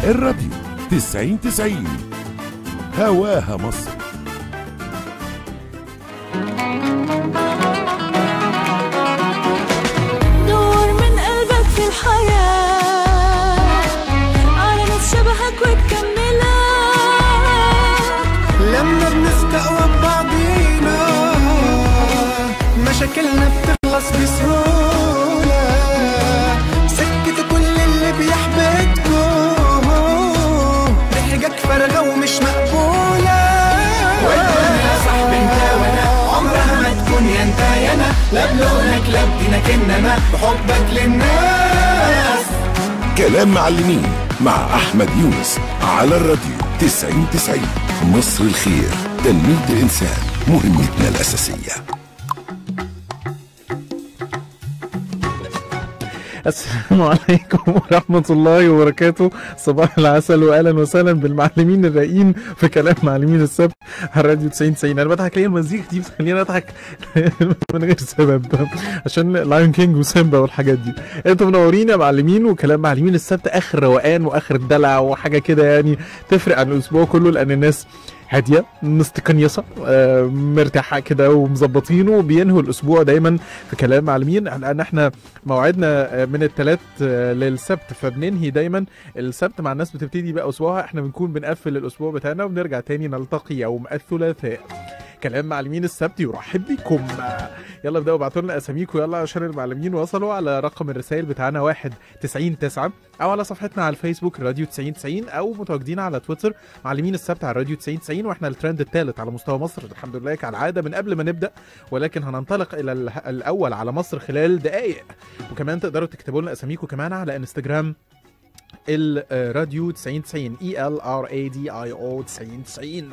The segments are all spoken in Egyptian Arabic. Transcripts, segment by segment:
الراديو 90 90 هواها مصر دور من قلبك في الحياة على ناس شبهك وتكملك لما بنستقوى ببعضينا مشاكلنا بتخلص بسهولة سكت كل اللي بيحبطكم ضحكك فارغة ومش مقبولة والدنيا يا صاحبي انت وانا عمرها ما تكون يا انت يا انا لا بلونك لا بدينك انما بحبك للناس كلام معلمين مع أحمد يونس على الراديو 90 90 مصر الخير تنمية الإنسان مهمتنا الأساسية السلام عليكم ورحمة الله وبركاته صباح العسل وأهلا وسهلا بالمعلمين الرايقين في كلام معلمين السبت على الراديو 90 90 أنا بضحك ليه المزيكا دي بتخليني أضحك من غير سبب عشان لايون كينج وسيمبا والحاجات دي انتوا منورين يا معلمين وكلام معلمين السبت آخر روقان وآخر دلع وحاجة كده يعني تفرق عن الأسبوع كله لأن الناس هاديه مستقنيصه آه، مرتاحه كده ومظبطينه وبينهوا الاسبوع دايما في كلام معلمين لان احنا موعدنا آه، من الثلاث للسبت فبننهي دايما السبت مع الناس بتبتدي بقى اسبوعها احنا بنكون بنقفل الاسبوع بتاعنا وبنرجع تاني نلتقي يوم الثلاثاء كلام معلمين السبت يرحب بكم يلا ابداوا ابعتوا لنا اساميكم يلا عشان المعلمين وصلوا على رقم الرسائل بتاعنا 1 90 9 او على صفحتنا على الفيسبوك راديو 90 90 او متواجدين على تويتر معلمين السبت على راديو 90 90 واحنا الترند الثالث على مستوى مصر الحمد لله كالعاده من قبل ما نبدا ولكن هننطلق الى ال- الاول على مصر خلال دقائق وكمان تقدروا تكتبوا لنا اساميكم كمان على انستجرام الراديو 90 90 اي ال ار اي دي اي او 90 90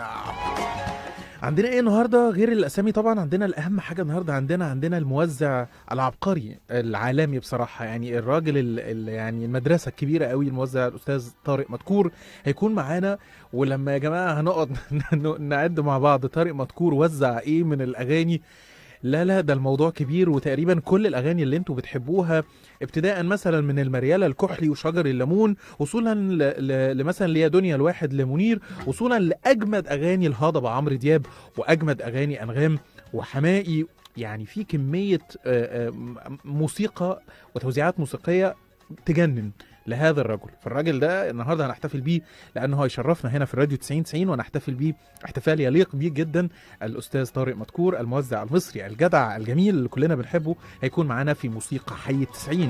عندنا ايه النهارده غير الاسامي طبعا عندنا الاهم حاجه النهارده عندنا عندنا الموزع العبقري العالمي بصراحه يعني الراجل ال ال يعني المدرسه الكبيره قوي الموزع الاستاذ طارق مدكور هيكون معانا ولما يا جماعه هنقعد ن- نعد مع بعض طارق مدكور وزع ايه من الاغاني لا لا ده الموضوع كبير وتقريبا كل الاغاني اللي انتوا بتحبوها ابتداء مثلا من المريالة الكحلي وشجر الليمون وصولا ل... ل... لمثلا ليا دنيا الواحد لمنير وصولا لاجمد اغاني الهضبه عمرو دياب واجمد اغاني انغام وحمائي يعني في كميه آه، آه، م- موسيقى وتوزيعات موسيقيه تجنن لهذا الرجل فالراجل ده النهارده هنحتفل بيه لانه هيشرفنا هنا في الراديو 90 90 ونحتفل بيه احتفال يليق بيه جدا الاستاذ طارق مدكور الموزع المصري الجدع الجميل اللي كلنا بنحبه هيكون معانا في موسيقى حي 90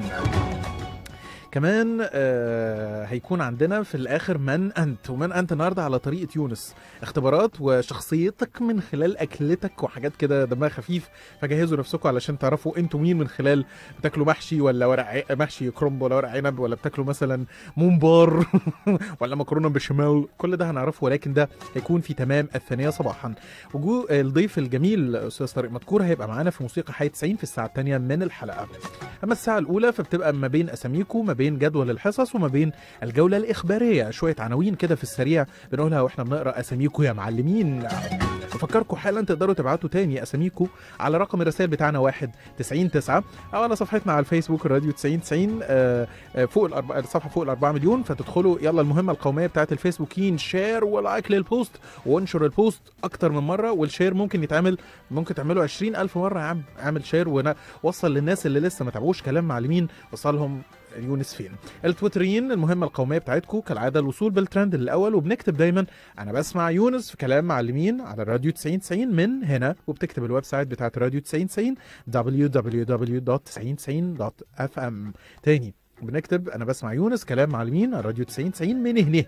كمان آه هيكون عندنا في الاخر من انت ومن انت النهارده على طريقه يونس اختبارات وشخصيتك من خلال اكلتك وحاجات كده دمها خفيف فجهزوا نفسكم علشان تعرفوا انتوا مين من خلال بتاكلوا محشي ولا ورق ع- محشي كرنب ولا ورق عنب ولا بتاكلوا مثلا ممبار ولا مكرونه بشاميل كل ده هنعرفه ولكن ده هيكون في تمام الثانيه صباحا وجو الضيف الجميل استاذ طارق مدكور هيبقى معانا في موسيقى حي 90 في الساعه الثانيه من الحلقه اما الساعه الاولى فبتبقى ما بين اساميكم ما بين جدول الحصص وما بين الجوله الاخباريه شويه عناوين كده في السريع بنقولها واحنا بنقرا اساميكم يا معلمين بفكركم حالا تقدروا تبعتوا تاني اساميكم على رقم الرسائل بتاعنا 1 90 9 او على صفحتنا على الفيسبوك الراديو 90 90 آه، آه، فوق الأربعة الصفحه فوق الأربعة مليون فتدخلوا يلا المهمه القوميه بتاعت الفيسبوكين شير ولايك للبوست وانشر البوست اكتر من مره والشير ممكن يتعمل ممكن تعملوا 20000 مره يا عم اعمل شير ووصل للناس اللي لسه ما تابعوش كلام معلمين وصلهم يونس فين التويتريين المهمه القوميه بتاعتكم كالعاده الوصول بالترند الاول وبنكتب دايما انا بسمع يونس في كلام معلمين على الراديو 90 90 من هنا وبتكتب الويب سايت بتاعت راديو 90 90 www.9090.fm تاني بنكتب انا بسمع يونس كلام معلمين على راديو 90 90 من هنا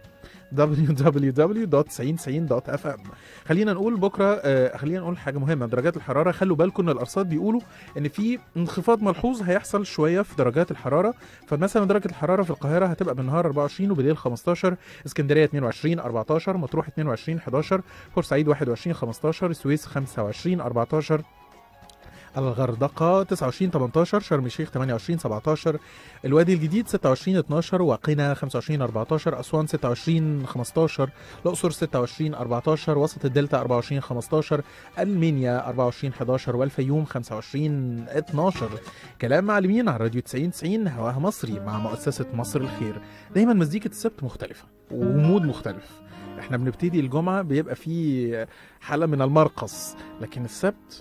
www.9090.fm خلينا نقول بكره آه خلينا نقول حاجه مهمه درجات الحراره خلوا بالكم ان الارصاد بيقولوا ان في انخفاض ملحوظ هيحصل شويه في درجات الحراره فمثلا درجه الحراره في القاهره هتبقى بالنهار 24 وبالليل 15 اسكندريه 22 14 مطروح 22 11 بورسعيد 21 15 السويس 25 14 الغردقة 29 18 شرم الشيخ 28 17 الوادي الجديد 26 12 وقنا 25 14 أسوان 26 15 الأقصر 26 14 وسط الدلتا 24 15 المنيا 24 11 والفيوم 25 12 كلام معلمين على راديو 90 90 هواها مصري مع مؤسسة مصر الخير دايما مزيكة السبت مختلفة ومود مختلف احنا بنبتدي الجمعه بيبقى فيه حاله من المرقص لكن السبت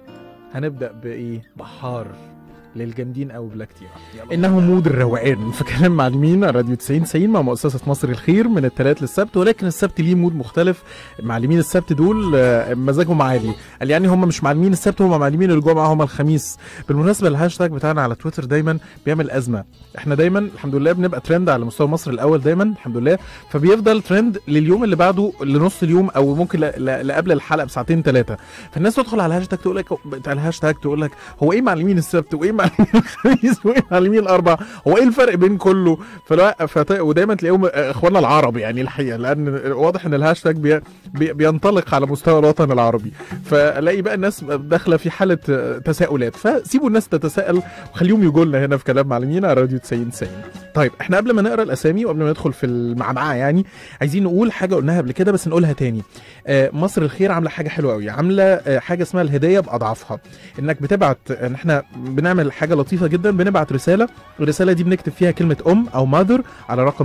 هنبدا بايه بحار للجامدين قوي بلا كتير انه مود الروقان في كلام معلمين على راديو 90 90 مع مؤسسه مصر الخير من الثلاث للسبت ولكن السبت ليه مود مختلف معلمين السبت دول آه، مزاجهم عالي قال يعني هم مش معلمين السبت هم معلمين الجمعه هم الخميس بالمناسبه الهاشتاج بتاعنا على تويتر دايما بيعمل ازمه احنا دايما الحمد لله بنبقى ترند على مستوى مصر الاول دايما الحمد لله فبيفضل ترند لليوم اللي بعده لنص اليوم او ممكن ل- ل- لقبل الحلقه بساعتين ثلاثه فالناس تدخل على الهاشتاج تقول لك بتاع الهاشتاج تقول لك هو ايه معلمين السبت وايه معلمين الخميس وايه معلمين الاربع هو ايه الفرق بين كله فلا فت... ودايما تلاقيهم اخواننا العرب يعني الحقيقه لان واضح ان الهاشتاج بي... بي... بينطلق على مستوى الوطن العربي فلاقي بقى الناس داخله في حاله تساؤلات فسيبوا الناس تتساءل وخليهم يجوا لنا هنا في كلام معلمين على راديو 90 90 طيب احنا قبل ما نقرا الاسامي وقبل ما ندخل في المعمعه يعني عايزين نقول حاجه قلناها قبل كده بس نقولها تاني آه، مصر الخير عامله حاجه حلوه قوي عامله آه، حاجه اسمها الهديه باضعافها انك بتبعت ان احنا بنعمل حاجه لطيفه جدا بنبعت رساله الرساله دي بنكتب فيها كلمه ام او ماذر على رقم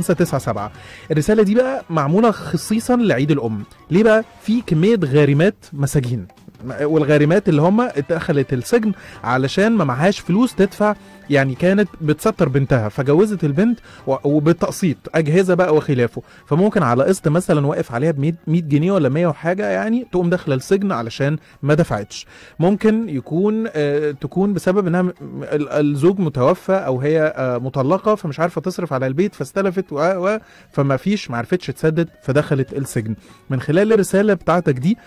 9597 الرساله دي بقى معموله خصيصا لعيد الام ليه بقى في كميه غارمات مساجين والغارمات اللي هم اتدخلت السجن علشان ما معهاش فلوس تدفع يعني كانت بتستر بنتها فجوزت البنت و- وبالتقسيط اجهزه بقى وخلافه فممكن على قسط مثلا واقف عليها ب 100 100 جنيه ولا 100 وحاجه يعني تقوم داخله السجن علشان ما دفعتش ممكن يكون آه تكون بسبب انها م- ال- الزوج متوفى او هي آه مطلقه فمش عارفه تصرف على البيت فاستلفت و و فما فيش ما عرفتش تسدد فدخلت السجن من خلال الرساله بتاعتك دي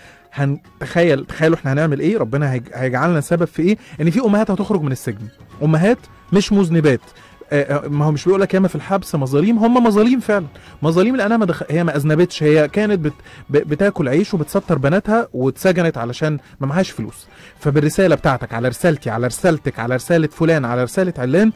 هنتخيل تخيلوا احنا هنعمل ايه ربنا هيج- هيجعلنا سبب في ايه ان في امهات هتخرج من السجن امهات مش مذنبات آه، آه، ما هو مش بيقول لك ياما في الحبس مظاليم هم مظاليم فعلا مظاليم لانها ما دخ... هي ما اذنبتش هي كانت بت... ب... بتاكل عيش وبتستر بناتها واتسجنت علشان ما معهاش فلوس فبالرساله بتاعتك على رسالتي على رسالتك على رساله فلان على رساله علان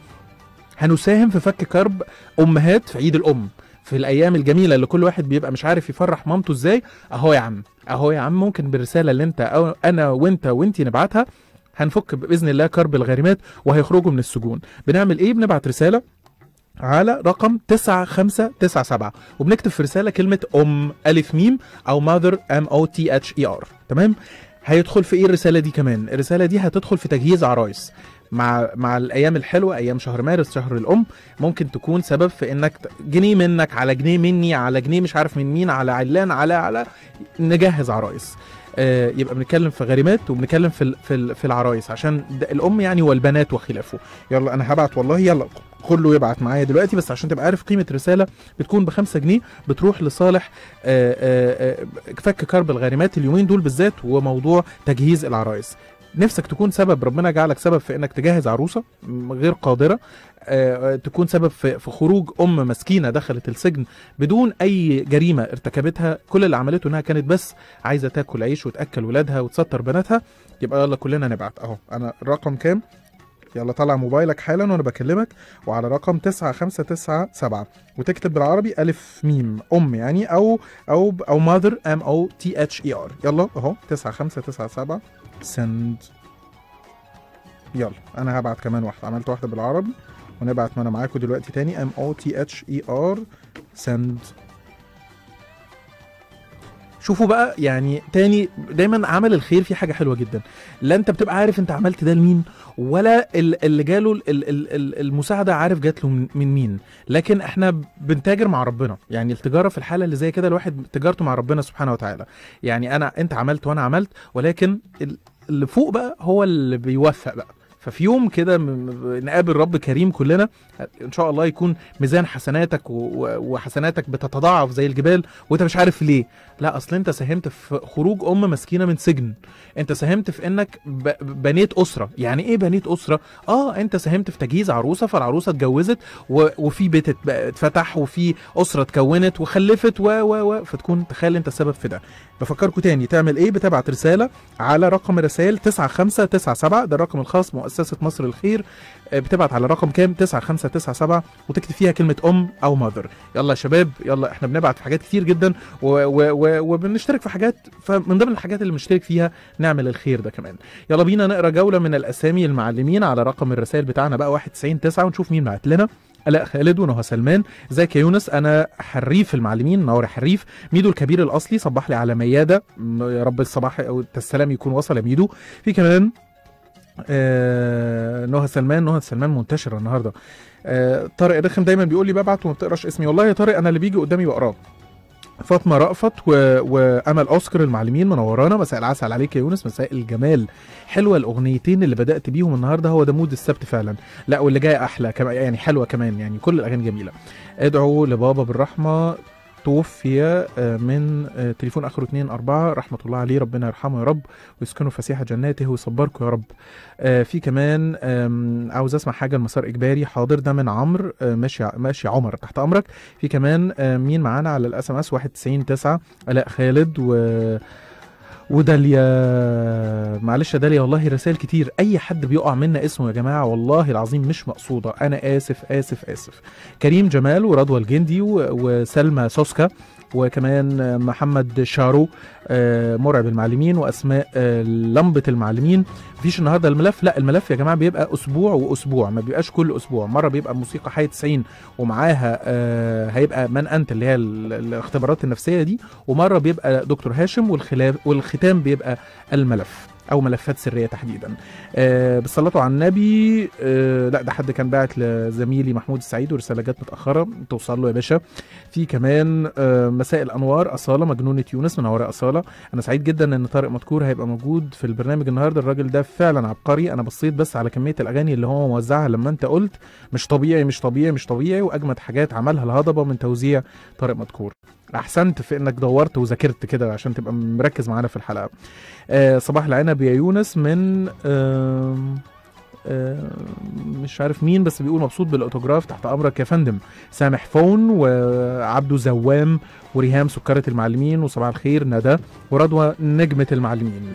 هنساهم في فك كرب امهات في عيد الام في الايام الجميله اللي كل واحد بيبقى مش عارف يفرح مامته ازاي اهو يا عم اهو يا عم ممكن بالرساله اللي انت أو انا وانت وانتي نبعتها هنفك باذن الله كرب الغارمات وهيخرجوا من السجون بنعمل ايه بنبعت رساله على رقم 9597 وبنكتب في رساله كلمه ام الف ميم او mother ام او تي اتش اي ار تمام هيدخل في ايه الرساله دي كمان الرساله دي هتدخل في تجهيز عرايس مع مع الايام الحلوه ايام شهر مارس شهر الام ممكن تكون سبب في انك ت- جنيه منك على جنيه مني على جنيه مش عارف من مين على علان على على نجهز عرايس آه، يبقى بنتكلم في غريمات وبنتكلم في ال- في ال- في العرايس عشان ده الام يعني والبنات وخلافه يلا انا هبعت والله يلا كله يبعت معايا دلوقتي بس عشان تبقى عارف قيمه رساله بتكون بخمسة جنيه بتروح لصالح آه، آه، آه، فك كرب الغارمات اليومين دول بالذات وموضوع تجهيز العرايس نفسك تكون سبب ربنا جعلك سبب في انك تجهز عروسه م- غير قادره آه، آه، تكون سبب في في خروج ام مسكينه دخلت السجن بدون اي جريمه ارتكبتها كل اللي عملته انها كانت بس عايزه تاكل عيش وتاكل ولادها وتستر بناتها يبقى يلا كلنا نبعت اهو انا الرقم كام يلا طلع موبايلك حالا وانا بكلمك وعلى رقم 9597 وتكتب بالعربي الف ميم ام يعني او او او ماذر ام او تي اتش اي ار يلا اهو 9597 سند يلا انا هبعت كمان واحده عملت واحده بالعربي ونبعت ما انا معاكم دلوقتي تاني ام او تي اتش اي ار سند شوفوا بقى يعني تاني دايما عمل الخير فيه حاجه حلوه جدا لا انت بتبقى عارف انت عملت ده لمين ولا ال- اللي جاله ال- ال- ال- المساعده عارف جات له من من مين لكن احنا بنتاجر مع ربنا يعني التجاره في الحاله اللي زي كده الواحد تجارته مع ربنا سبحانه وتعالى يعني انا انت عملت وانا عملت ولكن ال- اللي فوق بقى هو اللي بيوفق بقى ففي يوم كده م- م- نقابل رب كريم كلنا ان شاء الله يكون ميزان حسناتك و- و- وحسناتك بتتضاعف زي الجبال وانت مش عارف ليه لا اصل انت ساهمت في خروج ام مسكينه من سجن انت ساهمت في انك ب- بنيت اسره يعني ايه بنيت اسره اه انت ساهمت في تجهيز عروسه فالعروسه اتجوزت و... وفي بيت ات- اتفتح وفي اسره اتكونت وخلفت و و و فتكون تخيل انت السبب في ده بفكركم تاني تعمل ايه بتبعت رساله على رقم الرسائل 9597 ده الرقم الخاص مؤسسه مصر الخير آه، بتبعت على رقم كام 9597 وتكتب فيها كلمه ام او ماذر يلا يا شباب يلا احنا بنبعت في حاجات كتير جدا و... و... و... وبنشترك في حاجات فمن ضمن الحاجات اللي بنشترك فيها نعمل الخير ده كمان يلا بينا نقرا جوله من الاسامي المعلمين على رقم الرسائل بتاعنا بقى 199 ونشوف مين بعت لنا الاء خالد ونهى سلمان ازيك يا يونس انا حريف المعلمين نور يا حريف ميدو الكبير الاصلي صبح لي على مياده م- يا رب الصباح او السلام يكون وصل يا ميدو في كمان آه نهى سلمان نهى سلمان منتشره النهارده آه طارق رخم دايما بيقول لي ببعت وما بتقراش اسمي والله يا طارق انا اللي بيجي قدامي بقراه فاطمه رأفت و... وامل اوسكار المعلمين منورانا مساء العسل عليك يا يونس مساء الجمال حلوه الاغنيتين اللي بدات بيهم النهارده هو ده مود السبت فعلا لا واللي جاي احلى كمان يعني حلوه كمان يعني كل الاغاني جميله ادعوا لبابا بالرحمه توفي آه، من آه، تليفون اخره 2 4 رحمه الله عليه ربنا يرحمه يا رب ويسكنه فسيح جناته ويصبركم يا رب آه، في كمان آم، عاوز اسمع حاجه المسار اجباري حاضر ده من عمرو آه، ماشي ع- ماشي عمر تحت امرك في كمان آه، مين معانا على الاس ام اس 91 9 الاء خالد و وداليا معلش يا داليا والله رسائل كتير اي حد بيقع منا اسمه يا جماعه والله العظيم مش مقصوده انا اسف اسف اسف كريم جمال ورضوى الجندي و- وسلمى سوسكا وكمان محمد شارو آه، مرعب المعلمين واسماء آه، لمبه المعلمين مفيش النهارده الملف لا الملف يا جماعه بيبقى اسبوع واسبوع ما بيبقاش كل اسبوع مره بيبقى موسيقى حي 90 ومعاها آه، هيبقى من انت اللي هي ال- الاختبارات النفسيه دي ومره بيبقى دكتور هاشم والخلاف والختام بيبقى الملف او ملفات سريه تحديدا آه بالصلاه على النبي آه لا ده حد كان باعت لزميلي محمود السعيد ورساله جت متاخره توصل له يا باشا في كمان آه مساء الانوار اصاله مجنونه يونس من وراء اصاله انا سعيد جدا ان طارق مدكور هيبقى موجود في البرنامج النهارده الراجل ده فعلا عبقري انا بصيت بس على كميه الاغاني اللي هو موزعها لما انت قلت مش طبيعي مش طبيعي مش طبيعي واجمد حاجات عملها الهضبه من توزيع طارق مدكور احسنت في انك دورت وذاكرت كده عشان تبقى مركز معانا في الحلقه آه صباح العنب يا يونس من آم، آم، مش عارف مين بس بيقول مبسوط بالاوتوجراف تحت امرك يا فندم سامح فون وعبده زوام وريهام سكرة المعلمين وصباح الخير ندى ورضوى نجمة المعلمين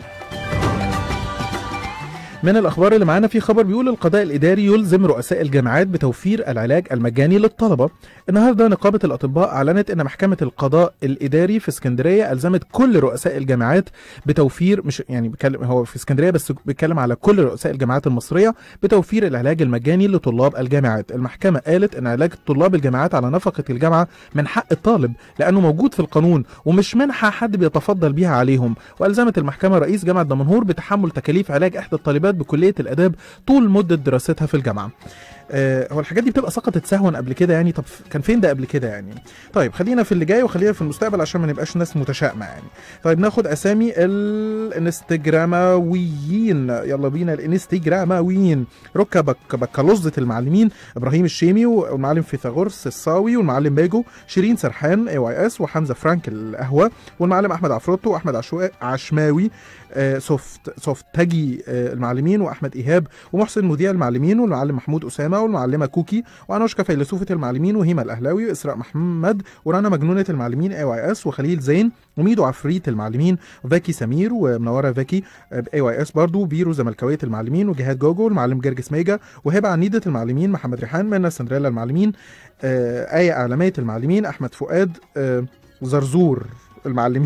من الاخبار اللي معانا في خبر بيقول القضاء الاداري يلزم رؤساء الجامعات بتوفير العلاج المجاني للطلبه النهارده نقابه الاطباء اعلنت ان محكمه القضاء الاداري في اسكندريه الزمت كل رؤساء الجامعات بتوفير مش يعني بيتكلم هو في اسكندريه بس بيتكلم على كل رؤساء الجامعات المصريه بتوفير العلاج المجاني لطلاب الجامعات المحكمه قالت ان علاج طلاب الجامعات على نفقه الجامعه من حق الطالب لانه موجود في القانون ومش منحه حد بيتفضل بيها عليهم والزمت المحكمه رئيس جامعه دمنهور بتحمل تكاليف علاج احدى الطالبات بكليه الاداب طول مده دراستها في الجامعه آه، هو الحاجات دي بتبقى سقطت سهوا قبل كده يعني طب كان فين ده قبل كده يعني طيب خلينا في اللي جاي وخلينا في المستقبل عشان ما نبقاش ناس متشائمه يعني طيب ناخد اسامي الانستجراماويين يلا بينا الانستجراماويين ركا بك بكالوزة المعلمين ابراهيم الشيمي والمعلم فيثاغورس الصاوي والمعلم باجو شيرين سرحان اي واي اس وحمزه فرانك القهوه والمعلم احمد عفروتو واحمد عشوا- عشماوي آه، سوفت سوفتجي آه، المعلمين واحمد ايهاب ومحسن مذيع المعلمين والمعلم محمود اسامه والمعلمه كوكي وانوشكا فيلسوفه المعلمين وهيما الاهلاوي واسراء محمد ورانا مجنونه المعلمين اي واي اس وخليل زين وميدو عفريت المعلمين وفاكي سمير ومنوره فاكي اي واي اس برضو بيرو زملكاويه المعلمين وجهاد جوجو المعلم جرجس ميجا وهبه عنيده المعلمين محمد ريحان منى سندريلا المعلمين آه، آية إعلامية المعلمين أحمد فؤاد آه، زرزور المعلمين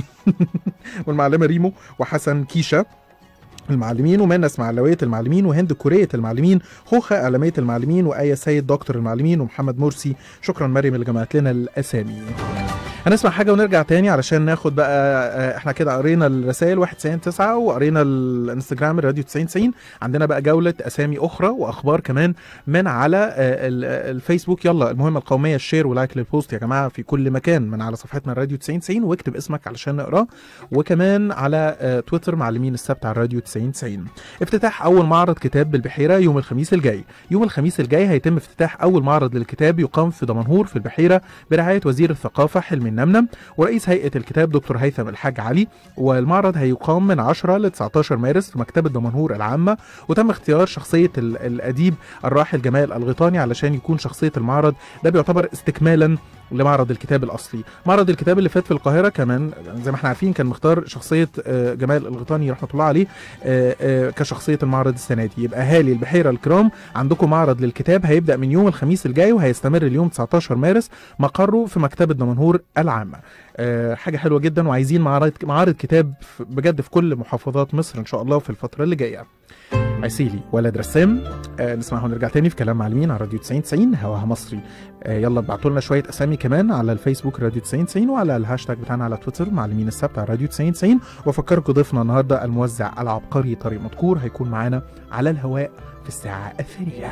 والمعلمة ريمو وحسن كيشة المعلمين ومنى اسماعيلوية المعلمين وهند كورية المعلمين خوخة إعلامية المعلمين وآية سيد دكتور المعلمين ومحمد مرسي شكرا مريم اللي جمعت لنا الأسامي هنسمع حاجة ونرجع تاني علشان ناخد بقى آه، احنا كده قرينا الرسائل 1 9 وقرينا الانستجرام الراديو 90 90 عندنا بقى جولة أسامي أخرى وأخبار كمان من على آه، ال- آه، الفيسبوك يلا المهمة القومية الشير ولايك للبوست يا جماعة في كل مكان من على صفحتنا الراديو 90 90 واكتب اسمك علشان نقراه وكمان على آه، تويتر معلمين السبت على الراديو 90 90 افتتاح أول معرض كتاب بالبحيرة يوم الخميس الجاي يوم الخميس الجاي هيتم افتتاح أول معرض للكتاب يقام في دمنهور في البحيرة برعاية وزير الثقافة حلمي النمنم ورئيس هيئة الكتاب دكتور هيثم الحاج علي والمعرض هيقام من 10 ل 19 مارس في مكتبة دمنهور العامة وتم اختيار شخصية ال- الأديب الراحل جمال الغيطاني علشان يكون شخصية المعرض ده بيعتبر استكمالا لمعرض الكتاب الاصلي معرض الكتاب اللي فات في القاهره كمان زي ما احنا عارفين كان مختار شخصيه آه، جمال الغيطاني رحمه الله عليه آه، آه، كشخصيه المعرض السنه دي يبقى اهالي البحيره الكرام عندكم معرض للكتاب هيبدا من يوم الخميس الجاي وهيستمر اليوم 19 مارس مقره في مكتبه دمنهور العامه آه، حاجه حلوه جدا وعايزين معارض معارض كتاب في- بجد في كل محافظات مصر ان شاء الله في الفتره اللي جايه عسيلي ولد رسام آه نسمعه ونرجع تاني في كلام معلمين على راديو 90 90 هواها مصري آه يلا ابعتوا لنا شويه اسامي كمان على الفيسبوك راديو 90 90 وعلى الهاشتاج بتاعنا على تويتر معلمين السبت على راديو 90 90 وافكركم ضيفنا النهارده الموزع العبقري طارق مدكور هيكون معانا على الهواء في الساعه الثانيه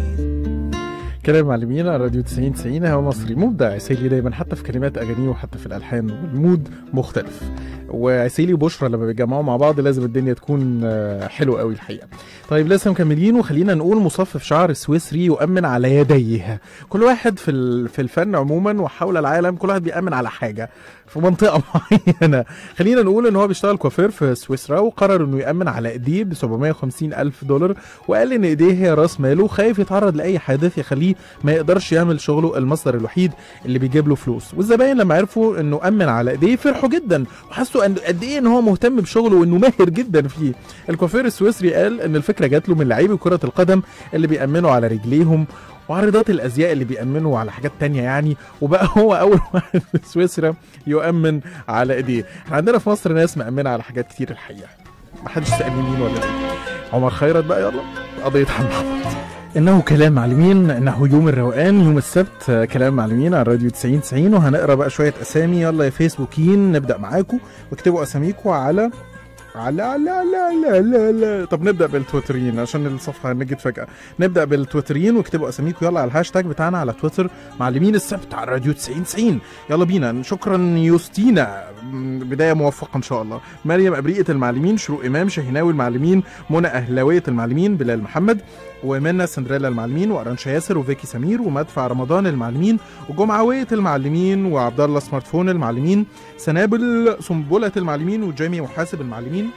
كلام معلمين على راديو 90 90 هو مصري مبدع عسيلي دايما حتى في كلمات اغانيه وحتى في الالحان والمود مختلف وعسيلي وبشرى لما بيتجمعوا مع بعض لازم الدنيا تكون آه، حلوه قوي الحقيقه طيب لسه مكملين وخلينا نقول مصفف شعر سويسري يؤمن على يديه كل واحد في ال- في الفن عموما وحول العالم كل واحد بيأمن على حاجه في منطقه معينه خلينا نقول ان هو بيشتغل كوافير في سويسرا وقرر انه يأمن على ايديه ب 750 الف دولار وقال ان ايديه هي راس ماله خايف يتعرض لاي حادث يخليه ما يقدرش يعمل شغله المصدر الوحيد اللي بيجيب له فلوس والزباين لما عرفوا انه امن على ايديه فرحوا جدا وحسوا ان قد ايه ان هو مهتم بشغله وانه ماهر جدا فيه الكوافير السويسري قال ان الفكره جات له من لعيبه كره القدم اللي بيامنوا على رجليهم وعارضات الازياء اللي بيامنوا على حاجات تانية يعني وبقى هو اول واحد في سويسرا يؤمن على ايديه احنا عندنا في مصر ناس مأمنة على حاجات كتير الحقيقه محدش سألني مين ولا ايه عمر خيرت بقى يلا قضية محمد انه كلام معلمين انه يوم الروقان يوم السبت آه، كلام معلمين على راديو 90 90 وهنقرا بقى شويه اسامي يلا يا فيسبوكين نبدا معاكم واكتبوا اساميكم على على لا لا لا لا لا طب نبدا بالتويترين عشان الصفحه نجت فجاه نبدا بالتويترين واكتبوا اساميكم يلا على الهاشتاج بتاعنا على تويتر معلمين السبت على راديو 90 90 يلا بينا شكرا يوستينا م، بدايه موفقه ان شاء الله مريم ابريئه المعلمين شروق امام شهناوي المعلمين منى اهلاويه المعلمين بلال محمد ومنى سندريلا المعلمين وارانشا ياسر وفيكي سمير ومدفع رمضان المعلمين وجمعويه المعلمين وعبد الله سمارت فون المعلمين سنابل سنبله المعلمين وجيمي محاسب المعلمين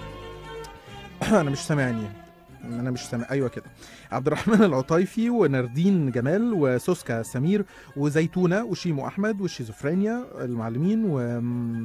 انا مش سامعني انا مش سامع ايوه كده عبد الرحمن العطيفي ونردين جمال وسوسكا سمير وزيتونه وشيمو احمد والشيزوفرينيا المعلمين و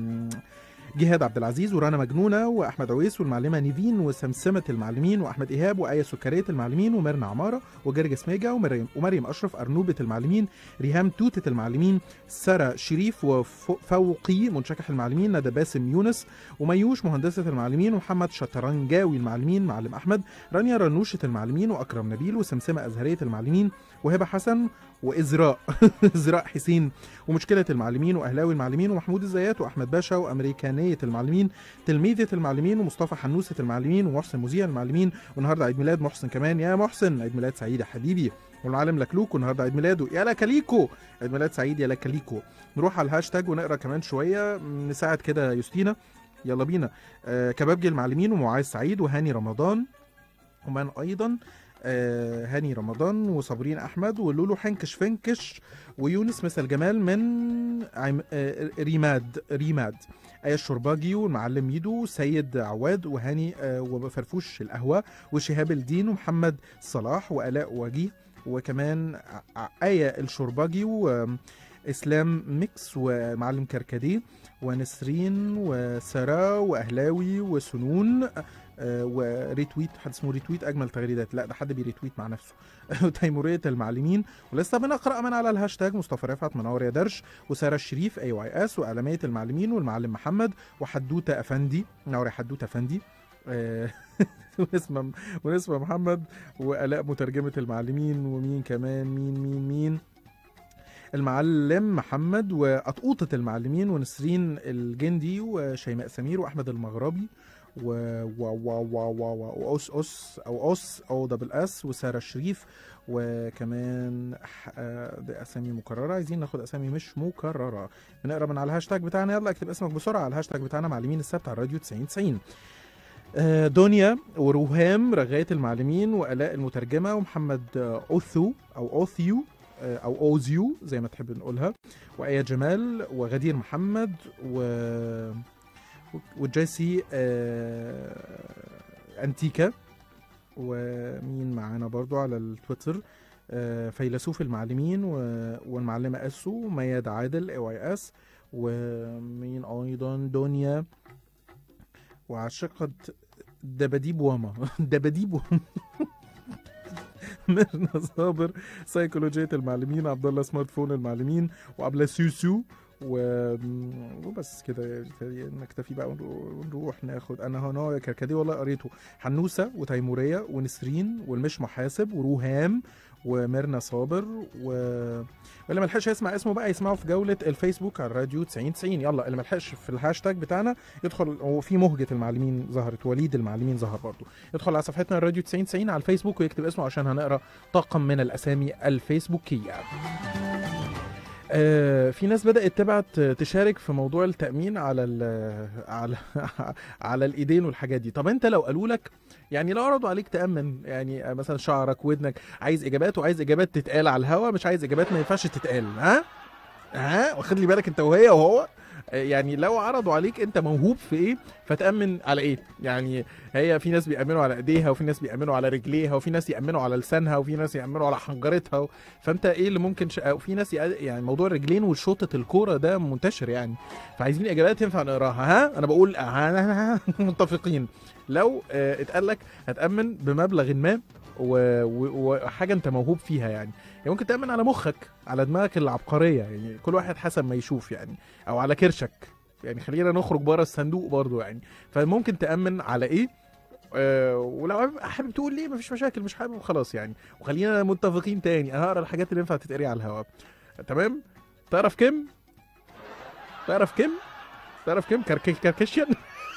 جهاد عبد العزيز ورانا مجنونه واحمد عويس والمعلمه نيفين وسمسمه المعلمين واحمد ايهاب وايه سكريه المعلمين وميرنا عماره وجرجس ميجا ومريم ومريم اشرف ارنوبه المعلمين ريهام توته المعلمين ساره شريف وفوقي منشكح المعلمين ندى باسم يونس وميوش مهندسه المعلمين ومحمد شطرنجاوي المعلمين معلم احمد رانيا رنوشه المعلمين واكرم نبيل وسمسمه ازهريه المعلمين وهبه حسن وازراء ازراء حسين ومشكله المعلمين واهلاوي المعلمين ومحمود الزيات واحمد باشا وامريكانيه المعلمين تلميذه المعلمين ومصطفى حنوسه المعلمين ومحسن مذيع المعلمين والنهارده عيد ميلاد محسن كمان يا محسن عيد ميلاد سعيد يا حبيبي والمعلم لكلوك والنهارده عيد ميلاده يا لكليكو عيد ميلاد سعيد يا لكليكو نروح على الهاشتاج ونقرا كمان شويه نساعد كده يوستينا يلا بينا آه كبابجي المعلمين ومعاذ سعيد وهاني رمضان ومن ايضا آه هاني رمضان وصابرين احمد ولولو حنكش فنكش ويونس مثل جمال من عم... آه ريماد ريماد آية الشرباجي والمعلم ميدو سيد عواد وهاني آه وفرفوش القهوة وشهاب الدين ومحمد صلاح وآلاء وجيه وكمان ع- آية الشرباجي وإسلام ميكس ومعلم كركديه ونسرين وسارة وأهلاوي وسنون آه، وريتويت حد اسمه ريتويت اجمل تغريدات لا ده حد بيريتويت مع نفسه تيموريه المعلمين ولسه بنقرا من على الهاشتاج مصطفى رفعت منور يا درش وساره الشريف اي واي اس واعلاميه المعلمين والمعلم محمد وحدوته افندي منور يا حدوته افندي آه، ونسمة ونسمة محمد وآلاء مترجمة المعلمين ومين كمان مين مين مين المعلم محمد وأطقوطة المعلمين ونسرين الجندي وشيماء سمير وأحمد المغربي و و و و و و وأس أس أو أس أو دبل أس وسارة الشريف وكمان ح- آه، دي أسامي مكررة عايزين ناخد أسامي مش مكررة بنقرا من على الهاشتاج بتاعنا يلا اكتب اسمك بسرعة على الهاشتاج بتاعنا معلمين السبت على الراديو 90 90 آه، دنيا وروهام رغاية المعلمين وآلاء المترجمة ومحمد آه، أوثو أو أوثيو آه، أو أوزيو زي ما تحب نقولها وآية جمال وغدير محمد و وجيسي آه، أنتيكا ومين معانا برضو على التويتر آه، فيلسوف المعلمين و- والمعلمة أسو مياد عادل اي واي اس ومين أيضا دنيا وعشقة دباديب واما دباديب واما ميرنا صابر سيكولوجية المعلمين عبد الله سمارت فون المعلمين وابلا سوسو و... وبس كده نكتفي بقى ونرو- ونروح ناخد انا هنا كركدي والله قريته حنوسه وتيموريه ونسرين والمش محاسب وروهام وميرنا صابر و واللي ما لحقش يسمع اسمه بقى يسمعه في جوله الفيسبوك على الراديو 90 90 يلا اللي ما لحقش في الهاشتاج بتاعنا يدخل هو في مهجه المعلمين ظهرت وليد المعلمين ظهر برضه يدخل على صفحتنا الراديو 90 90 على الفيسبوك ويكتب اسمه عشان هنقرا طاقم من الاسامي الفيسبوكيه آه، في ناس بدأت تبعت تشارك في موضوع التأمين على ال على على الإيدين والحاجات دي، طب أنت لو قالوا لك يعني لو عرضوا عليك تأمن يعني مثلا شعرك ودنك عايز إجابات وعايز إجابات تتقال على الهوا مش عايز إجابات ما ينفعش تتقال ها؟ ها؟ واخد لي بالك أنت وهي وهو؟ آه، يعني لو عرضوا عليك انت موهوب في ايه فتامن على ايه يعني هي في ناس بيامنوا على ايديها وفي ناس بيامنوا على رجليها وفي ناس يامنوا على لسانها وفي ناس يامنوا على حنجرتها فانت ايه اللي ممكن ش... أو في ناس يق- يعني موضوع الرجلين وشوطه الكوره ده منتشر يعني فعايزين اجابات ينفع نقراها ها انا بقول ها متفقين لو آه، اتقال لك هتامن بمبلغ ما و- و- وحاجه انت موهوب فيها يعني يعني ممكن تامن على مخك على دماغك العبقريه يعني كل واحد حسب ما يشوف يعني او على كرشك يعني خلينا نخرج بره الصندوق برضو يعني فممكن تامن على ايه آه، ولو حابب- حابب تقول ليه مفيش مشاكل مش حابب خلاص يعني وخلينا متفقين تاني انا هقرا الحاجات اللي ينفع تتقري على الهواء تمام تعرف كم تعرف كم تعرف كم كرك... كركشيان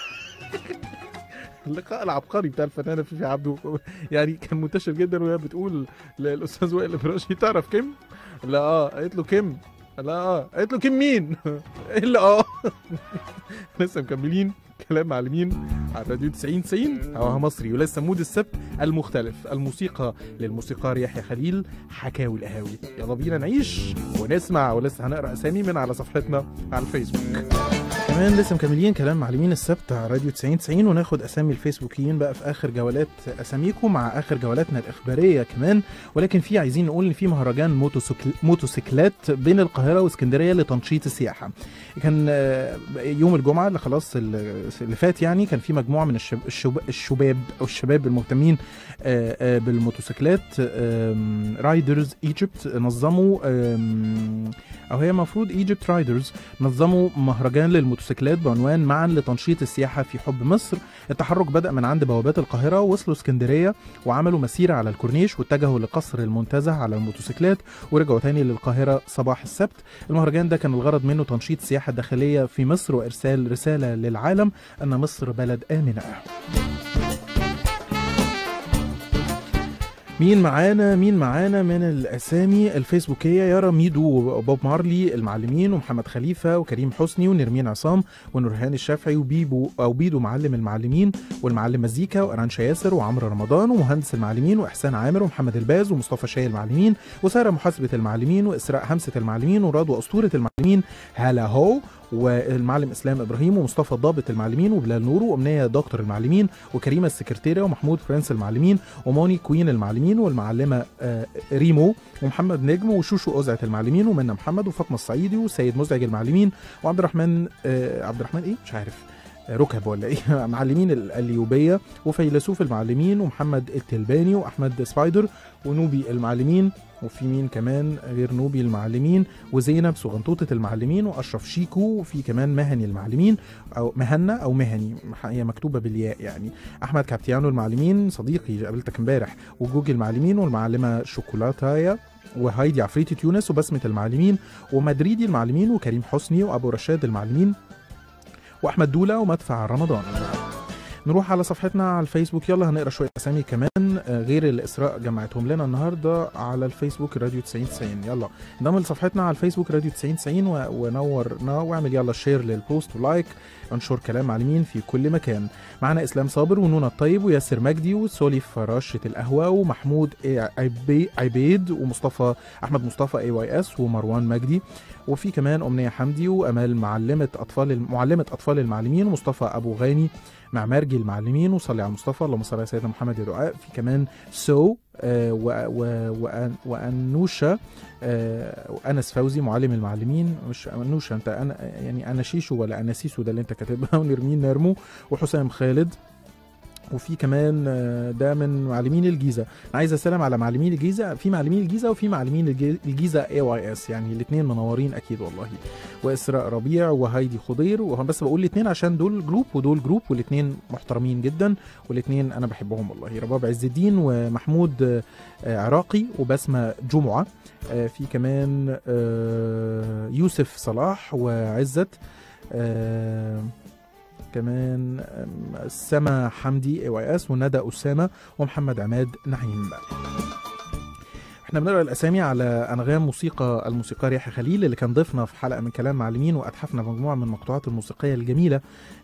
اللقاء العبقري بتاع الفنانه فيفي عبده يعني كان منتشر جدا وهي بتقول للاستاذ وائل الابراشي تعرف كم لا اه قالت له كم لا اه قالت له كم مين الا اه لسه مكملين كلام معلمين على الراديو 90 90 هواها مصري ولسه مود السبت المختلف الموسيقى للموسيقار يحيى خليل حكاوي القهاوي يلا بينا نعيش ونسمع ولسه هنقرا اسامي من على صفحتنا على الفيسبوك كمان لسه مكملين كلام معلمين السبت على راديو 90 90 وناخد اسامي الفيسبوكيين بقى في اخر جولات اساميكم مع اخر جولاتنا الاخباريه كمان ولكن في عايزين نقول ان في مهرجان موتوسيكل موتوسيكلات بين القاهره واسكندريه لتنشيط السياحه كان آه، يوم الجمعه اللي خلاص ال- اللي فات يعني كان في مجموعه من الشب الشب الشباب او الشباب المهتمين آه، آه، بالموتوسيكلات رايدرز ايجيبت نظموا آم، او هي المفروض ايجيبت رايدرز نظموا مهرجان للموتوسيكلات بعنوان معا لتنشيط السياحه في حب مصر التحرك بدا من عند بوابات القاهره وصلوا اسكندريه وعملوا مسيره على الكورنيش واتجهوا لقصر المنتزه على الموتوسيكلات ورجعوا تاني للقاهره صباح السبت المهرجان ده كان الغرض منه تنشيط السياحه الداخليه في مصر وارسال رساله للعالم ان مصر بلد امنه مين معانا مين معانا من الاسامي الفيسبوكيه يارا ميدو وبوب مارلي المعلمين ومحمد خليفه وكريم حسني ونرمين عصام ونورهان الشافعي وبيبو او بيدو معلم المعلمين والمعلم مزيكا وارانشا ياسر وعمرو رمضان ومهندس المعلمين واحسان عامر ومحمد الباز ومصطفى شاي المعلمين وساره محاسبه المعلمين واسراء همسه المعلمين ورضوى اسطوره المعلمين هلا هو والمعلم اسلام ابراهيم ومصطفى ضابط المعلمين وبلال نور وامنيه دكتور المعلمين وكريمه السكرتيره ومحمود فرنس المعلمين وموني كوين المعلمين والمعلمه آه، ريمو ومحمد نجم وشوشو أزعة المعلمين ومنى محمد وفاطمه الصعيدي وسيد مزعج المعلمين وعبد الرحمن آه، عبد الرحمن ايه مش عارف آه، ركب ولا ايه معلمين ال- اليوبيه وفيلسوف المعلمين ومحمد التلباني واحمد سبايدر ونوبي المعلمين وفي مين كمان غير نوبي المعلمين وزينب صغنطوطة المعلمين وأشرف شيكو وفي كمان مهني المعلمين أو مهنا أو مهني هي مكتوبة بالياء يعني أحمد كابتيانو المعلمين صديقي قابلتك امبارح وجوجي المعلمين والمعلمة شوكولاتايا وهايدي عفريتي تونس وبسمة المعلمين ومدريدي المعلمين وكريم حسني وأبو رشاد المعلمين وأحمد دولة ومدفع رمضان نروح على صفحتنا على الفيسبوك يلا هنقرا شويه اسامي كمان آه، غير اللي اسراء جمعتهم لنا النهارده على الفيسبوك راديو 90 90 يلا انضم لصفحتنا على الفيسبوك راديو 90 90 و- ونورنا واعمل يلا شير للبوست ولايك انشر كلام معلمين في كل مكان معنا اسلام صابر ونونا الطيب وياسر مجدي وسولي فراشة القهوة ومحمود إيه عبي- عبيد ومصطفى احمد مصطفى اي واي اس ومروان مجدي وفي كمان امنيه حمدي وامال معلمه اطفال معلمه اطفال المعلمين ومصطفى ابو غاني مع مرجي المعلمين وصلي على المصطفى اللهم صل على سيدنا محمد يا دعاء في كمان سو آه، و- و- وأن- وانوشا آه، وانس فوزي معلم المعلمين مش انوشا انت انا يعني انا شيشو ولا انا سيسو ده اللي انت كاتبها ونرمين نرمو وحسام خالد وفي كمان آه، ده من معلمين الجيزه انا عايز اسلم على معلمين الجيزه في معلمين الجيزه وفي معلمين الجي- الجيزه اي واي اس يعني الاثنين منورين اكيد والله واسراء ربيع وهايدي خضير وهم بس بقول الاثنين عشان دول جروب ودول جروب والاثنين محترمين جدا والاثنين انا بحبهم والله رباب عز الدين ومحمود آه، آه، عراقي وبسمه جمعه آه، في كمان آه، يوسف صلاح وعزت آه، كمان آم، سما حمدي اي واي اس وندى اسامه ومحمد عماد نعيم احنا بنقرا الاسامي على انغام موسيقى الموسيقار يحيى خليل اللي كان ضيفنا في حلقه من كلام معلمين واتحفنا بمجموعه من المقطوعات الموسيقيه الجميله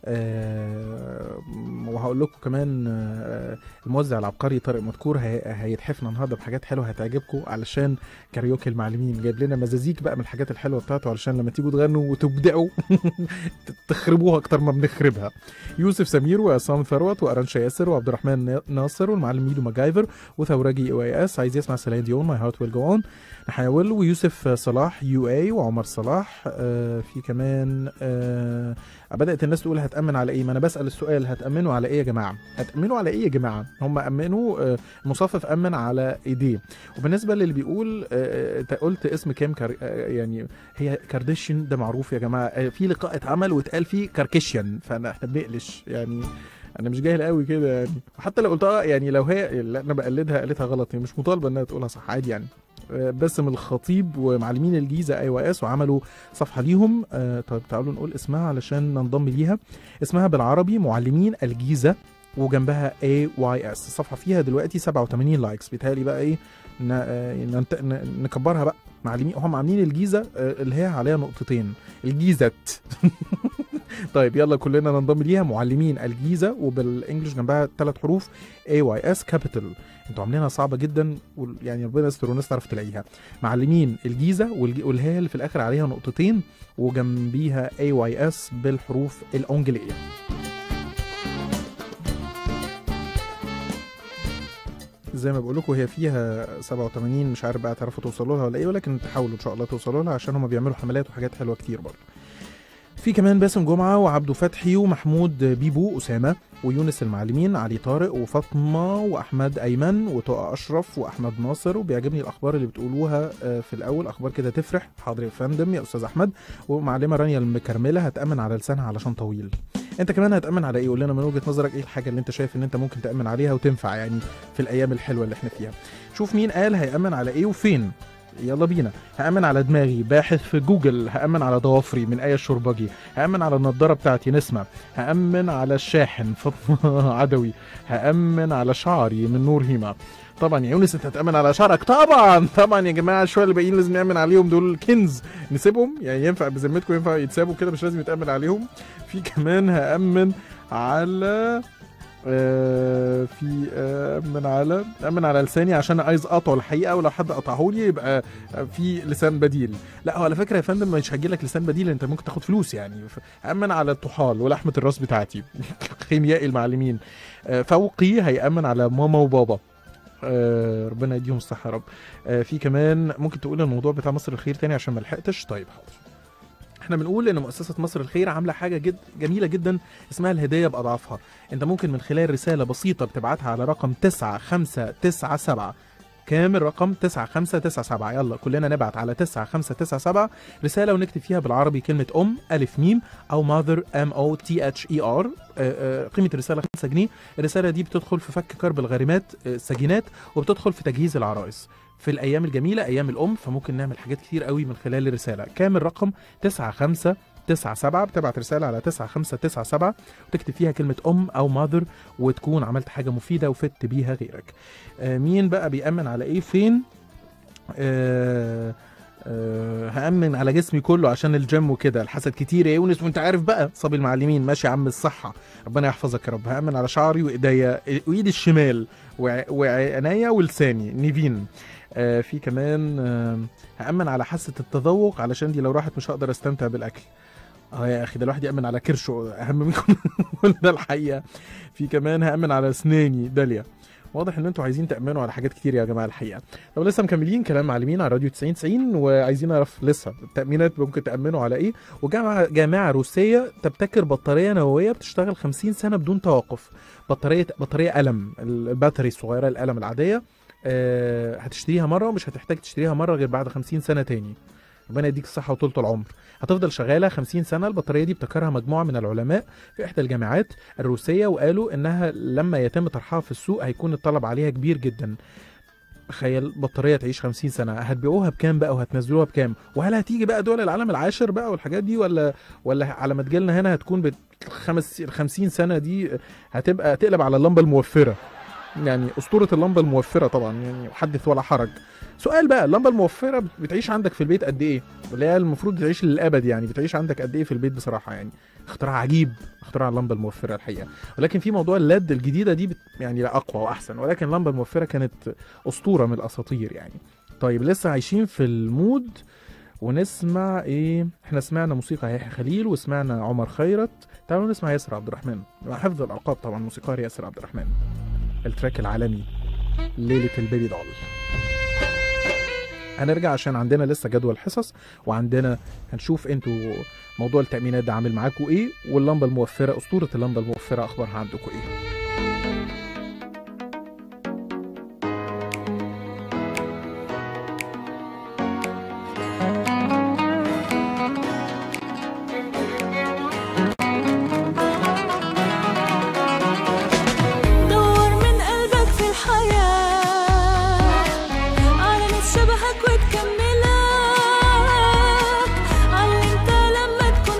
آه وهقول لكم كمان آه الموزع العبقري طارق مدكور هي- هيتحفنا النهارده بحاجات حلوه هتعجبكم علشان كاريوكي المعلمين جايب لنا مزازيك بقى من الحاجات الحلوه بتاعته علشان لما تيجوا تغنوا وتبدعوا تخربوها اكتر ما بنخربها يوسف سمير وعصام ثروت وارانشا ياسر وعبد الرحمن ناصر والمعلم ميدو ماجايفر وثورجي او اي اس عايز يسمع سيلين ديون ماي هارت ويل جو اون نحاول ويوسف صلاح يو اي وعمر صلاح آه في كمان آه بدات الناس تقول هتامن على ايه ما انا بسال السؤال هتامنوا على ايه يا جماعه هتامنوا على ايه يا جماعه هم امنوا آه المصفف امن على ايديه وبالنسبه للي بيقول آه انت قلت اسم كام كار آه يعني هي كارديشيان ده معروف يا جماعه آه في لقاء اتعمل واتقال فيه كاركيشيان فانا احنا بنقلش يعني انا مش جاهل قوي كده يعني وحتى لو قلتها يعني لو هي اللي انا بقلدها قالتها غلط هي مش مطالبه انها تقولها صح عادي يعني آه، باسم الخطيب ومعلمين الجيزه اي واي اس وعملوا صفحه ليهم آه، طيب تعالوا نقول اسمها علشان ننضم ليها اسمها بالعربي معلمين الجيزه وجنبها اي واي اس الصفحه فيها دلوقتي 87 لايكس بيتهيألي بقى ايه ن- آه، ننت- ن- نكبرها بقى معلمين هم عاملين الجيزه آه، اللي هي عليها نقطتين الجيزه طيب يلا كلنا ننضم ليها معلمين الجيزه وبالانجلش جنبها ثلاث حروف اي واي اس كابيتال انتوا عاملينها صعبه جدا وال- يعني ربنا يستر والناس تعرف تلاقيها معلمين الجيزه والج- والهي اللي في الاخر عليها نقطتين وجنبيها اي واي اس بالحروف الانجليزيه زي ما بقول لكم هي فيها 87 مش عارف بقى تعرفوا توصلوا لها ولا ايه ولكن تحاولوا ان شاء الله توصلوا لها عشان هم بيعملوا حملات وحاجات حلوه كتير برضه في كمان باسم جمعه وعبده فتحي ومحمود بيبو اسامه ويونس المعلمين علي طارق وفاطمه واحمد ايمن وطه اشرف واحمد ناصر وبيعجبني الاخبار اللي بتقولوها آه، في الاول اخبار كده تفرح حاضر يا فندم يا استاذ احمد ومعلمه رانيا المكرمله هتامن على لسانها علشان طويل انت كمان هتامن على ايه قول لنا من وجهه نظرك ايه الحاجه اللي انت شايف ان انت ممكن تامن عليها وتنفع يعني في الايام الحلوه اللي احنا فيها شوف مين قال هيامن على ايه وفين يلا بينا هأمن على دماغي باحث في جوجل هأمن على ضوافري من آية الشربجي هأمن على النضارة بتاعتي نسمة هأمن على الشاحن فاطمة عدوي هأمن على شعري من نور هيما طبعا يا يونس انت هتأمن على شعرك طبعا طبعا يا جماعه شويه اللي باقيين لازم نأمن عليهم دول كنز نسيبهم يعني ينفع بذمتكم ينفع يتسابوا كده مش لازم يتأمن عليهم في كمان هأمن على آه، في آه، امن على امن على لساني عشان عايز اقطعه الحقيقه ولو حد قطعه لي يبقى في لسان بديل لا هو على فكره يا فندم مش هجي لك لسان بديل انت ممكن تاخد فلوس يعني ف- امن على الطحال ولحمه الراس بتاعتي خيميائي المعلمين آه، فوقي هيامن على ماما وبابا آه، ربنا يديهم الصحه يا رب آه، في كمان ممكن تقول الموضوع بتاع مصر الخير تاني عشان ما لحقتش طيب حاضر احنا بنقول ان مؤسسه مصر الخير عامله حاجه جد جميله جدا اسمها الهديه باضعافها انت ممكن من خلال رساله بسيطه بتبعتها على رقم 9597 كام الرقم 9597 يلا كلنا نبعت على 9597 رساله ونكتب فيها بالعربي كلمه ام الف ميم او ماذر ام او تي اتش اي ار قيمه الرساله 5 جنيه الرساله دي بتدخل في فك كرب الغارمات آه، السجينات وبتدخل في تجهيز العرائس في الايام الجميله ايام الام فممكن نعمل حاجات كتير قوي من خلال الرساله كام الرقم 95 97 بتبعت رسالة على 9597 وتكتب فيها كلمة أم أو ماذر وتكون عملت حاجة مفيدة وفدت بيها غيرك. آه مين بقى بيأمن على إيه فين؟ آه آه هأمن على جسمي كله عشان الجيم وكده الحسد كتير يا يونس وانت عارف بقى صبي المعلمين ماشي يا عم الصحة ربنا يحفظك يا رب هأمن على شعري وإيديا وإيدي الشمال وع- وعينيا ولساني نيفين آه في كمان آه هأمن على حاسة التذوق علشان دي لو راحت مش هقدر استمتع بالأكل اه يا اخي ده الواحد يامن على كرشه اهم من كل ده الحقيقه في كمان هامن على اسناني داليا واضح ان انتوا عايزين تامنوا على حاجات كتير يا جماعه الحقيقه طب لسه مكملين كلام معلمين على راديو 90 90 وعايزين نعرف لسه التامينات ممكن تامنوا على ايه وجامعه جامعه روسيه تبتكر بطاريه نوويه بتشتغل 50 سنه بدون توقف بطاريه بطاريه قلم الباتري الصغيره القلم العاديه آه، هتشتريها مره ومش هتحتاج تشتريها مره غير بعد 50 سنه تاني ربنا يديك الصحه وطولة العمر هتفضل شغاله 50 سنه البطاريه دي ابتكرها مجموعه من العلماء في احدى الجامعات الروسيه وقالوا انها لما يتم طرحها في السوق هيكون الطلب عليها كبير جدا تخيل بطاريه تعيش 50 سنه هتبيعوها بكام بقى وهتنزلوها بكام وهل هتيجي بقى دول العالم العاشر بقى والحاجات دي ولا ولا على ما تجيلنا هنا هتكون بالخمس 50 سنه دي هتبقى تقلب على اللمبه الموفره يعني اسطوره اللمبه الموفره طبعا يعني حدث ولا حرج سؤال بقى اللمبه الموفره بتعيش عندك في البيت قد ايه اللي هي المفروض تعيش للابد يعني بتعيش عندك قد ايه في البيت بصراحه يعني اختراع عجيب اختراع اللمبه الموفره الحقيقه ولكن في موضوع الليد الجديده دي بت يعني لا اقوى واحسن ولكن اللمبه الموفره كانت اسطوره من الاساطير يعني طيب لسه عايشين في المود ونسمع ايه احنا سمعنا موسيقى يحيى خليل وسمعنا عمر خيرت تعالوا نسمع ياسر عبد الرحمن مع حفظ الالقاب طبعا موسيقار ياسر عبد الرحمن التراك العالمي ليله البيبي دول هنرجع عشان عندنا لسه جدول حصص وعندنا هنشوف انتوا موضوع التأمينات ده عامل معاكم ايه واللمبة الموفرة أسطورة اللمبة الموفرة أخبارها عندكم ايه دور من قلبك في الحياة على ناس شبهك وتكملك على انت لما تكون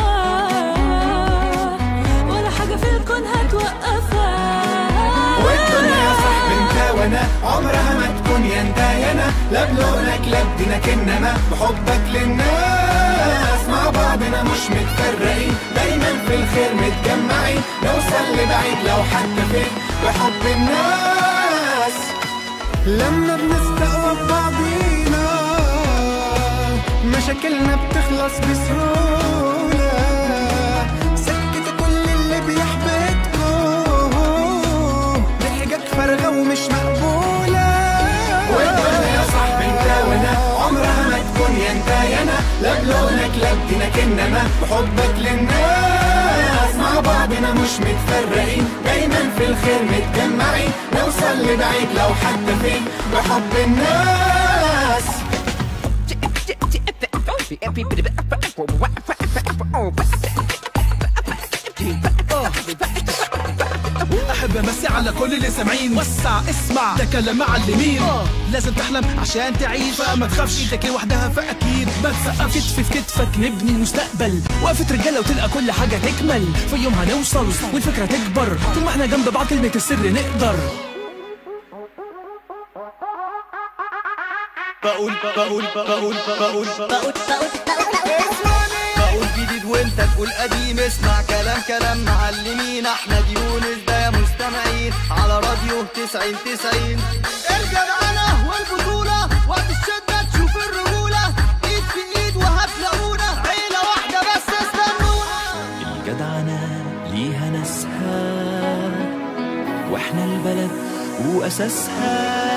معاه ولا حاجة في الكون هتوقفك والدنيا يا صاحبي انت وانا عمرها ما تكون يا انت يا انا لا بلونك لا بدينك انما بحبك للناس مع بعضنا مش متفرقين دايما في الخير متجمعين نوصل لبعيد لو حتى فين بحب الناس لما بنستقوى ببعضينا مشاكلنا بتخلص بسهولة سكت كل اللي بيحبطكم ضحكك فارغة ومش مقبولة والدنيا يا صاحبي انت وانا عمرها ما تكون يا انت يا انا لا بلونك لا بدينك انما بحبك للناس مع بعضنا مش متفرقين دايما في الخير متجمعين نوصل لبعيد لو حتى فين بحب الناس احب امسي على كل اللي سامعين وسع اسمع ده كلام معلمين لازم تحلم عشان تعيش فما تخافش ايدك لوحدها فاكيد ما تسقفش كتف في كتفك نبني المستقبل وقفة رجاله وتلقى كل حاجه تكمل في يوم هنوصل والفكره تكبر طول ما احنا جنب بعض كلمه السر نقدر بقول بقول بقول بقول بقول بقول جديد وانت تقول قديم اسمع كلام كلام معلمين احمد يونس ده يا مستمعين على راديو 90 90 الجدعنة والبطولة وقت الشدة تشوف الرجولة ايد في ايد وهتلاقونا عيلة واحدة بس استنونا الجدعنة ليها ناسها واحنا البلد واساسها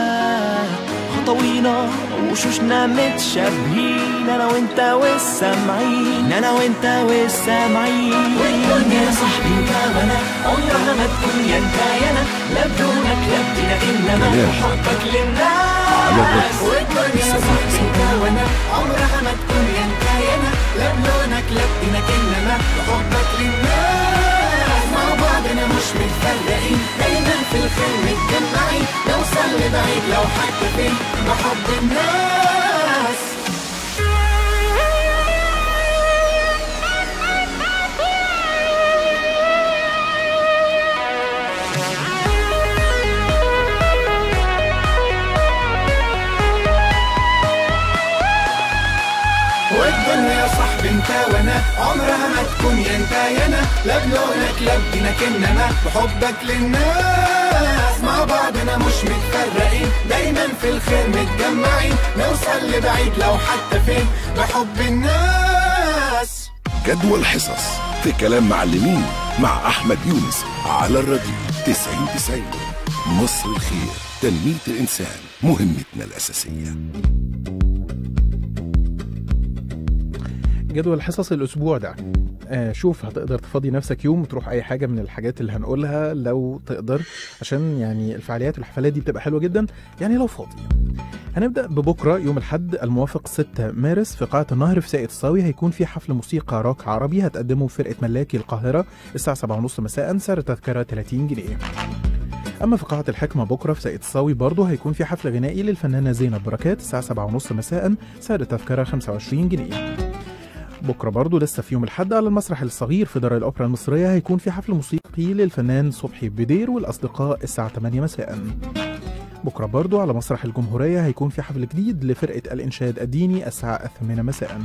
خطوينا وشوشنا متشابهين انا وانت والسامعين انا وانت والسامعين والدنيا يا صاحبي انت وانا عمرها ما تكون يا انت يا انا لا بدونك لا بدينك انما حبك للناس والدنيا يا صاحبي انت وانا عمرها ما تكون يا انت يا انا لا بلونك لا بدينك انما بحبك للناس مع بعضنا مش متفرقين دايما في الخير متجمعين نوصل لبعيد لو حتى فين بحب الناس والدنيا يا صاحبي انت وانا عمرها ما تكون يا انت يا انا لا بلونك لا بدينك انما بحبك للناس مع بعضنا مش متفرقين دايما في الخير متجمعين نوصل لبعيد لو حتى فين بحب الناس جدول حصص في كلام معلمين مع أحمد يونس على الراديو 90 90 مصر الخير تنمية الإنسان مهمتنا الأساسية جدول حصص الاسبوع ده آه شوف هتقدر تفضي نفسك يوم وتروح اي حاجه من الحاجات اللي هنقولها لو تقدر عشان يعني الفعاليات والحفلات دي بتبقى حلوه جدا يعني لو فاضي هنبدا ببكره يوم الاحد الموافق 6 مارس في قاعه النهر في ساقية الصاوي هيكون في حفل موسيقى روك عربي هتقدمه فرقه ملاكي القاهره الساعه 7:30 مساء سعر التذكره 30 جنيه اما في قاعه الحكمه بكره في ساقية الصاوي برضه هيكون في حفل غنائي للفنانه زينب بركات الساعه 7:30 مساء سعر التذكره 25 جنيه بكره برضه لسه في يوم الاحد على المسرح الصغير في دار الاوبرا المصريه هيكون في حفل موسيقي للفنان صبحي بدير والاصدقاء الساعه 8 مساء بكره برضه على مسرح الجمهوريه هيكون في حفل جديد لفرقه الانشاد الديني الساعه 8 مساء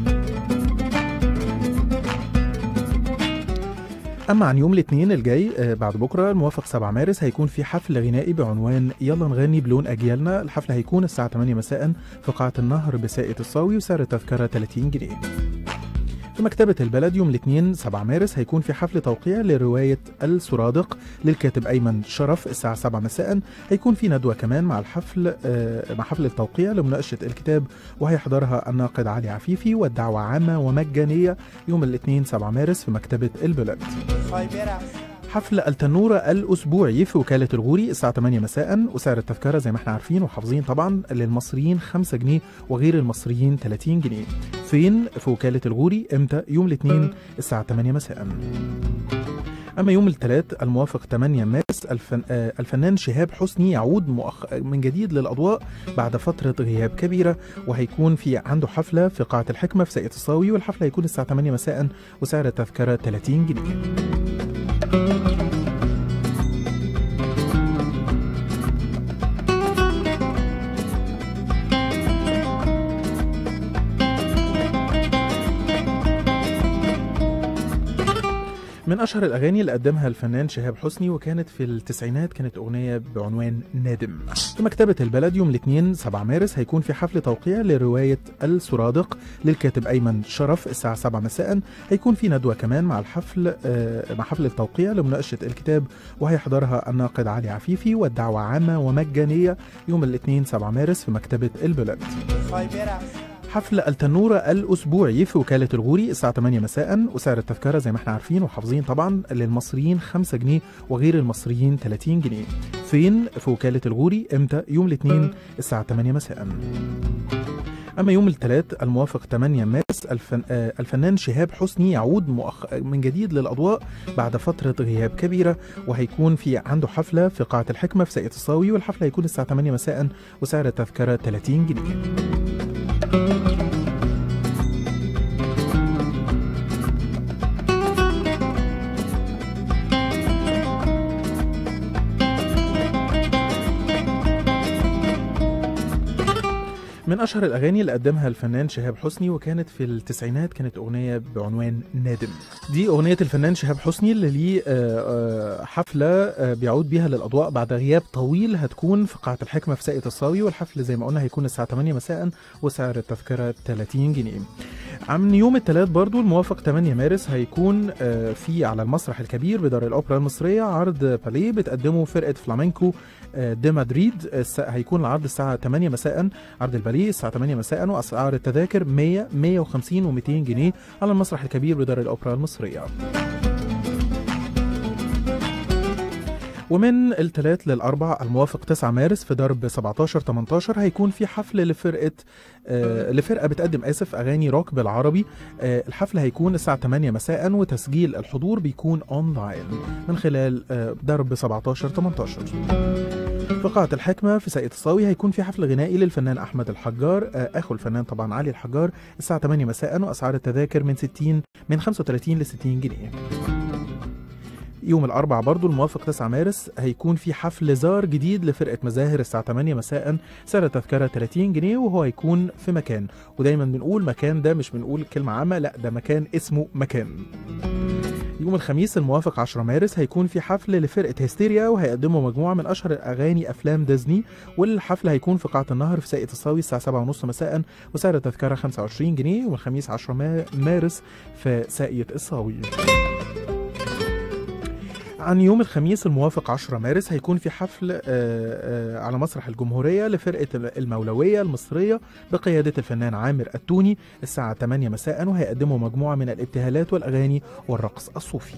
اما عن يوم الاثنين الجاي آه، بعد بكره الموافق 7 مارس هيكون في حفل غنائي بعنوان يلا نغني بلون اجيالنا الحفل هيكون الساعه 8 مساء في قاعه النهر بساقية الصاوي وسعر التذكره 30 جنيه في مكتبة البلد يوم الاثنين 7 مارس هيكون في حفل توقيع لرواية السرادق للكاتب أيمن شرف الساعة 7 مساء هيكون في ندوة كمان مع الحفل آه، مع حفل التوقيع لمناقشة الكتاب وهيحضرها الناقد علي عفيفي والدعوة عامة ومجانية يوم الاثنين 7 مارس في مكتبة البلد حفل التنورة الأسبوعي في وكالة الغوري الساعة 8 مساء وسعر التذكرة زي ما احنا عارفين وحافظين طبعا للمصريين 5 جنيه وغير المصريين 30 جنيه فين في وكالة الغوري امتى يوم الاثنين الساعة 8 مساء أما يوم الثلاث الموافق 8 مارس الفن... آه، الفنان شهاب حسني يعود مؤخ... من جديد للأضواء بعد فترة غياب كبيرة وهيكون في عنده حفلة في قاعة الحكمة في ساقية الصاوي والحفلة هيكون الساعة 8 مساء وسعر التذكرة 30 جنيه من اشهر الاغاني اللي قدمها الفنان شهاب حسني وكانت في التسعينات كانت اغنيه بعنوان نادم في مكتبه البلد يوم الاثنين 7 مارس هيكون في حفل توقيع لروايه السرادق للكاتب ايمن شرف الساعه 7 مساء هيكون في ندوه كمان مع الحفل آه، مع حفل التوقيع لمناقشه الكتاب وهيحضرها الناقد علي عفيفي والدعوه عامه ومجانيه يوم الاثنين 7 مارس في مكتبه البلد حفل التنورة الأسبوعي في وكالة الغوري الساعة 8 مساء وسعر التذكرة زي ما احنا عارفين وحافظين طبعا للمصريين 5 جنيه وغير المصريين 30 جنيه فين في وكالة الغوري امتى يوم الاثنين الساعة 8 مساء أما يوم الثلاث الموافق 8 مارس الفن... آه، الفنان شهاب حسني يعود مؤخ... من جديد للأضواء بعد فترة غياب كبيرة وهيكون في عنده حفلة في قاعة الحكمة في ساقية الصاوي والحفلة هيكون الساعة 8 مساء وسعر التذكرة 30 جنيه من اشهر الاغاني اللي قدمها الفنان شهاب حسني وكانت في التسعينات كانت اغنيه بعنوان نادم دي اغنيه الفنان شهاب حسني اللي ليه آه، آه، حفله آه، بيعود بيها للاضواء بعد غياب طويل هتكون في قاعه الحكمه في ساقية الصاوي والحفل زي ما قلنا هيكون الساعه 8 مساء وسعر التذكره 30 جنيه عن يوم الثلاث برضو الموافق 8 مارس هيكون آه، في على المسرح الكبير بدار الاوبرا المصريه عرض باليه بتقدمه فرقه فلامينكو آه، دي مدريد الس- هيكون العرض الساعه 8 مساء عرض الباليه الساعه 8 مساء واسعار التذاكر 100 150 و200 جنيه على المسرح الكبير بدار الاوبرا المصريه ومن الثلاث للأربع الموافق 9 مارس في درب 17 18 هيكون في حفل لفرقة آه لفرقة بتقدم آسف أغاني روك بالعربي آه الحفل هيكون الساعة 8 مساء وتسجيل الحضور بيكون أونلاين من خلال آه درب 17 18 في قاعة الحكمة في ساقية الصاوي هيكون في حفل غنائي للفنان أحمد الحجار آه أخو الفنان طبعا علي الحجار الساعة 8 مساء وأسعار التذاكر من 60 من 35 ل 60 جنيه يوم الأربع برضو الموافق 9 مارس هيكون في حفل زار جديد لفرقة مزاهر الساعة 8 مساء سعر التذكرة 30 جنيه وهو هيكون في مكان ودايما بنقول مكان ده مش بنقول كلمة عامة لا ده مكان اسمه مكان يوم الخميس الموافق 10 مارس هيكون في حفل لفرقة هيستيريا وهيقدموا مجموعة من أشهر أغاني أفلام ديزني والحفل هيكون في قاعة النهر في ساقية الصاوي الساعة 7:30 مساء وسعر التذكرة 25 جنيه يوم الخميس 10 ما- مارس في ساقية الصاوي عن يوم الخميس الموافق 10 مارس هيكون في حفل آه، آه، على مسرح الجمهورية لفرقة المولوية المصرية بقيادة الفنان عامر التوني الساعة 8 مساء وهيقدموا مجموعة من الابتهالات والأغاني والرقص الصوفي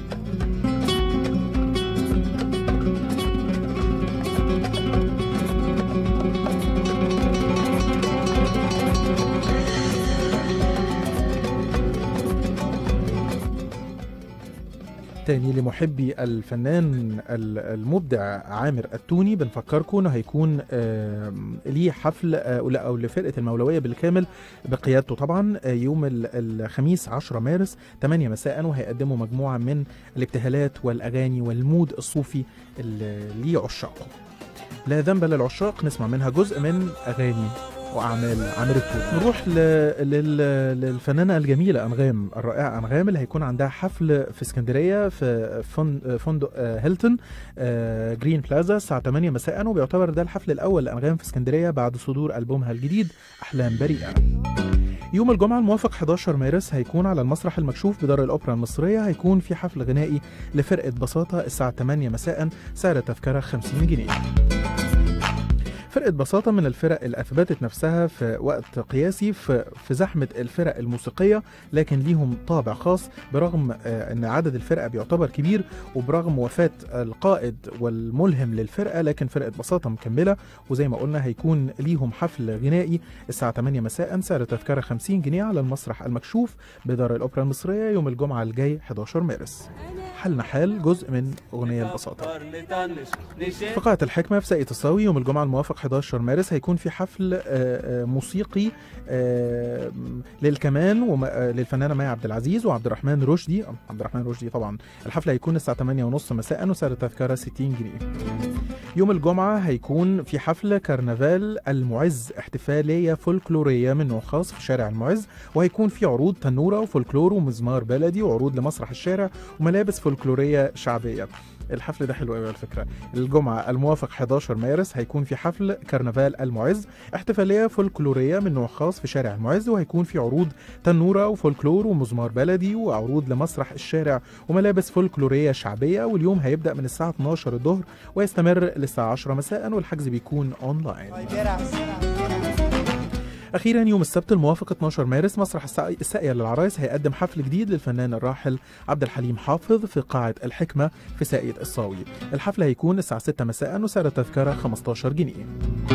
تاني لمحبي الفنان ال- المبدع عامر التوني بنفكركم انه هيكون آم، ليه حفل آه، لا، او لفرقه المولويه بالكامل بقيادته طبعا آه، يوم ال- الخميس 10 مارس 8 مساء وهيقدموا مجموعه من الابتهالات والاغاني والمود الصوفي اللي ليه عشاقه لا ذنب للعشاق نسمع منها جزء من اغاني واعمال عامر التوني نروح ل... لل... للفنانه الجميله انغام الرائعه انغام اللي هيكون عندها حفل في اسكندريه في فن... فندق آه، هيلتون آه، جرين بلازا الساعه 8 مساء وبيعتبر ده الحفل الاول لانغام في اسكندريه بعد صدور البومها الجديد احلام بريئه يوم الجمعة الموافق 11 مارس هيكون على المسرح المكشوف بدار الأوبرا المصرية هيكون في حفل غنائي لفرقة بساطة الساعة 8 مساء سعر التذكرة 50 جنيه فرقة بساطة من الفرق اللي أثبتت نفسها في وقت قياسي في, في زحمة الفرق الموسيقية لكن ليهم طابع خاص برغم آه، أن عدد الفرقة بيعتبر كبير وبرغم وفاة القائد والملهم للفرقة لكن فرقة بساطة مكملة وزي ما قلنا هيكون ليهم حفل غنائي الساعة 8 مساء سعر التذكرة 50 جنيه على المسرح المكشوف بدار الأوبرا المصرية يوم الجمعة الجاي 11 مارس حالنا حال جزء من أغنية البساطة في قاعة الحكمة في ساقية الصاوي يوم الجمعة الموافق 11 مارس هيكون في حفل آه، آه، موسيقي آه، للكمان وم- آه، للفنانة مايا عبد العزيز وعبد الرحمن رشدي آه، عبد الرحمن رشدي طبعا الحفل هيكون الساعة 8 ونص مساء وسعر التذكرة 60 جنيه يوم الجمعة هيكون في حفل كرنفال المعز احتفالية فولكلورية من نوع خاص في شارع المعز وهيكون في عروض تنورة وفولكلور ومزمار بلدي وعروض لمسرح الشارع وملابس فولكلورية شعبية الحفل ده حلو قوي على فكره الجمعه الموافق 11 مارس هيكون في حفل كرنفال المعز احتفاليه فولكلوريه من نوع خاص في شارع المعز وهيكون في عروض تنوره وفولكلور ومزمار بلدي وعروض لمسرح الشارع وملابس فولكلوريه شعبيه واليوم هيبدا من الساعه 12 الظهر ويستمر للساعه 10 مساء والحجز بيكون اونلاين اخيرا يوم السبت الموافق 12 مارس مسرح الساقي- الساقيه للعرايس هيقدم حفل جديد للفنان الراحل عبد الحليم حافظ في قاعه الحكمه في ساقيه الصاوي الحفل هيكون الساعه 6 مساء وسعر التذكره 15 جنيه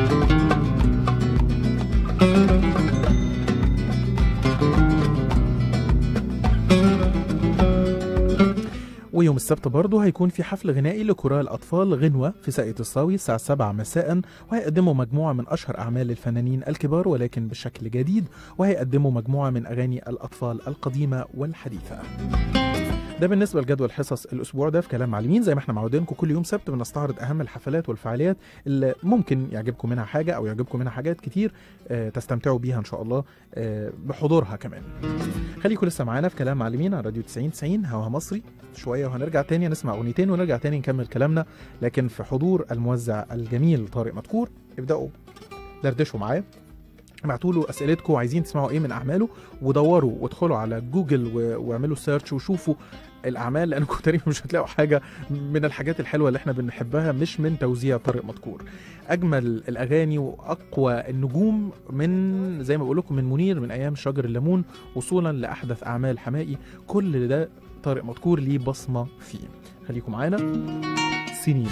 ويوم السبت برضه هيكون في حفل غنائي لكورال أطفال غنوة في ساقية الصاوي الساعة 7 مساء وهيقدموا مجموعة من أشهر أعمال الفنانين الكبار ولكن بشكل جديد وهيقدموا مجموعة من أغاني الأطفال القديمة والحديثة ده بالنسبه لجدول حصص الاسبوع ده في كلام معلمين زي ما احنا معودينكم كل يوم سبت بنستعرض اهم الحفلات والفعاليات اللي ممكن يعجبكم منها حاجه او يعجبكم منها حاجات كتير آه، تستمتعوا بيها ان شاء الله آه، بحضورها كمان خليكم لسه معانا في كلام معلمين على راديو 90 90 هوا مصري شويه وهنرجع تاني نسمع اغنيتين ونرجع تاني نكمل كلامنا لكن في حضور الموزع الجميل طارق مدكور ابداوا دردشوا معاه ابعتوا له اسئلتكم وعايزين تسمعوا ايه من اعماله ودوروا وادخلوا على جوجل و- واعملوا سيرش وشوفوا الاعمال لانكم تقريبا مش هتلاقوا حاجه من الحاجات الحلوه اللي احنا بنحبها مش من توزيع طارق مدكور اجمل الاغاني واقوى النجوم من زي ما بقول لكم من منير من ايام شجر الليمون وصولا لاحدث اعمال حمائي كل ده طارق مدكور ليه بصمه فيه خليكم معانا سنين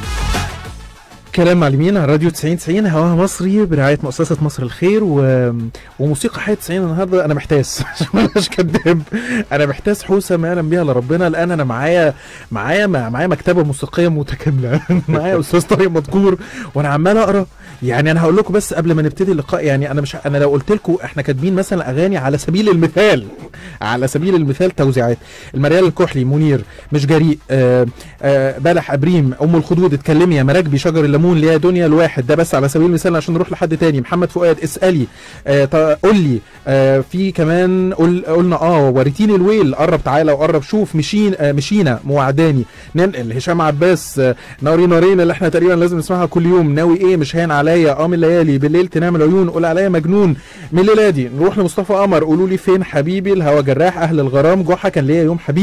كلام معلمين على راديو 90 90 هواها مصري برعايه مؤسسه مصر الخير و... وموسيقى حياه 90 النهارده انا محتاس عشان ما أبقاش كداب انا محتاس حوسه ما يعلم بها الا ربنا الان انا معايا معايا معايا مكتبه موسيقيه متكامله معايا استاذ طارق مذكور وانا عمال اقرا يعني انا هقول لكم بس قبل ما نبتدي اللقاء يعني انا مش انا لو قلت لكم احنا كاتبين مثلا اغاني على سبيل المثال على سبيل المثال توزيعات المريال الكحلي منير مش جريء آه آه بلح ابريم ام الخدود اتكلمي يا مراكبي شجر الليمون ليا دنيا الواحد ده بس على سبيل المثال عشان نروح لحد تاني محمد فؤاد اسالي آه ط- قول لي آه في كمان قل قلنا اه وريتيني الويل قرب تعالى وقرب شوف مشين آه مشينا موعداني ننقل هشام عباس آه ناري نارين اللي احنا تقريبا لازم نسمعها كل يوم ناوي ايه مش هين عليا اه من الليالي بالليل تنام العيون قول عليا مجنون من الليله دي نروح لمصطفى قمر قولوا لي فين حبيبي الهوا جراح اهل الغرام جحا كان ليا يوم حبيب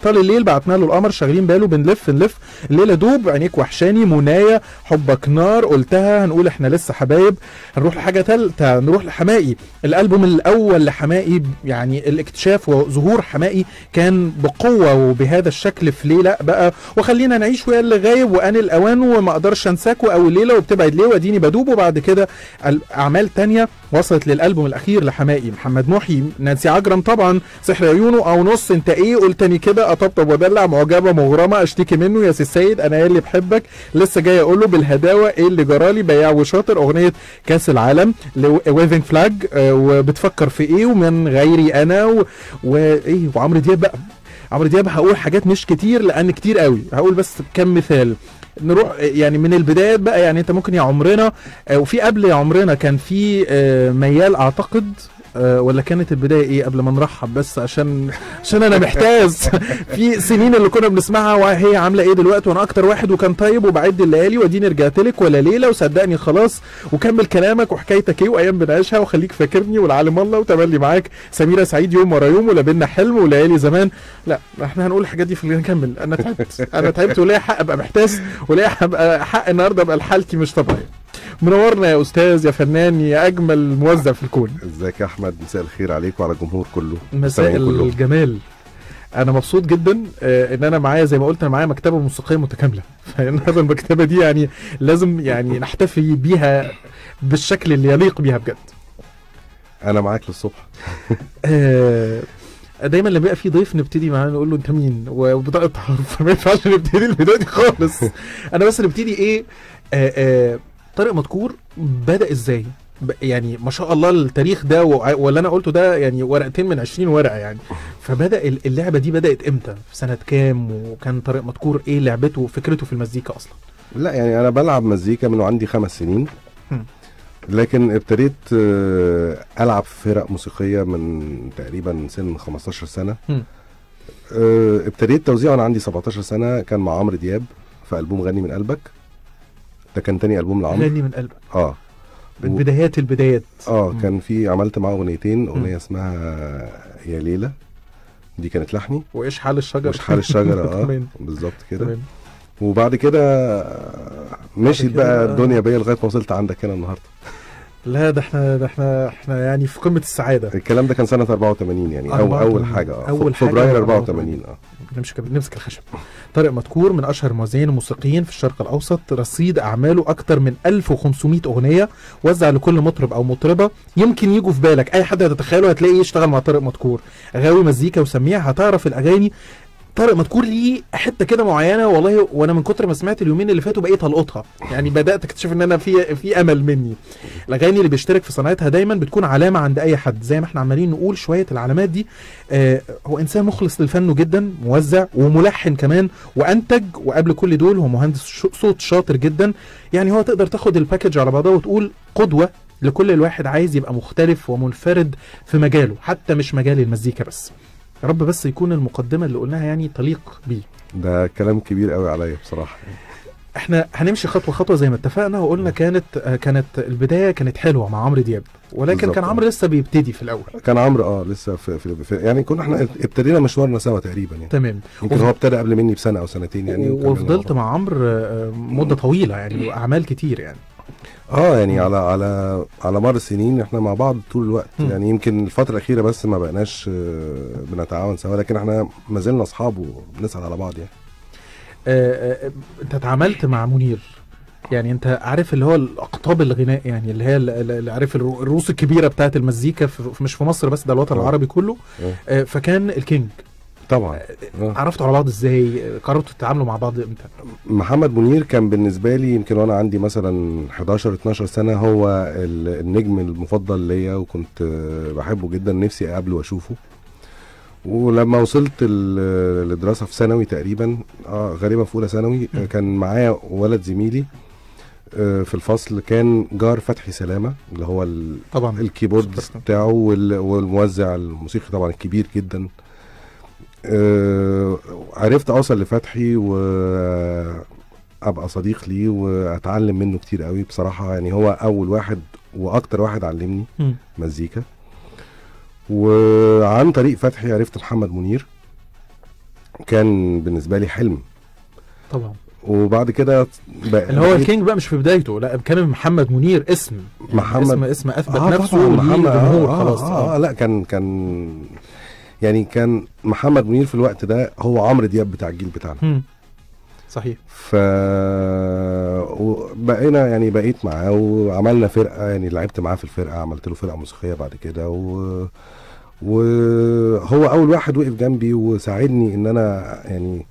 طال الليل بعتنا له القمر شاغلين باله بنلف نلف الليله دوب عينيك وحشاني منايا حبك نار قلتها هنقول احنا لسه حبايب هنروح لحاجه ثالثه نروح لحمائي الالبوم الاول لحمائي يعني الاكتشاف وظهور حمائي كان بقوه وبهذا الشكل في ليله بقى وخلينا نعيش ويا اللي غايب وان الاوان وما اقدرش انساك او الليله وبتبعد ليه واديني بدوب وبعد كده اعمال تانية وصلت للالبوم الاخير لحمائي محمد محي نانسي عجرم طبعا سحر عيونه او نص انت ايه قلتني كده اطبطب وادلع معجبه مغرمه اشتكي منه يا سي السيد انا اللي بحبك لسه جاي اقول له بالهداوه ايه اللي جرالي بياع وشاطر اغنيه كاس العالم ويفنج فلاج وبتفكر في ايه ومن غيري انا و- وايه وعمرو دياب بقى عمرو دياب هقول حاجات مش كتير لان كتير قوي هقول بس كم مثال نروح يعني من البدايات بقى يعني انت ممكن يا عمرنا آه، وفي قبل يا عمرنا كان في آه، ميال اعتقد آه، ولا كانت البدايه ايه قبل ما نرحب بس عشان عشان انا محتاز في سنين اللي كنا بنسمعها وهي عامله ايه دلوقتي وانا اكتر واحد وكان طيب وبعد الليالي واديني رجعت لك ولا ليله وصدقني خلاص وكمل كلامك وحكايتك ايه وايام بنعيشها وخليك فاكرني والعالم الله وتملي معاك سميره سعيد يوم ورا يوم ولا بينا حلم وليالي زمان لا احنا هنقول الحاجات دي في اللي نكمل انا تعبت انا تعبت وليا حق ابقى محتاس وليا حق ابقى حق النهارده ابقى حالتي مش طبيعيه منورنا يا استاذ يا فنان يا اجمل موزع في الكون ازيك يا احمد مساء الخير عليك وعلى الجمهور كله مساء المستمعين كلهم. الجمال انا مبسوط جدا آه، ان انا معايا زي ما قلت انا معايا مكتبه موسيقيه متكامله فالنهارده المكتبه دي يعني لازم يعني نحتفي بيها بالشكل اللي يليق بيها بجد انا معاك للصبح آه، دايما لما بيبقى في ضيف نبتدي معاه نقول له انت مين وبطاقه تعارف فما ينفعش نبتدي البدايه دي خالص انا بس نبتدي ايه آه آه طارق مدكور بدا ازاي ب- يعني ما شاء الله التاريخ ده وع- واللي انا قلته ده يعني ورقتين من 20 ورقه يعني فبدا ال- اللعبه دي بدات امتى في سنه كام وكان طارق مدكور ايه لعبته وفكرته في المزيكا اصلا لا يعني انا بلعب مزيكا من وعندي خمس سنين هم. لكن ابتديت آه، العب في فرق موسيقيه من تقريبا سن 15 سنه هم. آه، ابتديت توزيع وانا عندي 17 سنه كان مع عمرو دياب في البوم غني من قلبك ده كان تاني البوم لعمرو غني من قلبك اه من بدايات البدايات اه مم. كان في عملت معاه اغنيتين اغنيه اسمها يا ليلى دي كانت لحني وايش حال الشجر مش حال الشجره اه تمام بالظبط كده تمام وبعد كده آه، مشيت كده بقى بقى- الدنيا بيا لغايه ما وصلت عندك هنا النهارده لا ده احنا ده احنا احنا يعني في قمه السعاده الكلام ده كان سنه 84 يعني او 84. اول حاجه اه أول ف- حاجة فبراير 84. 84 اه نمسك نمسك الخشب طارق مدكور من اشهر الموزعين الموسيقيين في الشرق الاوسط رصيد اعماله اكتر من 1500 اغنيه وزع لكل مطرب او مطربه يمكن يجوا في بالك اي حد هتتخيله هتلاقيه يشتغل مع طارق مدكور غاوي مزيكا وسميع هتعرف الاغاني طارق مدكور ليه حته كده معينه والله وانا من كتر ما سمعت اليومين اللي فاتوا بقيت القطها يعني بدات اكتشف ان انا في في امل مني الاغاني اللي بيشترك في صناعتها دايما بتكون علامه عند اي حد زي ما احنا عمالين نقول شويه العلامات دي آه هو انسان مخلص لفنه جدا موزع وملحن كمان وانتج وقبل كل دول هو مهندس ش- صوت شاطر جدا يعني هو تقدر تاخد الباكج على بعضها وتقول قدوه لكل الواحد عايز يبقى مختلف ومنفرد في مجاله حتى مش مجال المزيكا بس يا رب بس يكون المقدمه اللي قلناها يعني تليق بيه ده كلام كبير قوي عليا بصراحه احنا هنمشي خطوه خطوه زي ما اتفقنا وقلنا كانت آه، كانت البدايه كانت حلوه مع عمرو دياب ولكن بالظبط، كان آه. عمرو لسه بيبتدي في الاول كان عمرو اه لسه في, في, في يعني كنا احنا ابتدينا مشوارنا سوا تقريبا يعني تمام يمكن هو ابتدى قبل مني بسنه او سنتين يعني وكملنا وفضلت مع مع عمرو آه، مده طويله يعني واعمال كتير يعني بعض. اه يعني على على على مر السنين احنا مع بعض طول الوقت مم. يعني يمكن الفتره الاخيره بس ما بقناش آه، بنتعاون سوا لكن احنا ما زلنا اصحاب وبنسال على بعض يعني آه، آه، انت اتعاملت مع منير يعني انت عارف اللي هو الاقطاب الغناء يعني اللي هي ال- ال- اللي عارف الرو- الروس الكبيره بتاعت المزيكا في في- مش في مصر بس ده الوطن آه. العربي كله آه. آه، فكان الكينج طبعا آه. عرفتوا على بعض ازاي آه، قررتوا تتعاملوا مع بعض امتى محمد منير كان بالنسبه لي يمكن وانا عندي مثلا 11 12 سنه هو ال- النجم المفضل ليا وكنت آه، بحبه جدا نفسي اقابله واشوفه ولما وصلت ال- للدراسه في ثانوي تقريبا اه غالبا في اولى ثانوي آه، كان معايا ولد زميلي آه، في الفصل كان جار فتحي سلامه اللي هو ال- طبعا الكيبورد سوبر بتاعه وال- والموزع الموسيقي طبعا الكبير جدا آه، عرفت اوصل لفتحي وابقى صديق ليه واتعلم منه كتير قوي بصراحه يعني هو اول واحد واكتر واحد علمني مم. مزيكا وعن طريق فتحي عرفت محمد منير كان بالنسبه لي حلم طبعا وبعد كده بقى اللي هو بقيت- الكينج بقى مش في بدايته لا كان محمد منير اسم يعني محمد- اسم اسم اثبت آه نفسه طبعاً، وليه محمد جمهور آه خلاص آه, آه لا كان كان يعني كان محمد منير في الوقت ده هو عمرو دياب بتاع الجيل بتاعنا مم. صحيح ف بقينا يعني بقيت معاه وعملنا فرقه يعني لعبت معاه في الفرقه عملت له فرقه موسيقيه بعد كده و وهو اول واحد وقف جنبي وساعدني ان انا يعني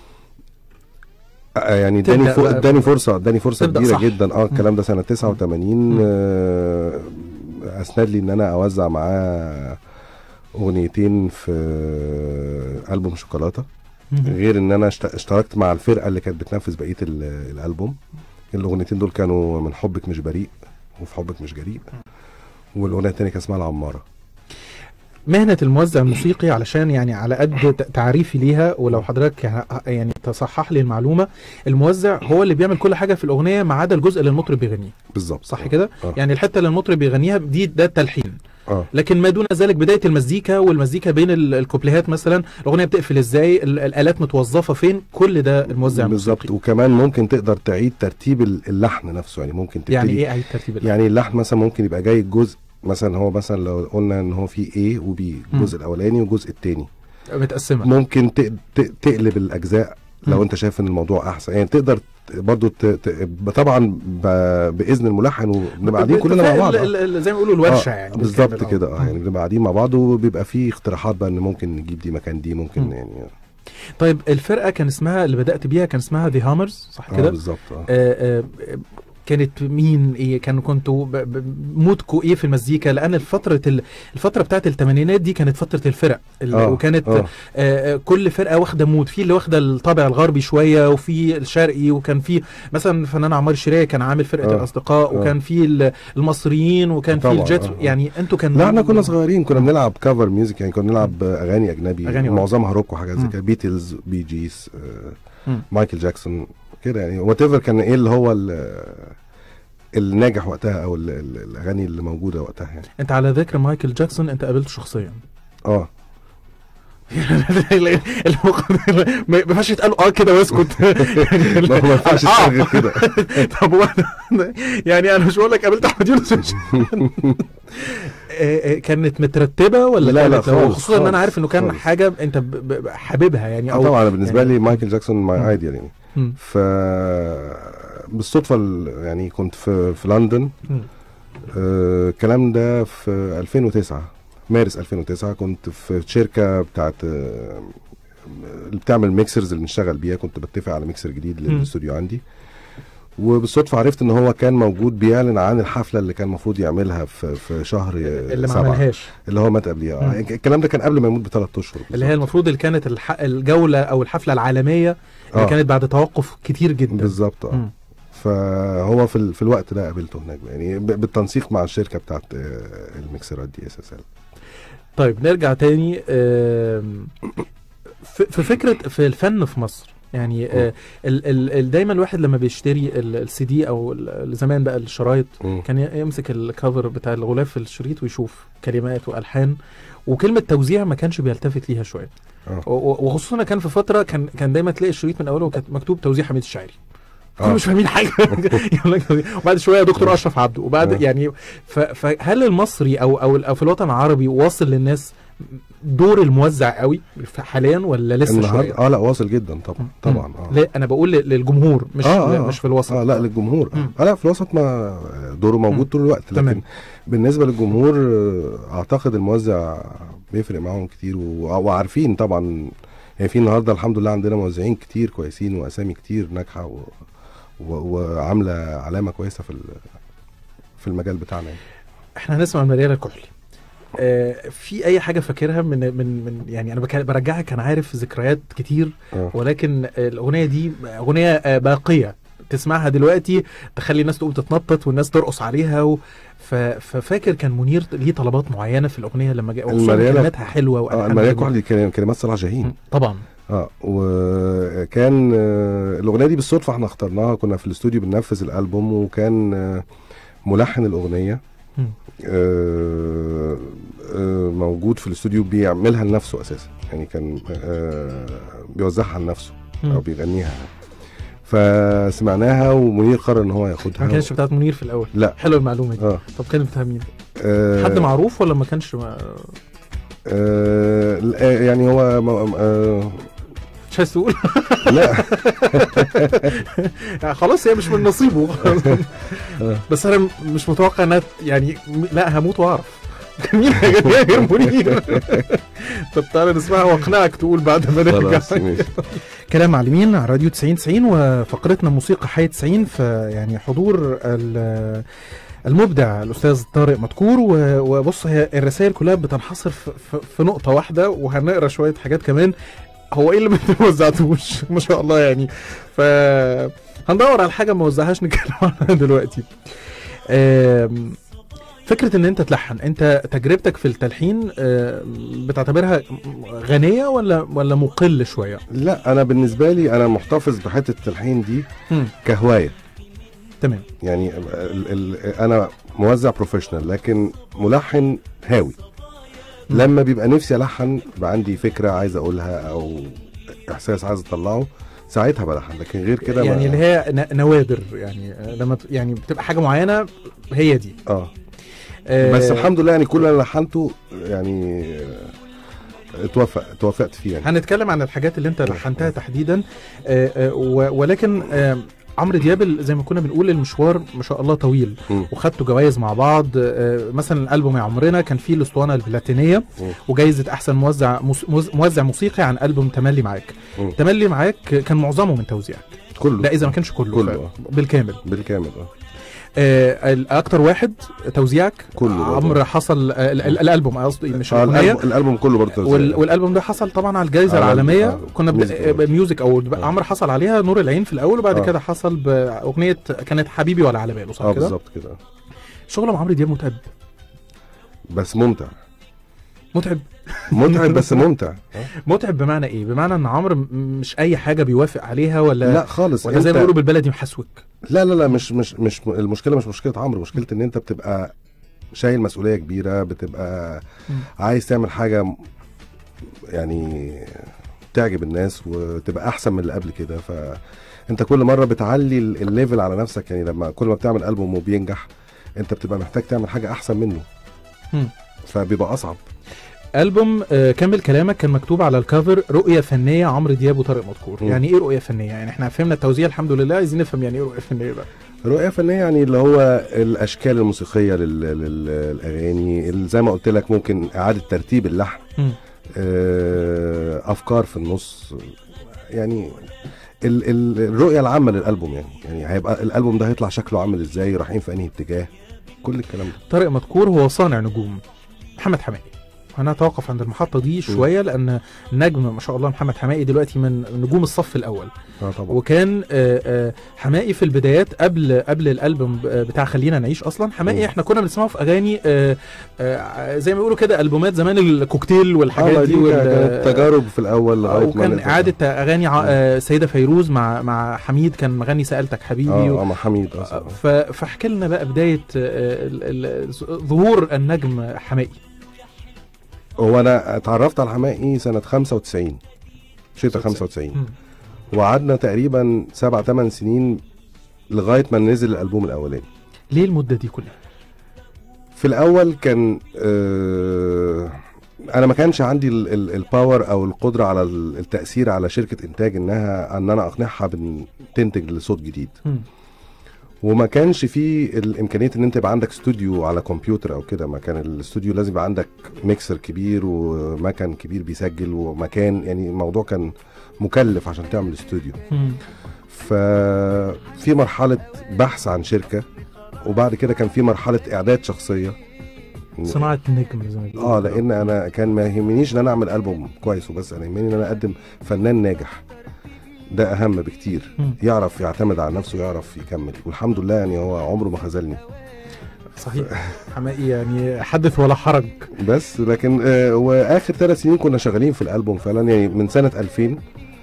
آه يعني اداني تبدأ فو- بقى- اداني فرصه اداني فرصه تبدأ كبيره صح. جدا اه مم. الكلام ده سنه 89 مم. آه اسند لي ان انا اوزع معاه اغنيتين في البوم شوكولاته مم. غير ان انا اشت- اشتركت مع الفرقه اللي كانت بتنفذ بقيه ال- الالبوم الاغنيتين دول كانوا من حبك مش بريء وفي حبك مش جريء والاغنيه الثانيه كان اسمها العماره مهنة الموزع الموسيقي علشان يعني على قد ت- تعريفي ليها ولو حضرتك ه- يعني تصحح لي المعلومة الموزع هو اللي بيعمل كل حاجة في الأغنية ما عدا الجزء اللي المطرب بيغنيه بالظبط صح آه. كده؟ آه. يعني الحتة اللي المطرب بيغنيها دي ده التلحين اه لكن ما دون ذلك بداية المزيكا والمزيكا بين ال- الكوبليهات مثلا الأغنية بتقفل ازاي ال- الآلات متوظفة فين كل ده الموزع بالظبط الموسيقي وكمان ممكن تقدر تعيد ترتيب ال- اللحن نفسه يعني ممكن تبتدي يعني ايه أي ترتيب اللحن؟ يعني اللحن مثلا ممكن يبقى جاي الجزء مثلا هو مثلا لو قلنا ان هو في A و B الجزء الاولاني والجزء الثاني متقسمة ممكن ت- ت- تقلب الاجزاء لو مم. انت شايف ان الموضوع احسن يعني تقدر ت- برضو ت... ت... طبعا ب... باذن الملحن وبنبقى قاعدين كلنا مع بعض ال- ال- زي ما بيقولوا الورشة يعني بالظبط بالكامل، آه. كده اه يعني بنبقى قاعدين مع بعض وبيبقى في اقتراحات بقى ان ممكن نجيب دي مكان دي ممكن مم. يعني طيب الفرقة كان اسمها اللي بدأت بيها كان اسمها ذا هامرز صح اه كده؟ بالظبط اه آه، آه، كانت مين ايه كانوا كنتوا ب- ب- مودكوا ايه في المزيكا لان الفتره ال- الفتره بتاعت الثمانينات دي كانت فتره الفرق ال- آه، وكانت آه. آه. آه كل فرقه واخده مود في اللي واخده الطابع الغربي شويه وفي الشرقي وكان في مثلا الفنان عمار الشريعي كان عامل فرقه آه، آه. الاصدقاء آه. وكان في ال- المصريين وكان في طبعاً، الجيتس آه، آه. يعني انتوا كان لا احنا كنا صغيرين كنا بنلعب كفر ميوزك يعني كنا بنلعب اغاني اجنبي أغاني معظمها روك وحاجات زي مم. كده بيتلز بي جيز آه مم. مايكل جاكسون كده يعني وات ايفر كان ايه اللي هو ال- الناجح وقتها او ال- ال- الاغاني اللي موجوده وقتها يعني انت على ذكر مايكل جاكسون انت قابلته شخصيا اه ما ينفعش يتقال اه كده واسكت ما هو ما ينفعش آه. تشتغل كده طب هو يعني انا مش بقول لك قابلت احمد يونس مش- آه، آه، كانت مترتبه ولا لا، لا كانت لو- خالص، خصوصا ان انا خالص، عارف انه كان خالص. حاجه انت ب- ب- حاببها يعني آه او طبعا أنا بالنسبه يعني- لي مايكل جاكسون مم. ماي ايديال يعني مم. ف بالصدفه ال- يعني كنت في في لندن مم. آه، الكلام ده في 2009 مارس 2009 كنت في شركه بتاعت آه، اللي بتعمل ميكسرز اللي بنشتغل بيها كنت بتفق على ميكسر جديد مم. للاستوديو عندي وبالصدفه عرفت ان هو كان موجود بيعلن عن الحفله اللي كان المفروض يعملها في في شهر اللي ما سبعة عملهاش اللي هو مات قبليها مم. آه، الكلام ده كان قبل ما يموت بثلاث اشهر اللي هي المفروض اللي كانت الح... الجوله او الحفله العالميه اللي آه. كانت بعد توقف كتير جدا بالظبط اه مم. فهو في ال- في الوقت ده قابلته هناك يعني ب- بالتنسيق مع الشركه بتاعت آه، الميكسرات دي اس اس ال طيب نرجع تاني آم، في في فكره في الفن في مصر يعني آه، ال ال ال دايما الواحد لما بيشتري السي دي او ال- زمان بقى الشرايط كان ي- يمسك الكفر بتاع الغلاف في الشريط ويشوف كلمات والحان وكلمه توزيع ما كانش بيلتفت ليها شويه آه. و- و- وخصوصا كان في فتره كان كان دايما تلاقي الشريط من اوله كانت مكتوب توزيع حميد الشاعري كلهم آه. مش فاهمين حاجه يقول لك توزيع. وبعد شويه دكتور اشرف عبده وبعد آه. يعني ف- فهل المصري او او او في الوطن العربي واصل للناس دور الموزع قوي ف- حاليا ولا لسه شويه؟ النهارده اه لا واصل جدا طبعا طبعا اه لا انا بقول ل- للجمهور مش آه، آه، مش في الوسط اه لا للجمهور مم. اه لا في الوسط ما دوره موجود مم. طول الوقت لكن تمام. بالنسبه للجمهور آه، اعتقد الموزع بيفرق معاهم كتير و- وعارفين طبعا يعني في النهارده الحمد لله عندنا موزعين كتير كويسين واسامي كتير ناجحه و... و... وعامله علامه كويسه في ال... في المجال بتاعنا يعني. احنا هنسمع مريالة الكحلي آه في اي حاجه فاكرها من من من يعني انا بك- برجعها كان عارف ذكريات كتير آه. ولكن آه، الاغنيه دي اغنيه آه، باقيه تسمعها دلوقتي تخلي الناس تقوم تتنطط والناس ترقص عليها و... ف... ففاكر كان منير ليه طلبات معينه في الاغنيه لما جاء وخصوصا المريالة- كلماتها حلوه اه والحانها المرايه جميلة. كحلي كان- كلمات صلاح جاهين مم، طبعا اه وكان آه، الاغنيه دي بالصدفه احنا اخترناها كنا في الاستوديو بننفذ الالبوم وكان آه، ملحن الاغنيه مم. آه، آه، موجود في الاستوديو بيعملها لنفسه اساسا يعني كان آه بيوزعها لنفسه مم. او بيغنيها فسمعناها ومنير قرر ان هو ما ياخدها كانش بتاعت منير في الاول لا حلوه المعلومه دي اه, طب كانت بتاع مين آه حد معروف ولا ما كانش ما... آه لا، يعني هو م- آه مش عايز تقول لا يعني خلاص هي مش من نصيبه بس انا م- مش متوقع انها يعني م- لا هموت واعرف مين هيغنيها غير منير طب تعالى نسمعها واقنعك تقول بعد ما نرجع خلاص ماشي كلام معلمين على راديو 90 90 وفقرتنا موسيقى حي 90 فيعني حضور ال- المبدع الاستاذ طارق مدكور و- وبص هي الرسائل كلها بتنحصر في, في, في نقطه واحده وهنقرا شويه حاجات كمان هو ايه اللي ما وزعتوش ما شاء الله يعني ف هندور على حاجه ما وزعهاش نتكلم عنها دلوقتي آم، فكره ان انت تلحن انت تجربتك في التلحين آم، بتعتبرها غنيه ولا ولا مقل شويه لا انا بالنسبه لي انا محتفظ بحته التلحين دي مم. كهوايه تمام يعني ال ال انا موزع بروفيشنال لكن ملحن هاوي مم. لما بيبقى نفسي الحن بيبقى عندي فكره عايز اقولها او احساس عايز اطلعه ساعتها بلحن لكن غير كده يعني ما- اللي هي ن- نوادر يعني آه، لما ت- يعني بتبقى حاجه معينه هي دي اه آه، بس الحمد لله يعني كل اللي لحنته يعني آه، اتوفق اتوفقت فيه يعني هنتكلم عن الحاجات اللي انت لحنتها تحديدا آه، آه، و- ولكن آه، عمرو دياب ال- زي ما كنا بنقول المشوار ما شاء الله طويل مم. وخدتوا جوائز مع بعض آه، مثلا الالبوم يا عمرنا كان فيه الاسطوانه البلاتينيه مم. وجائزه احسن موزع موس- موز- موزع موسيقي عن البوم تملي معاك مم. تملي معاك كان معظمه من توزيعك كله لا اذا ما كانش كله, كله، فعلا، آه. بالكامل بالكامل اه آه، الاكتر واحد توزيعك كله برضه. عمرو حصل آه، ال- ال- الالبوم قصدي مش آه الاغنيه الالبوم, الألبوم كله برضه توزيع. وال... والالبوم ده حصل طبعا على الجائزه على ال- العالميه آه، كنا ميوزك بد... أوورد. ميوزك او آه. عمرو حصل عليها نور العين في الاول وبعد آه. كده حصل باغنيه كانت حبيبي ولا على باله صح اه كده بالظبط كده شغل مع عمرو دياب متعب بس ممتع متعب متعب بس ممتع متعب بمعنى ايه بمعنى ان عمرو م- مش اي حاجه بيوافق عليها ولا لا خالص ولا زي ما أنت- بيقولوا بالبلدي محسوك لا لا لا مش مش مش المشكله مش مشكله عمرو مشكله ان انت بتبقى شايل مسؤوليه كبيره بتبقى مم. عايز تعمل حاجه م- يعني تعجب الناس وتبقى احسن من اللي قبل كده فانت كل مره بتعلي ال- الليفل على نفسك يعني لما كل ما بتعمل البوم وبينجح انت بتبقى محتاج تعمل حاجه احسن منه مم. فبيبقى اصعب البوم آه، كمل كلامك كان مكتوب على الكفر رؤيه فنيه عمرو دياب وطارق مدكور مم. يعني ايه رؤيه فنيه يعني احنا فهمنا التوزيع الحمد لله عايزين نفهم يعني ايه رؤيه فنيه بقى رؤية فنية يعني اللي هو الأشكال الموسيقية لل- لل- للأغاني اللي زي ما قلت لك ممكن إعادة ترتيب اللحن مم. آه، أفكار في النص يعني ال- ال- الرؤية العامة للألبوم يعني يعني هيبقى الألبوم ده هيطلع شكله عامل إزاي رايحين في أنهي اتجاه كل الكلام ده طارق مدكور هو صانع نجوم محمد حماقي انا اتوقف عند المحطه دي شويه لان نجم ما شاء الله محمد حماقي دلوقتي من نجوم الصف الاول اه طبعا وكان آه، آه، حماقي في البدايات قبل قبل الالبوم آه، بتاع خلينا نعيش اصلا حماقي مم. احنا كنا بنسمعه في اغاني آه، آه، زي ما بيقولوا كده البومات زمان الكوكتيل آه، والحاجات دي دي وال- كانت تجارب في الأول آه، لغاية ما وكان نقدر- اعاده اغاني ع- آه، سيده فيروز مع مع حميد كان مغني سالتك حبيبي اه و- اه مع حميد أصلا ف- فاحكي لنا بقى بدايه آه، ال- ال- ظهور النجم حماقي هو أنا اتعرفت على حماقي سنة 95 شتاء 95 مم. وقعدنا تقريبا سبع ثمان سنين لغايه ما نزل الالبوم الاولاني ليه المده دي كلها في الاول كان آه انا ما كانش عندي ال- ال- الباور او القدره على ال- التاثير على شركه انتاج انها ان انا اقنعها بان تنتج لصوت جديد مم. وما كانش فيه الامكانيه ان انت يبقى عندك استوديو على كمبيوتر او كده ما كان الاستوديو لازم يبقى عندك ميكسر كبير ومكان كبير بيسجل ومكان يعني الموضوع كان مكلف عشان تعمل استوديو مم. ففي مرحلة بحث عن شركة وبعد كده كان في مرحلة إعداد شخصية صناعه نجم زي ما بيقولوا. اه لان انا كان ما يهمنيش ان انا اعمل البوم كويس وبس انا يهمني ان انا اقدم فنان ناجح ده اهم بكتير مم. يعرف يعتمد على نفسه يعرف يكمل والحمد لله يعني هو عمره ما خذلني صحيح حماقي يعني حدث ولا حرج بس لكن آه واخر ثلاث سنين كنا شغالين في الالبوم فعلا يعني من سنه 2000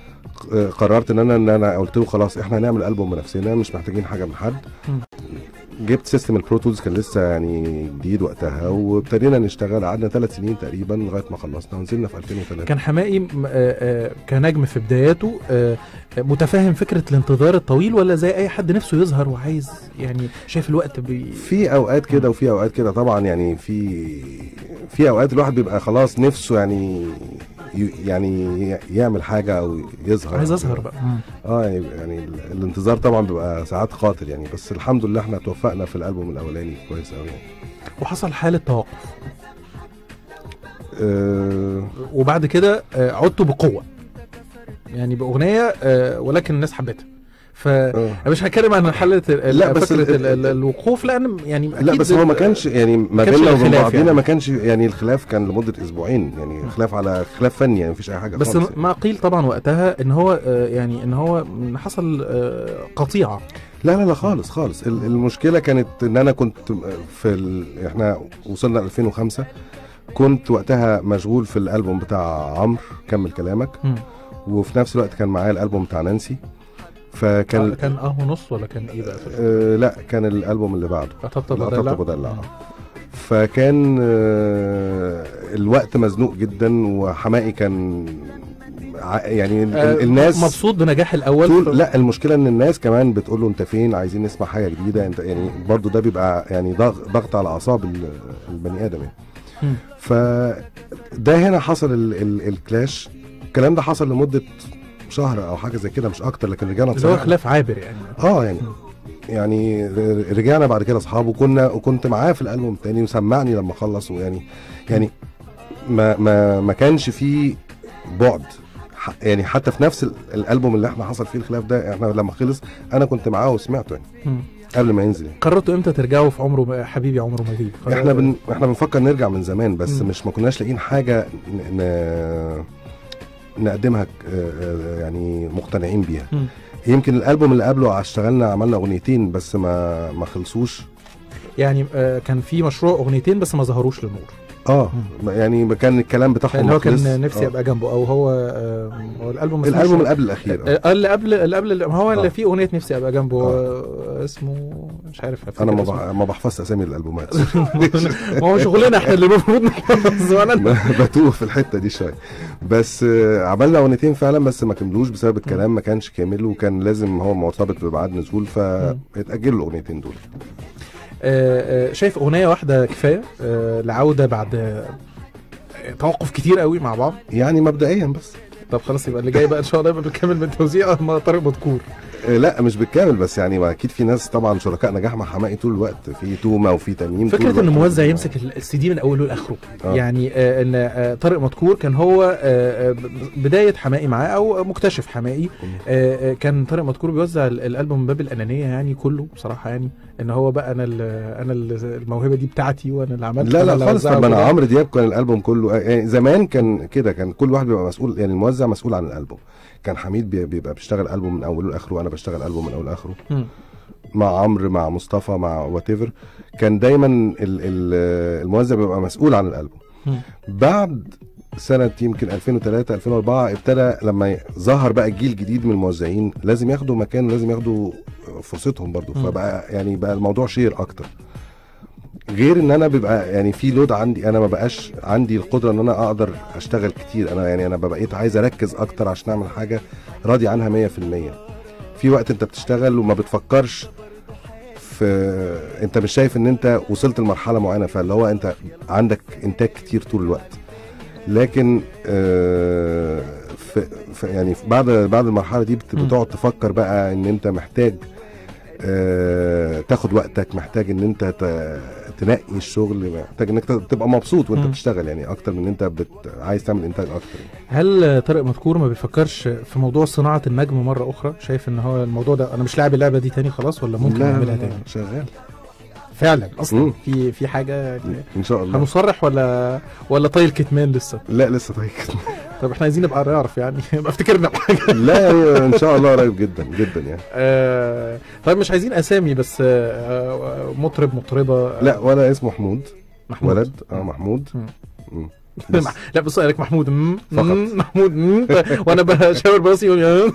آه، قررت ان انا ان انا قلت له خلاص احنا هنعمل البوم بنفسنا مش محتاجين حاجه من حد مم. جبت سيستم البرو تولز كان لسه يعني جديد وقتها وابتدينا نشتغل قعدنا ثلاث سنين تقريبا لغايه ما خلصنا ونزلنا في 2003 كان حمائي م- آه، آه، كنجم في بداياته آه، آه، متفاهم فكره الانتظار الطويل ولا زي اي حد نفسه يظهر وعايز يعني شايف الوقت بي في اوقات كده وفي اوقات كده طبعا يعني في في اوقات الواحد بيبقى خلاص نفسه يعني ي- يعني يعمل حاجه او يظهر عايز اظهر بقى مم. اه يعني يعني ال- الانتظار طبعا بيبقى ساعات قاتل يعني بس الحمد لله احنا توفقنا في الالبوم الاولاني كويس قوي يعني وحصل حاله توقف آه وبعد كده آه، عدتوا بقوه يعني باغنيه آه، ولكن الناس حبتها ف آه. انا مش هتكلم عن حاله ال- لا، بس فكره ال- ال- ال- الوقوف لان يعني لا أكيد بس هو ما كانش يعني ما كانش بيننا وبين الخلاف بعضينا يعني. ما كانش يعني الخلاف كان لمده اسبوعين يعني خلاف على خلاف فني يعني مفيش اي حاجه بس خالص يعني. ما قيل طبعا وقتها ان هو آه، يعني ان هو حصل آه، قطيعه لا لا لا خالص خالص ال- المشكله كانت ان انا كنت في ال... احنا وصلنا 2005 كنت وقتها مشغول في الالبوم بتاع عمرو كمل كلامك مم. وفي نفس الوقت كان معايا الالبوم بتاع نانسي فكان كان كان اه ونص ولا كان ايه بقى آه لا كان الالبوم اللي بعده طبطب لا، ودلع طبطب ودلع. فكان آه الوقت مزنوق جدا وحمائي كان ع- يعني ال- آه، الناس مبسوط بنجاح الاول طول لا المشكله ان الناس كمان بتقول له انت فين عايزين نسمع حاجه جديده انت يعني برضو ده بيبقى يعني ضغ- ضغط على اعصاب ال- البني ادم يعني مم. فده هنا حصل ال ال الكلاش الكلام ده حصل لمده شهر او حاجه زي كده مش اكتر لكن رجعنا اللي هو بصراحة- خلاف عابر يعني اه يعني يعني ر- رجعنا بعد كده اصحاب وكنا وكنت معاه في الالبوم التاني وسمعني لما خلص ويعني يعني ما ما ما كانش فيه بعد ح- يعني حتى في نفس ال- الالبوم اللي احنا حصل فيه الخلاف ده احنا لما خلص انا كنت معاه وسمعته يعني مم. قبل ما ينزل يعني. قررتوا امتى ترجعوا في عمره ما- حبيبي عمره ما يغيب احنا بن... احنا بنفكر نرجع من زمان بس مم. مش ما كناش لاقيين حاجه ن... ن... نقدمها ك- آه، آه، يعني مقتنعين بيها مم. يمكن الالبوم اللي قبله اشتغلنا عملنا اغنيتين بس ما ما خلصوش يعني آه، كان في مشروع اغنيتين بس ما ظهروش للنور اه يعني كان الكلام بتاعهم اللي هو مخلص. كان نفسي آه. ابقى جنبه او هو آه، هو الالبوم ما اسموش- الالبوم اللي قبل الاخير آه. آه، اللي قبل اللي قبل ما هو اللي آه. فيه اغنيه نفسي ابقى جنبه آه. آه، اسمه مش عارف أفتكر انا ما اسمه. بح- ما بحفظش اسامي الالبومات ما هو شغلنا احنا اللي المفروض نحفظ ولا أنا. بتوه في الحته دي شويه بس آه، عملنا اغنيتين فعلا بس ما كملوش بسبب الكلام ما كانش كامل وكان لازم هو مرتبط بميعاد نزول فاتاجلوا الاغنيتين دول آه، آه، شايف اغنيه واحده كفايه آه، لعوده بعد آه، توقف كتير قوي مع بعض يعني مبدئيا بس طب خلاص يبقى اللي جاي بقى ان شاء الله يبقى بالكامل من توزيع ما طارق مذكور آه، لا مش بالكامل بس يعني ما اكيد في ناس طبعا شركاء نجاح مع حمائي طول الوقت في تومه وفي تميم طول فكره ان الوقت. موزع يمسك السي دي من اوله لاخره آه. يعني آه ان آه طارق مذكور كان هو آه آه، بدايه حمائي معاه او مكتشف حمائي آه آه كان طارق مذكور بيوزع ال- الالبوم من باب الانانيه يعني كله بصراحه يعني ان هو بقى انا ال- انا ال- الموهبه دي بتاعتي وانا اللي عملت لا أنا لا اللي خالص هوزعها طب ما انا وكده. عمرو دياب كان الالبوم كله يعني زمان كان كده كان كل واحد بيبقى مسؤول يعني الموزع مسؤول عن الالبوم كان حميد بي- بيبقى بيشتغل البوم من اوله لاخره وانا بشتغل البوم من اوله لاخره مم. مع عمرو مع مصطفى مع وات كان دايما ال- ال- الموزع بيبقى مسؤول عن الالبوم مم. بعد سنة يمكن 2003 2004 ابتدى لما ي- ظهر بقى الجيل جديد من الموزعين لازم ياخدوا مكان لازم ياخدوا فرصتهم برضو مم. فبقى يعني بقى الموضوع شير اكتر غير ان انا بيبقى يعني في لود عندي انا ما بقاش عندي القدره ان انا اقدر اشتغل كتير انا يعني انا بقيت عايز اركز اكتر عشان اعمل حاجه راضي عنها 100% في وقت انت بتشتغل وما بتفكرش في انت مش شايف ان انت وصلت لمرحله معينه فاللي هو انت عندك انتاج كتير طول الوقت لكن آه، في في يعني في بعد بعد المرحله دي بت- مم. بتقعد تفكر بقى ان انت محتاج آه، تاخد وقتك محتاج ان انت ت- تنقي الشغل محتاج انك ت- تبقى مبسوط وانت مم. بتشتغل يعني اكتر من ان انت بت... عايز تعمل انتاج اكتر يعني. هل طارق مذكور ما بيفكرش في موضوع صناعه النجم مره اخرى شايف ان هو الموضوع ده انا مش لاعب اللعبه دي تاني خلاص ولا ممكن لا، نعملها لا، تاني شغال فعلا اصلا مم. في في حاجه يعني ان شاء الله هنصرح ولا ولا طايل كتمان لسه لا لسه طيب طب احنا عايزين نبقى نعرف يعني يبقى افتكرنا بحاجه لا يعني ان شاء الله قريب جدا جدا يعني آه طيب مش عايزين اسامي بس آه آه، مطرب مطربه آه، لا ولا اسمه محمود محمود ولد اه محمود مم. مم. بس. لا بص عليك محمود مم، فقط. مم، محمود مم، وانا بشاور براسي يقول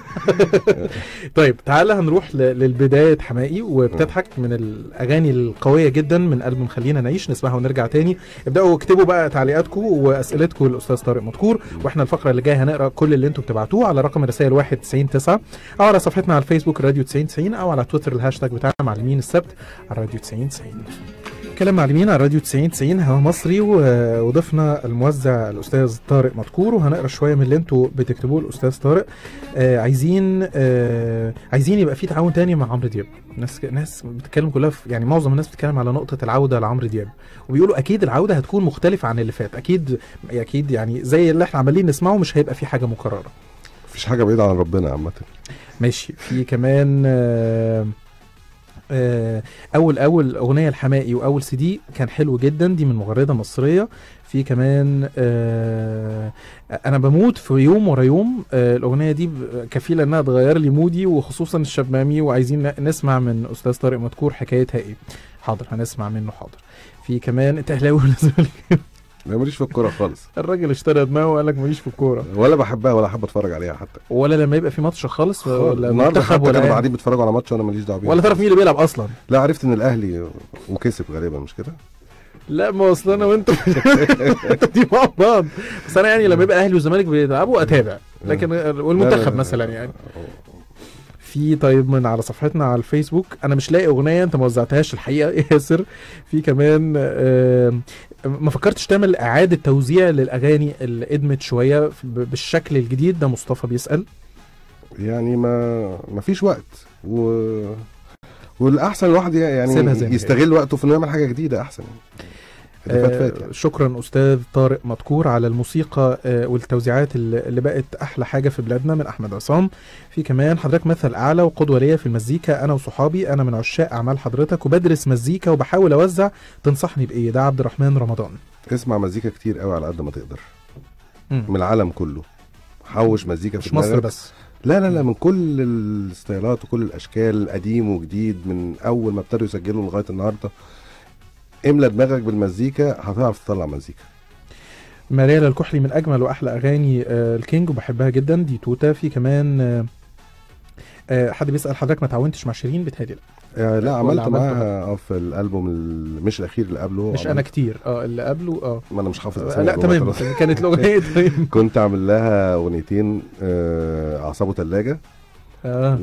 طيب تعالى هنروح ل- للبدايه حمائي وبتضحك من الاغاني القويه جدا من البوم خلينا نعيش نسمعها ونرجع تاني ابداوا اكتبوا بقى تعليقاتكم واسئلتكم للاستاذ طارق مدكور واحنا الفقره اللي جايه هنقرا كل اللي انتم بتبعتوه على رقم الرسائل 1909 او على صفحتنا على الفيسبوك راديو 9090 او على تويتر الهاشتاج بتاعنا معلمين السبت على راديو 9090 كلام معلمين على راديو 9090 هوا مصري و- وضيفنا الموزع الاستاذ طارق مدكور وهنقرا شويه من اللي انتوا بتكتبوه الاستاذ طارق آه عايزين آه عايزين يبقى في تعاون تاني مع عمرو دياب ناس ناس بتتكلم كلها في يعني معظم الناس بتتكلم على نقطه العوده لعمرو دياب وبيقولوا اكيد العوده هتكون مختلفه عن اللي فات اكيد اكيد يعني زي اللي احنا عمالين نسمعه مش هيبقى في حاجه مكرره مفيش حاجه بعيده عن ربنا عامه ماشي في كمان آه، آه، اول اول اغنيه الحمائي واول سي دي كان حلو جدا دي من مغرده مصريه في كمان آه، انا بموت في يوم ورا يوم آه، الاغنيه دي ب- كفيله انها تغير لي مودي وخصوصا الشبامي وعايزين ن- نسمع من استاذ طارق مدكور حكايتها ايه حاضر هنسمع منه حاضر في كمان انت اهلاوي ولا زملكاوي؟ انا ماليش في الكوره خالص الراجل اشترى دماغه وقال لك ماليش في الكوره ولا بحبها ولا احب اتفرج عليها حتى ولا لما يبقى في ماتش خالص ولا النهارده منتخب حتى ولا كانوا أي- قاعدين بيتفرجوا على ماتش وانا ماليش دعوه بيه ولا تعرف مين اللي بيلعب اصلا لا عرفت ان الاهلي وكسب غالبا مش كده لا ما اصل انا وانت انت دي مع بعض بس انا يعني لما يبقى اهلي والزمالك بيلعبوا اتابع لكن والمنتخب مثلا يعني في طيب من على صفحتنا على الفيسبوك انا مش لاقي اغنيه انت ما وزعتهاش الحقيقه يا ياسر في كمان آه، ما فكرتش تعمل اعاده توزيع للاغاني اللي ادمت شويه ب- بالشكل الجديد ده مصطفى بيسال يعني ما ما فيش وقت و والاحسن الواحد سيبها يعني زي ما هي. يستغل وقته في انه يعمل حاجه جديده احسن اللي فات فات آه، يعني. شكرا استاذ طارق مدكور على الموسيقى آه، والتوزيعات اللي اللي بقت احلى حاجه في بلادنا من احمد عصام في كمان حضرتك مثل اعلى وقدوه ليا في المزيكا انا وصحابي انا من عشاق اعمال حضرتك وبدرس مزيكا وبحاول اوزع تنصحني بايه ده عبد الرحمن رمضان اسمع مزيكا كتير قوي على قد ما تقدر مم. من العالم كله حوش مزيكا في مش مصر دماغك. بس لا لا لا من كل الستايلات وكل الاشكال قديم وجديد من اول ما ابتدوا يسجلوا لغايه النهارده املى دماغك بالمزيكا هتعرف تطلع مزيكا مريال الكحلي من اجمل واحلى اغاني آه، الكينج وبحبها جدا دي توتا في كمان آه، آه، حد بيسال حضرتك ما تعاونتش مع شيرين بتهيألي آه لا ولا عملت عملت معاها اه في الالبوم ال- مش الاخير اللي قبله مش عملت- انا كتير اه اللي قبله اه ما انا مش حافظ آه، اسامي لا الألبومات تمام خلاص. كانت الاغنيه طيب كنت عامل لها اغنيتين آه اعصابه ثلاجه اه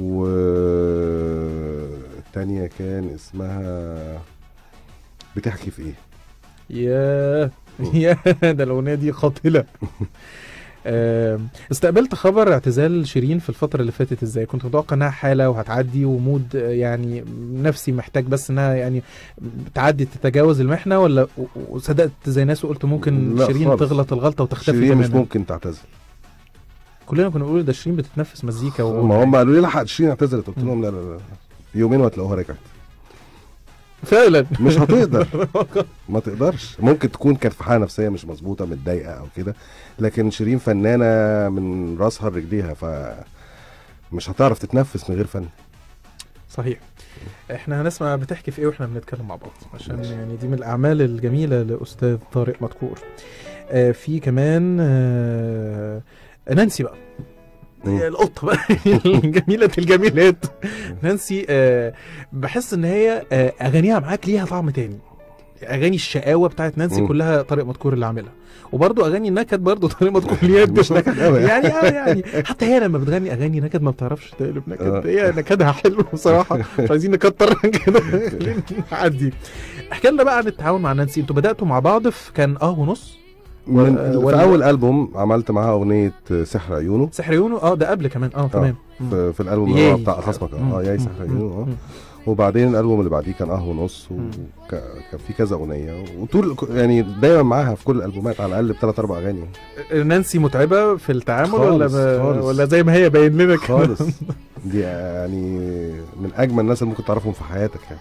والتانية كان اسمها بتحكي في ايه ياه ياه ده الاغنيه دي قاتله آم، استقبلت خبر اعتزال شيرين في الفترة اللي فاتت ازاي؟ كنت متوقع انها حالة وهتعدي ومود آه، يعني نفسي محتاج بس انها يعني تعدي تتجاوز المحنة ولا و- وصدقت زي ناس وقلت ممكن لا شيرين خالص. تغلط الغلطة وتختفي شيرين مش تماما ممكن تعتزل كلنا كنا بنقول ده شيرين بتتنفس مزيكا و... ما هم قالوا لي لحق شيرين اعتزلت قلت لهم لا لا لا يومين وهتلاقوها رجعت فعلا مش هتقدر ما تقدرش ممكن تكون كانت في حاله نفسيه مش مظبوطه متضايقه او كده لكن شيرين فنانه من راسها لرجليها ف مش هتعرف تتنفس من غير فن صحيح احنا هنسمع بتحكي في ايه واحنا بنتكلم مع بعض عشان يعني دي من الاعمال الجميله لاستاذ طارق مدكور آه في كمان آه نانسي بقى مم. القطه بقى جميله الجميلات نانسي آه بحس ان هي آه اغانيها معاك ليها طعم تاني اغاني الشقاوه بتاعت نانسي مم. كلها طارق مدكور اللي عاملها وبرضه اغاني النكد برضه طارق مدكور ليها مش نكد قوي يعني اه يعني حتى هي لما بتغني اغاني نكد ما بتعرفش تقلب نكد آه. هي نكدها حلو بصراحه مش عايزين نكتر كده خلينا نعدي احكي لنا بقى عن التعاون مع نانسي انتوا بداتوا مع بعض في كان اه ونص من و- في ولا- اول البوم عملت معاها اغنيه سحر عيونه سحر عيونه اه ده قبل كمان اه تمام مم. في, في الالبوم اللي هو ياي. بتاع خصمك مم. اه ياي مم. سحر عيونه اه مم. وبعدين الالبوم اللي بعديه كان اه ونص مم. وكان في كذا اغنيه وطول يعني دايما معاها في كل الالبومات على الاقل بثلاث اربع اغاني نانسي متعبه في التعامل ولا خالص، ما خالص. ولا زي ما هي باين لنا كده؟ خالص دي يعني من اجمل الناس اللي ممكن تعرفهم في حياتك يعني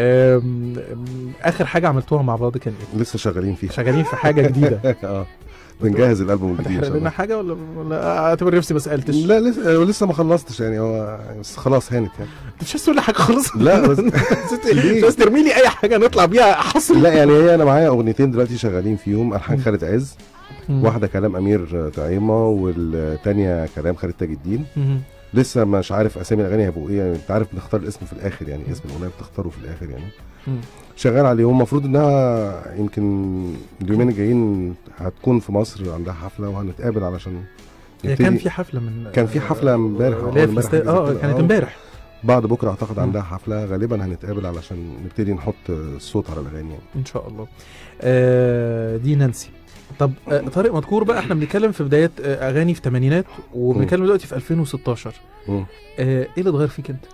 آم، آم، اخر حاجه عملتوها مع بعض كان ايه لسه شغالين فيها شغالين في حاجه جديده اه بنجهز الالبوم الجديد إن هتحرق شاء لنا الله. حاجه ولا ولا اعتبر نفسي ما سالتش لا لسه لسه ما خلصتش يعني هو بس خلاص هانت يعني انت مش عايز تقول لي حاجه خالص لا بس مش عايز ترمي لي اي حاجه نطلع بيها حصر لا يعني هي انا معايا اغنيتين دلوقتي شغالين فيهم الحان خالد عز مم. واحده كلام امير طعيمه والتانيه كلام خالد تاج الدين مم. لسه مش عارف اسامي الاغاني هيبقوا ايه يعني انت عارف بنختار الاسم في الاخر يعني اسم الاغنيه بتختاره في الاخر يعني مم. شغال عليهم المفروض انها يمكن اليومين الجايين هتكون في مصر عندها حفله وهنتقابل علشان هي نبتدي- كان في حفله من كان في حفله امبارح أو اللي هي أول في امبارح الاست- حاجة زي اه كده. كانت آه. امبارح بعد بكره اعتقد مم. عندها حفله غالبا هنتقابل علشان نبتدي نحط الصوت على الاغاني يعني ان شاء الله آه دي نانسي طب آه طارق مذكور بقى احنا بنتكلم في بدايات آه اغاني في الثمانينات وبنتكلم دلوقتي في 2016 مم. آه ايه اللي اتغير فيك انت؟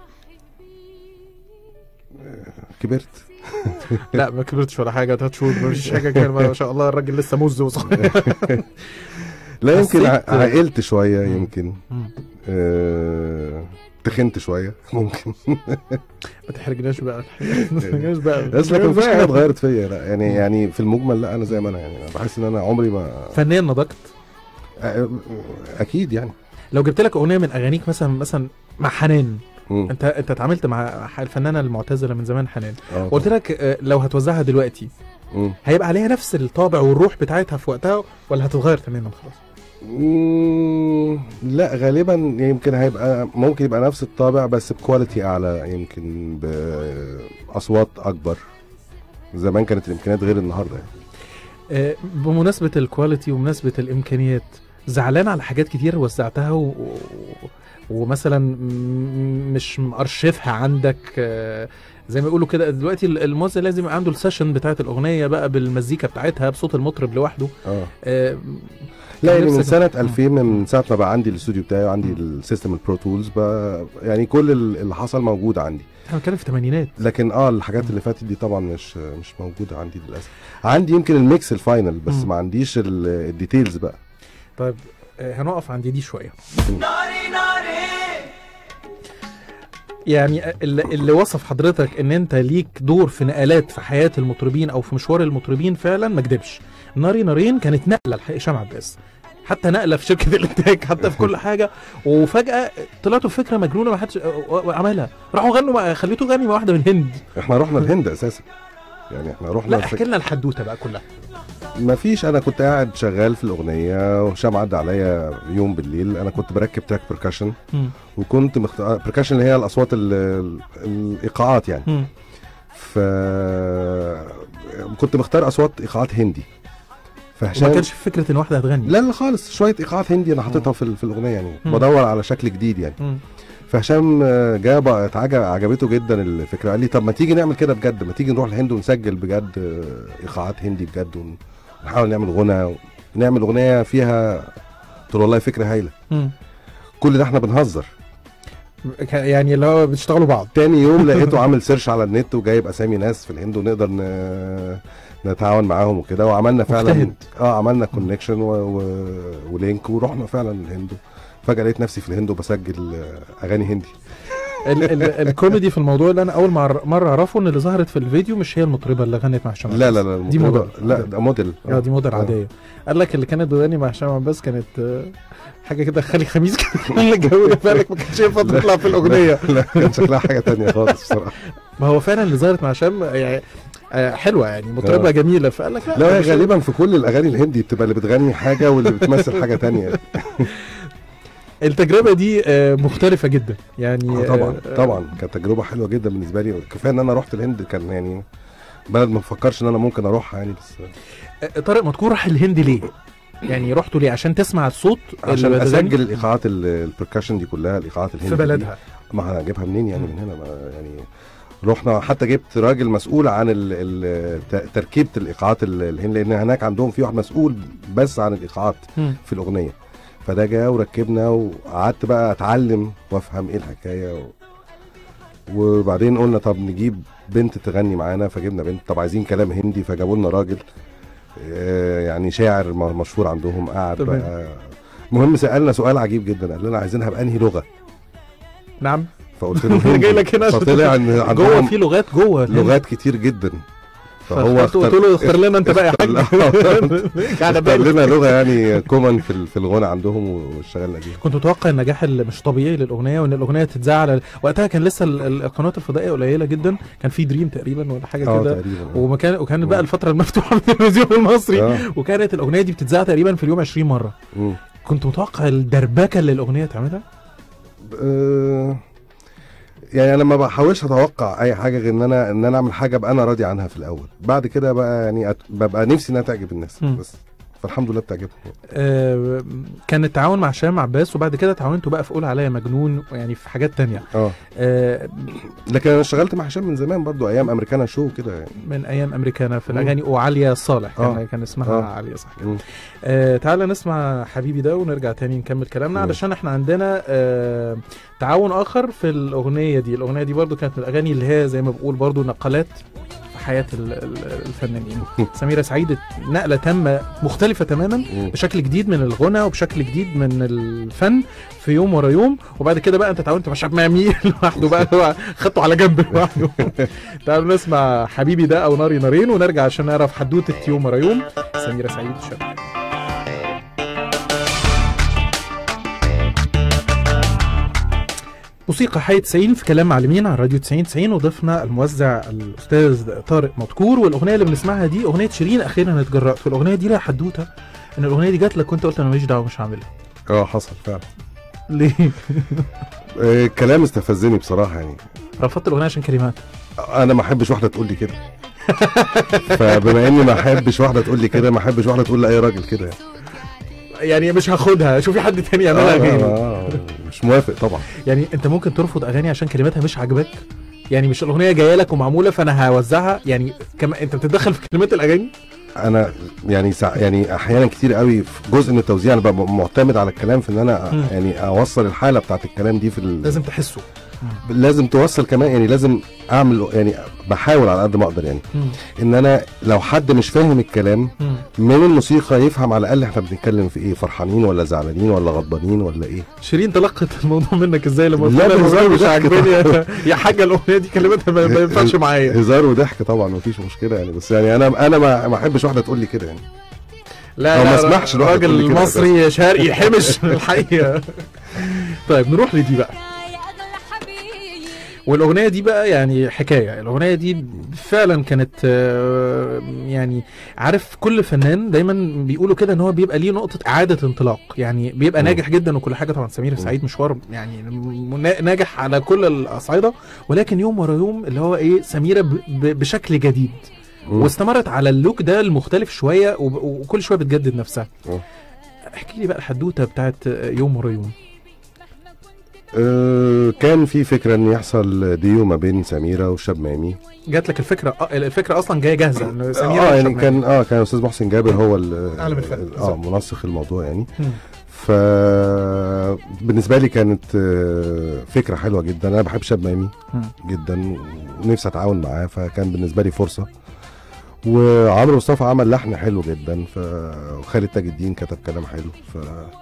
كبرت لا ما كبرتش ولا حاجه تلات شهور مفيش حاجه كده ما شاء الله الراجل لسه مز وصغير لا يمكن ع- حسيت- عقلت شويه مم. يمكن مم. آه، تخنت شويه ممكن ما تحرجناش بقى ما تحرجناش بقى بس لكن مفيش حاجه اتغيرت فيا لا يعني يعني في المجمل لا انا زي ما انا يعني أنا بحس ان انا عمري ما فنيا نضجت آه، اكيد يعني لو جبت لك اغنيه من اغانيك مثلا مثلا مع حنان مم. انت انت اتعاملت مع الفنانه المعتزله من زمان حنان آه، قلت لك آه، لو هتوزعها دلوقتي مم. هيبقى عليها نفس الطابع والروح بتاعتها في وقتها ولا هتتغير تماما خلاص مم، لا غالبا يمكن هيبقى ممكن يبقى نفس الطابع بس بكواليتي اعلى يمكن باصوات اكبر زمان كانت الامكانيات غير النهارده يعني. آه، بمناسبه الكواليتي ومناسبه الامكانيات زعلان على حاجات كتير وزعتها و... و... ومثلا م- مش مارشفها عندك آه، زي ما يقولوا كده دلوقتي ال- الموزع لازم يبقى عنده السيشن بتاعت الاغنيه بقى بالمزيكا بتاعتها بصوت المطرب لوحده اه آه، لا يعني من نفسك- سنه 2000 من ساعه ما بقى عندي الاستوديو بتاعي وعندي السيستم البرو تولز بقى يعني كل ال- اللي حصل موجود عندي احنا بنتكلم في الثمانينات لكن اه الحاجات اللي فاتت دي طبعا مش مش موجوده عندي للاسف عندي يمكن الميكس الفاينل بس مم. ما عنديش ال- الديتيلز بقى طيب آه، هنقف عند دي شويه يعني اللي, اللي وصف حضرتك ان انت ليك دور في نقلات في حياه المطربين او في مشوار المطربين فعلا ما كدبش ناري نارين كانت نقله لحق هشام عباس حتى نقله في شركه الانتاج حتى في كل حاجه وفجاه طلعتوا فكره مجنونه ما حدش عملها راحوا غنوا مع خليته غني مع واحده من الهند احنا رحنا الهند اساسا يعني احنا رحنا لا احكي لنا الحدوته بقى كلها ما فيش انا كنت قاعد شغال في الاغنيه وهشام عدى عليا يوم بالليل انا كنت بركب تراك بركشن مم. وكنت مخت... بركشن اللي هي الاصوات ال... ال- الايقاعات يعني مم. ف كنت مختار اصوات ايقاعات هندي وما فهشام كانش في فكره ان واحده هتغني لا لا خالص شويه ايقاعات هندي انا حاططها في ال- في الاغنيه يعني مم. بدور على شكل جديد يعني مم. فهشام آه، جه بقى اتعجب عجبته جدا الفكره قال لي طب ما تيجي نعمل كده بجد ما تيجي نروح الهند ونسجل بجد آه، ايقاعات هندي بجد ون- ونحاول نعمل غنى ونعمل اغنيه فيها قلت له والله فكره هايله مم. كل ده احنا بنهزر ك- يعني اللي هو بتشتغلوا بعض تاني يوم لقيته عامل سيرش على النت وجايب اسامي ناس في الهند ونقدر ن... نتعاون معاهم وكده وعملنا فعلا مجتهد. اه عملنا كونكشن و... و... ولينك ورحنا فعلا الهند فجاه لقيت نفسي في الهند وبسجل آه، اغاني هندي ال ال الكوميدي في الموضوع اللي انا اول مر- مره اعرفه ان اللي ظهرت في الفيديو مش هي المطربه اللي غنت مع هشام لا عباس. لا لا دي المطربة- موديل لا ده موديل اه دي موديل آه. عاديه قال لك اللي كانت بتغني مع هشام عباس كانت آه، حاجه كده خالي خميس كده اللي الجو ده بالك ما كانش ينفع تطلع في الاغنيه لا كان شكلها حاجه تانية خالص بصراحه ما هو فعلا اللي ظهرت مع هشام يعني آه، حلوه يعني مطربه آه. جميله فقال لك لا لا هي مش- غالبا في كل الاغاني الهندي بتبقى اللي بتغني حاجه واللي بتمثل حاجه تانية التجربه دي آه، مختلفه جدا يعني آه طبعا آه، طبعا كانت تجربه حلوه جدا بالنسبه لي كفايه ان انا رحت الهند كان يعني بلد ما بفكرش ان انا ممكن اروحها يعني بس آه، طارق مذكور راح الهند ليه؟ يعني رحتوا ليه عشان تسمع الصوت عشان اللي بتغني اسجل الايقاعات ال- البركشن دي كلها الايقاعات الهندي في دي. بلدها ما هجيبها منين يعني من هنا ما يعني رحنا حتى جبت راجل مسؤول عن ال ال ت- تركيبه الايقاعات ال- الهند لان هناك عندهم في واحد مسؤول بس عن الايقاعات مم. في الاغنيه فده جه وركبنا وقعدت بقى اتعلم وافهم ايه الحكايه و... وبعدين قلنا طب نجيب بنت تغني معانا فجبنا بنت طب عايزين كلام هندي فجابوا لنا راجل آه، يعني شاعر م- مشهور عندهم قعد تمام. بقى المهم سالنا سؤال عجيب جدا قال لنا عايزينها بانهي لغه نعم فقلت له أنا جاي هندي. لك هنا عشان فطلع ان جوه عندهم في لغات جوه الهند. لغات كتير جدا فهو فقلت قلت له اختار لنا انت بقى يا حاج قاعد اختار بالي لنا لغه يعني كومن في ال- في الغنى عندهم واشتغلنا بيها كنت متوقع النجاح اللي مش طبيعي للاغنيه وان الاغنيه تتذاع على وقتها كان لسه ال- ال- القنوات الفضائيه قليله جدا كان في دريم تقريبا ولا حاجه اه كده تقريبا آه. ومكان وكانت بقى الفتره المفتوحه في التلفزيون المصري آه. وكانت الاغنيه دي بتتذاع تقريبا في اليوم 20 مره مم. كنت متوقع الدربكه اللي الاغنيه تعملها آه، يعني انا ما بحاولش اتوقع اي حاجه غير ان انا ان انا اعمل حاجه ابقى انا راضي عنها في الاول بعد كده بقى يعني أت- ببقى نفسي انها تعجب الناس مم. بس فالحمد لله بتعجبهم آه كان التعاون مع هشام عباس وبعد كده تعاونتوا بقى في قول عليا مجنون يعني في حاجات تانية اه آه لكن انا اشتغلت مع هشام من زمان برضو ايام امريكانا شو كده يعني من ايام امريكانا في مم. الاغاني وعاليه صالح كان, آه. كان اسمها آه. عاليه صح كده مم. آه تعالى نسمع حبيبي ده ونرجع تاني نكمل كلامنا ماشي. علشان احنا عندنا آه تعاون اخر في الاغنيه دي الاغنيه دي برضو كانت من الاغاني اللي هي زي ما بقول برضو نقلات في حياه ال- ال- الفنانين سميره سعيد نقله تامه مختلفه تماما مم. بشكل جديد من الغنى وبشكل جديد من الفن في يوم ورا يوم وبعد كده بقى انت تعاونت مع شعب مامي لوحده بقى هو خدته على جنب لوحده تعالوا نسمع حبيبي ده او ناري نارين ونرجع عشان نعرف حدوته يوم ورا يوم سميره سعيد شاب موسيقى حي 90 في كلام معلمين على راديو 90 90 وضيفنا الموزع الاستاذ طارق مدكور والاغنيه اللي بنسمعها دي اغنيه شيرين اخيرا اتجرأت والاغنيه دي لها حدوته ان الاغنيه دي جات لك وانت قلت انا ماليش دعوه مش هعملها اه حصل فعلا ليه؟ آه، الكلام استفزني بصراحه يعني رفضت الاغنيه عشان كلمات انا ما احبش واحده تقول لي كده فبما اني ما احبش واحده تقول لي كده ما احبش واحده تقول لاي راجل كده يعني يعني مش هاخدها شوفي حد تاني يعملها آه، غيري آه، مش موافق طبعا يعني انت ممكن ترفض اغاني عشان كلماتها مش عاجباك يعني مش الاغنيه جايه لك ومعموله فانا هوزعها يعني كما انت بتتدخل في كلمات الاغاني انا يعني سع... يعني احيانا كتير قوي في جزء من التوزيع انا ببقى معتمد على الكلام في ان انا مم. يعني اوصل الحاله بتاعت الكلام دي في ال... لازم تحسه لازم توصل كمان يعني لازم اعمل يعني بحاول على قد ما اقدر يعني مم. ان انا لو حد مش فاهم الكلام مم. من الموسيقى يفهم على الاقل احنا بنتكلم في ايه فرحانين ولا زعلانين ولا غضبانين ولا ايه شيرين تلقت الموضوع منك ازاي لما قلت لا، لها بهزار الاغنيه مش وضحك عاجباني يا- يا حاجه الاغنيه دي كلماتها ما ما ينفعش معايا هزار وضحك طبعا مفيش مشكله يعني بس يعني انا انا ما ما احبش واحده تقول لي كده يعني لا أو لا ما اسمحش الواحد يقول راجل لي كده مصري شرقي حمش الحقيقه طيب نروح لدي بقى والاغنيه دي بقى يعني حكايه الاغنيه دي فعلا كانت آه، يعني عارف كل فنان دايما بيقولوا كده ان هو بيبقى ليه نقطه اعاده انطلاق يعني بيبقى مم. ناجح جدا وكل حاجه طبعا سمير سعيد مشوار يعني م- ناجح على كل الاصعده ولكن يوم ورا يوم اللي هو ايه سميره ب- ب- بشكل جديد مم. واستمرت على اللوك ده المختلف شويه وب- وكل شويه بتجدد نفسها مم. احكي لي بقى الحدوته بتاعت يوم ورا يوم أه كان في فكره ان يحصل ديو ما بين سميره وشبمامي جات لك الفكره آه، الفكره اصلا جايه جاهزه ان سميره اه يعني وشبنان. كان اه كان استاذ محسن جابر هو ال- عالم الفن، ال- بالظبط. اه منسق الموضوع يعني مم. ف بالنسبه لي كانت آه، فكره حلوه جدا انا بحب شاب مامي مم. جدا ونفسي اتعاون معاه فكان بالنسبه لي فرصه وعمرو مصطفى عمل لحن حلو جدا ف وخالد تاج الدين كتب كلام حلو ف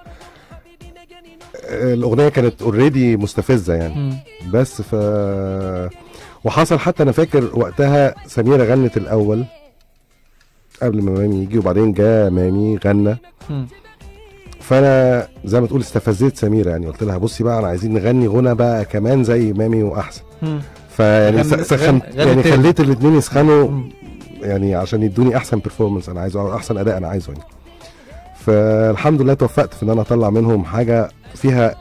الاغنيه كانت اوريدي مستفزه يعني مم. بس ف وحصل حتى انا فاكر وقتها سميره غنت الاول قبل ما مامي يجي وبعدين جاء مامي غنى مم. فانا زي ما تقول استفزيت سميره يعني قلت لها بصي بقى انا عايزين نغني غنى بقى كمان زي مامي واحسن مم. فيعني غن- س- سخنت غن- غني يعني تاني. خليت الاثنين يسخنوا مم. يعني عشان يدوني احسن بيرفورمانس انا عايزه أو احسن اداء انا عايزه يعني فالحمد لله توفقت في ان انا اطلع منهم حاجه فيها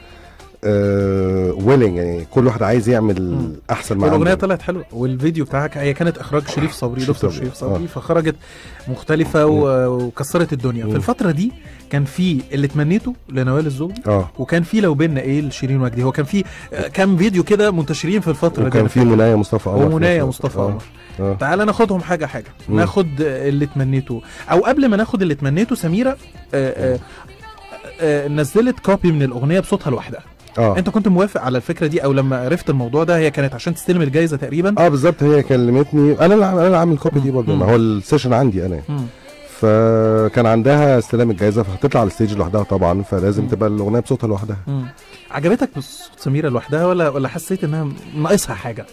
ويلنج يعني كل واحد عايز يعمل مم. احسن ما والاغنيه عنده طلعت حلوه والفيديو بتاعك هي كانت اخراج شريف صبري شريف دكتور صبري. شريف صبري آه. فخرجت مختلفه و- وكسرت الدنيا في مم. الفتره دي كان في اللي تمنيته لنوال الزوجي اه وكان في لو بينا ايه لشيرين وجدي هو كان في آه، كام فيديو كده منتشرين في الفتره وكان دي في منايا مصطفى قمر في ومنايا نفس الوقت. مصطفى آه. قمر آه. تعالى ناخدهم حاجه حاجه مم. ناخد آه، اللي تمنيته او قبل ما ناخد اللي تمنيته سميره آه، آه، آه، نزلت كوبي من الاغنيه بصوتها لوحدها اه انت كنت موافق على الفكره دي او لما عرفت الموضوع ده هي كانت عشان تستلم الجائزه تقريبا اه بالظبط هي كلمتني انا اللي انا اللي عامل الكوبي دي برضه مم. ما هو السيشن عندي انا مم. فكان عندها استلام الجائزه فهتطلع على الستيج لوحدها طبعا فلازم مم. تبقى الاغنيه بصوتها لوحدها مم. عجبتك بصوت سميره لوحدها ولا ولا حسيت انها ناقصها حاجه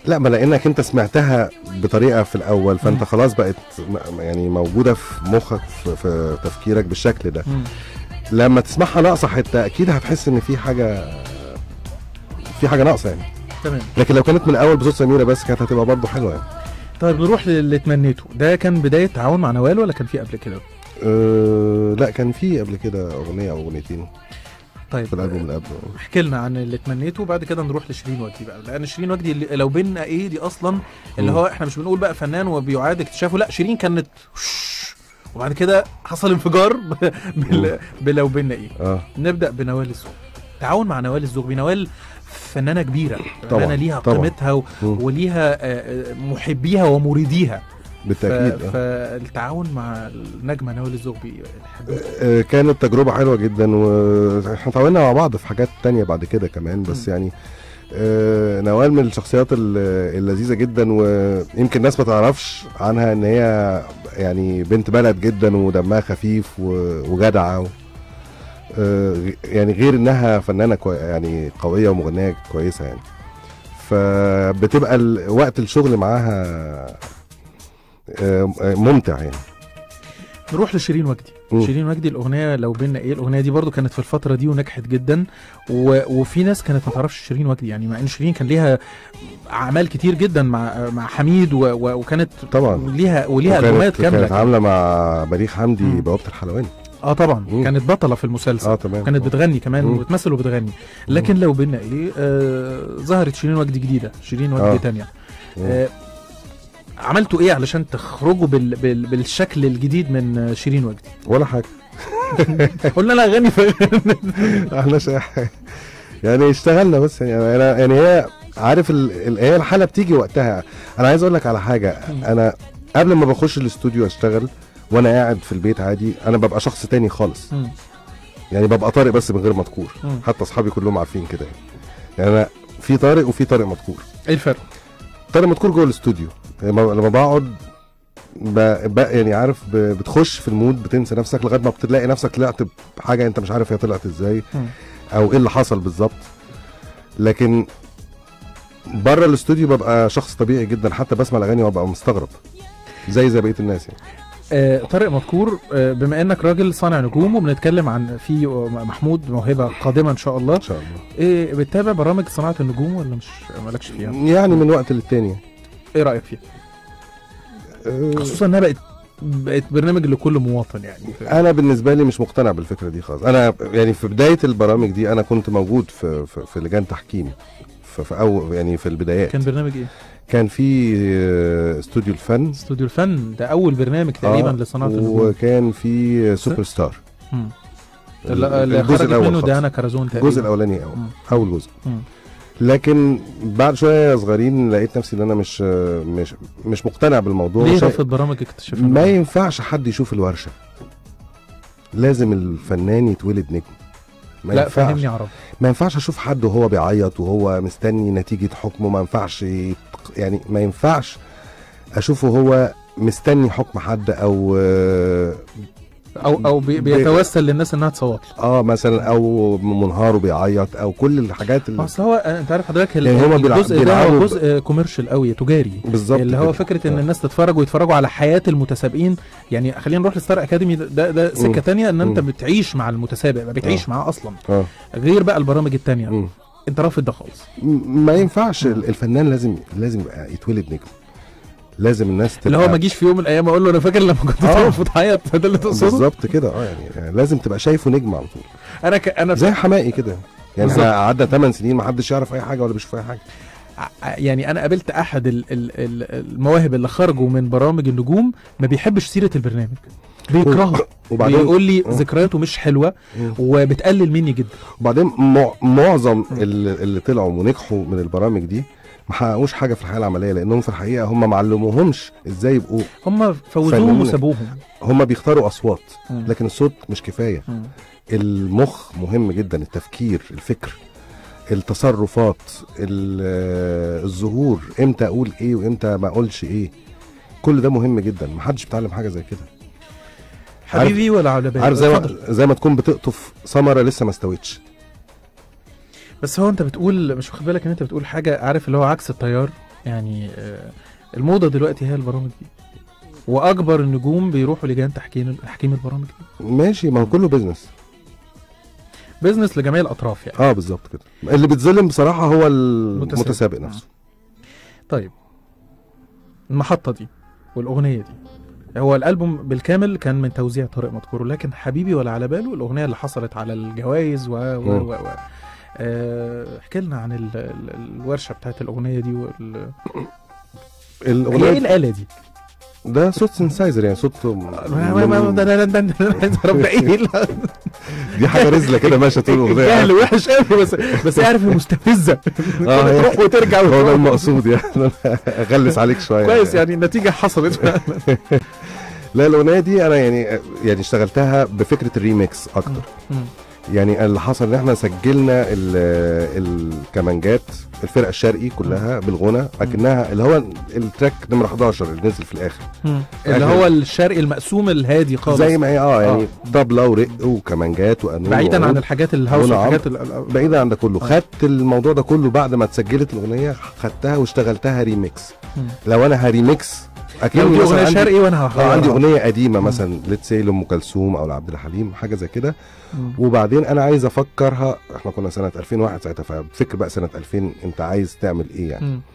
لا ما لانك انت سمعتها بطريقه في الاول فانت خلاص بقت م- يعني موجوده في مخك في, في تفكيرك بالشكل ده مم. لما تسمعها ناقصه حته اكيد هتحس ان في حاجه في حاجه ناقصه يعني تمام لكن لو كانت من الاول بصوت سميره بس كانت هتبقى برضه حلوه يعني طيب نروح للي تمنيته ده كان بدايه تعاون مع نوال ولا كان في قبل كده أه لا كان في قبل كده اغنيه او اغنيتين طيب في الالبوم اللي قبله احكي لنا عن اللي تمنيته وبعد كده نروح لشيرين وجدي بقى لان شيرين وجدي اللي لو بينا ايه دي اصلا اللي مم. هو احنا مش بنقول بقى فنان وبيعاد اكتشافه لا شيرين كانت وش، وبعد كده حصل انفجار ب- بال- بلو بينا ايه اه نبدا بنوال الزغبي تعاون مع نوال الزغبي نوال فنانه كبيره طبعاً، فنانه ليها طبعاً. قيمتها و- مم. وليها آه، آه، محبيها ومريديها ف- بالتاكيد آه. فالتعاون مع النجمه نوال الزغبي نحب- آه، كانت تجربة حلوة جدا واحنا اتعاوننا مع بعض في حاجات تانية بعد كده كمان بس مم. يعني آه، نوال من الشخصيات ال- اللذيذة جدا ويمكن الناس ما تعرفش عنها ان هي يعني بنت بلد جدا ودمها خفيف و- وجدعة و- آه، يعني غير انها فنانة كوي يعني قوية ومغنية كويسة يعني فبتبقى ال- وقت الشغل معاها آه، آه، ممتع يعني نروح لشيرين وجدي مم. شيرين وجدي الاغنيه لو بينا ايه الاغنيه دي برضو كانت في الفتره دي ونجحت جدا و... وفي ناس كانت ما تعرفش شيرين وجدي يعني مع ان شيرين كان ليها اعمال كتير جدا مع مع حميد و... و... وكانت طبعا ليها وليها وكانت- البومات كانت كامله عامله مع بليغ حمدي مم. بوابه الحلواني اه طبعا مم. كانت بطله في المسلسل اه تمام وكانت بتغني كمان مم. وبتمثل وبتغني لكن لو بينا ايه آه ظهرت شيرين وجدي جديده شيرين وجدي آه. تانية مم. آه عملتوا ايه علشان تخرجوا بال... بال... بالشكل الجديد من آه، شيرين وجدي ولا حاجه قلنا لها اغاني ف... احنا شا... يعني اشتغلنا بس يعني انا يعني هي عارف ال... ال... هي الحاله بتيجي وقتها انا عايز اقول لك على حاجه انا قبل ما بخش الاستوديو اشتغل وانا قاعد في البيت عادي انا ببقى شخص تاني خالص مم. يعني ببقى طارق بس من غير مذكور مم. حتى اصحابي كلهم عارفين كده يعني. يعني انا في طارق وفي طارق مذكور ايه الفرق؟ طارق مذكور جوه الاستوديو لما لما بقعد ب... ب... يعني عارف ب... بتخش في المود بتنسى نفسك لغايه ما بتلاقي نفسك طلعت بحاجه انت مش عارف هي طلعت ازاي مم. او ايه اللي حصل بالظبط لكن بره الاستوديو ببقى شخص طبيعي جدا حتى بسمع الاغاني وابقى مستغرب زي زي بقيه الناس يعني آه طارق مذكور آه بما انك راجل صانع نجوم وبنتكلم عن في محمود موهبه قادمه ان شاء الله ان شاء الله ايه بتتابع برامج صناعه النجوم ولا مش مالكش فيها؟ يعني من وقت للتاني ايه رايك فيها؟ أه، خصوصا انها بقت بقت برنامج لكل مواطن يعني انا بالنسبه لي مش مقتنع بالفكره دي خالص انا يعني في بدايه البرامج دي انا كنت موجود في في, في لجان تحكيم في, في أو يعني في البدايات كان برنامج ايه؟ كان في آه، استوديو الفن استوديو الفن ده اول برنامج تقريبا آه، لصناعه النجوم وكان في سوبر ستار مم. ال- اللي الجزء خرجت الاول منه خالص. ديانا كرزون تقريبا الجزء الاولاني أول, مم. اول جزء مم. لكن بعد شويه صغيرين لقيت نفسي ان انا مش مش مش مقتنع بالموضوع ليه شا- رفض برامج اكتشاف ما النجوم؟ ينفعش حد يشوف الورشه لازم الفنان يتولد نجم ما لا ينفعش فهمني عربي ما ينفعش اشوف حد وهو بيعيط وهو مستني نتيجه حكمه ما ينفعش يت- يعني ما ينفعش اشوفه هو مستني حكم حد او آه، او او بي بيتوسل للناس انها تصوت له اه مثلا او منهار وبيعيط او كل الحاجات اللي اصل هو انت عارف حضرتك ال- يعني هما بيلع- الجزء ده بيلعبوا هو ب- جزء كوميرشال قوي تجاري بالظبط اللي هو كده. فكره ان آه. الناس تتفرج ويتفرجوا على حياه المتسابقين يعني خلينا نروح لستار اكاديمي ده ده, ده سكه مم. تانية ان انت مم. بتعيش مع المتسابق ما بتعيش آه. معاه اصلا اه غير بقى البرامج التانية مم. انت رافض ده خالص م- ما ينفعش ال- الفنان لازم لازم يبقى يتولد نجم لازم الناس تبقى اللي هو ما اجيش في يوم من الايام اقول له انا فاكر لما كنت آه. تقف وتعيط ده اللي تقصده بالظبط كده اه يعني, يعني لازم تبقى شايفه نجم على طول انا ك... انا زي حمائي كده يعني بالظبط. احنا قعدنا 8 سنين ما حدش يعرف اي حاجه ولا بيشوف اي حاجه ع- يعني انا قابلت احد ال... ال... ال- المواهب اللي خرجوا من برامج النجوم ما بيحبش سيره البرنامج بيكرهه وبعدين بيقول لي آه. ذكرياته مش حلوه مم. وبتقلل مني جدا وبعدين مع- معظم اللي, اللي طلعوا ونجحوا من البرامج دي ما حققوش حاجه في الحياه العمليه لانهم في الحقيقه هم ما علموهمش ازاي يبقوا هم فوزوهم فنانين. وسابوهم هم بيختاروا اصوات مم. لكن الصوت مش كفايه مم. المخ مهم جدا التفكير الفكر التصرفات ال- آه، الظهور امتى اقول ايه وامتى ما اقولش ايه كل ده مهم جدا محدش بيتعلم حاجه زي كده حبيبي ولا على بالي عارف زي اتفضل. ما زي ما تكون بتقطف ثمره لسه ما استوتش بس هو انت بتقول مش واخد بالك ان انت بتقول حاجه عارف اللي هو عكس التيار يعني آه، الموضه دلوقتي هي البرامج دي واكبر النجوم بيروحوا لجان تحكيم تحكيم البرامج دي ماشي ما هو كله بيزنس بيزنس لجميع الاطراف يعني اه بالظبط كده اللي بيتظلم بصراحه هو متسابق. المتسابق نفسه طيب المحطة دي والأغنية دي هو الألبوم بالكامل كان من توزيع طارق مدكور لكن حبيبي ولا على باله الأغنية اللي حصلت على الجوائز و و مم. و, و. آه، احكي لنا عن ال ال الورشة بتاعت الأغنية دي وال... هي الاغنيه إيه دي- الآلة دي؟ ده صوت سنسايزر يعني صوت ما- ما- ما- ده ده ده ده ده رب ايه لا، دي حاجه رزله كده ماشيه طول الجهل الاغنيه وحش قوي بس بس يعرف مستفزة اه هي- تروح وترجع هو ده المقصود يعني أنا اغلس عليك شويه كويس يعني النتيجة حصلت لا الاغنيه دي انا يعني يعني اشتغلتها بفكره الريميكس اكتر مم. يعني اللي حصل ان احنا سجلنا ال- الكمانجات الفرقه الشرقي كلها بالغنى اكنها اللي هو التراك نمره 11 اللي نزل في الاخر مم. اللي هو الشرقي المقسوم الهادي خالص زي ما هي اه يعني آه. طبله ورق وكمانجات وقانون بعيدا عن وعود. الحاجات الهاوس ونعم. والحاجات ال- ال- بعيدا عن ده كله خدت الموضوع ده كله بعد ما اتسجلت الاغنيه خدتها واشتغلتها ريميكس مم. لو انا هريميكس اكيد لو دي اغنيه شرقي وانا اه هغيرها. عندي اغنيه قديمه مم. مثلا ليتس سي لام كلثوم او لعبد الحليم حاجه زي كده مم. وبعدين انا عايز افكرها احنا كنا سنه 2001 ساعتها ففكر بقى سنه 2000 انت عايز تعمل ايه يعني مم.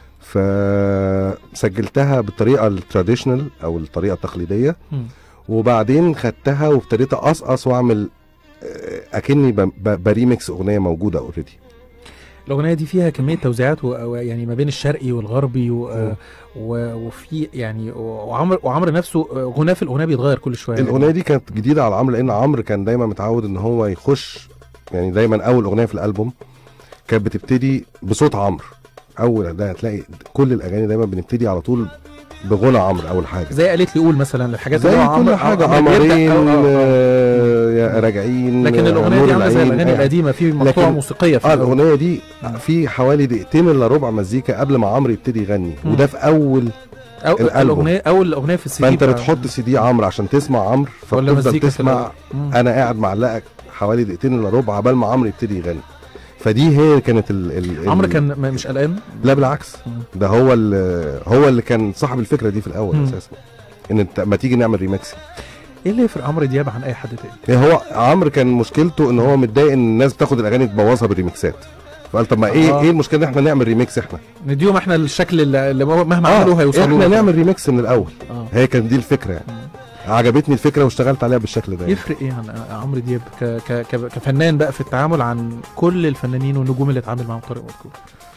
فسجلتها بالطريقه التراديشنال او الطريقه التقليديه مم. وبعدين خدتها وابتديت اقصقص واعمل آه، اكني ب- ب- بريمكس اغنيه موجوده اوريدي الاغنيه دي فيها كميه توزيعات و... و- يعني ما بين الشرقي والغربي و... مم. و... وفي يعني وعمر وعمر نفسه غناه في الاغنيه بيتغير كل شويه الاغنيه دي كانت جديده على عمرو لان عمرو كان دايما متعود ان هو يخش يعني دايما اول اغنيه في الالبوم كانت بتبتدي بصوت عمرو اول ده هتلاقي كل الاغاني دايما بنبتدي على طول بغنى عمرو اول حاجه زي قالت لي قول مثلا الحاجات زي اللي هو كل عمرو- حاجه عمرو بيبدأ- قمرين آه، آه، آه. آه، يا راجعين لكن آه، الاغنيه نور دي عامله زي العين، الاغاني آه. القديمه في مقطوعه لكن- موسيقيه في اه الأول. الاغنيه دي في حوالي دقيقتين الا ربع مزيكا قبل ما عمرو يبتدي يغني مم. وده في اول أو الألبوم. الاغنيه اول اغنيه في السي دي فانت بتاع- بتحط سي دي عمرو عشان تسمع عمرو ولا فبتفضل مزيكا في تسمع الأول. مم. انا قاعد معلقك حوالي دقيقتين الا ربع عبال ما عمرو يبتدي يغني فدي هي كانت ال ال عمرو ال- كان م- مش قلقان لا بالعكس مم. ده هو اللي هو اللي كان صاحب الفكره دي في الاول مم. اساسا ان انت ما تيجي نعمل ريمكس ايه اللي يفرق عمرو دياب عن اي حد تاني يعني هو عمرو كان مشكلته ان هو متضايق ان الناس بتاخد الاغاني تبوظها بالريمكسات فقال طب ما ايه آه. ايه المشكله ان احنا نعمل ريمكس احنا نديهم احنا الشكل اللي اللي مهما عملوا هيوصلوا احنا له. نعمل ريمكس من الاول آه. هي كانت دي الفكره يعني عجبتني الفكره واشتغلت عليها بالشكل ده يعني. يفرق ايه عن عمرو دياب ك... ك... ك... كفنان بقى في التعامل عن كل الفنانين والنجوم اللي اتعامل معاهم طارق مدكور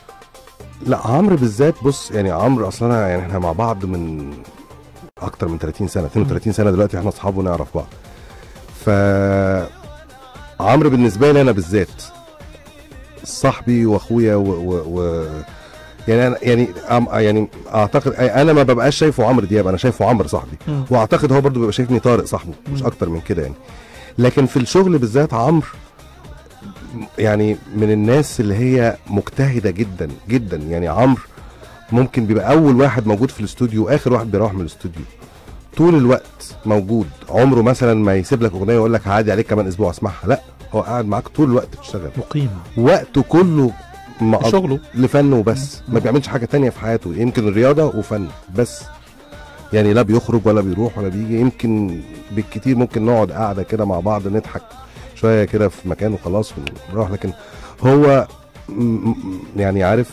لا عمرو بالذات بص يعني عمرو اصلا يعني احنا مع بعض من اكتر من 30 سنه 32 سنه دلوقتي احنا اصحاب ونعرف بعض ف عمرو بالنسبه لي انا بالذات صاحبي واخويا و, و, و يعني انا يعني أم- يعني اعتقد انا ما ببقاش شايفه عمرو دياب انا شايفه عمرو صاحبي مم. واعتقد هو برضو بيبقى شايفني طارق صاحبه مش مم. اكتر من كده يعني لكن في الشغل بالذات عمرو يعني من الناس اللي هي مجتهده جدا جدا يعني عمرو ممكن بيبقى اول واحد موجود في الاستوديو واخر واحد بيروح من الاستوديو طول الوقت موجود عمره مثلا ما يسيب لك اغنيه ويقول لك عادي عليك كمان اسبوع اسمعها لا هو قاعد معاك طول الوقت بتشتغل مقيم وقته كله مع شغله لفن وبس ما بيعملش حاجه تانية في حياته يمكن الرياضه وفن بس يعني لا بيخرج ولا بيروح ولا بيجي يمكن بالكتير ممكن نقعد قاعده كده مع بعض نضحك شويه كده في مكان وخلاص ونروح لكن هو م- م- يعني عارف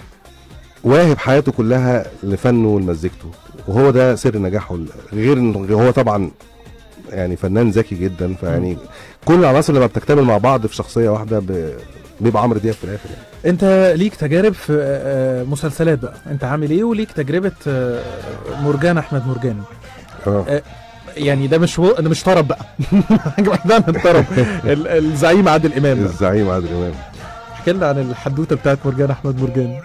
واهب حياته كلها لفنه ولمزيكته وهو ده سر نجاحه غير ان هو طبعا يعني فنان ذكي جدا فيعني كل العناصر لما بتكتمل مع بعض في شخصيه واحده ب... بيبقى عمرو دياب في الاخر يعني. انت ليك تجارب في آه، مسلسلات بقى انت عامل ايه وليك تجربه آه، مرجان احمد مرجان اه يعني ده مش ده مش طرب بقى حاجه بعيدة عن الطرب ال- الزعيم عادل امام بقى الزعيم عادل امام احكي لنا عن الحدوته بتاعت مرجان احمد مرجان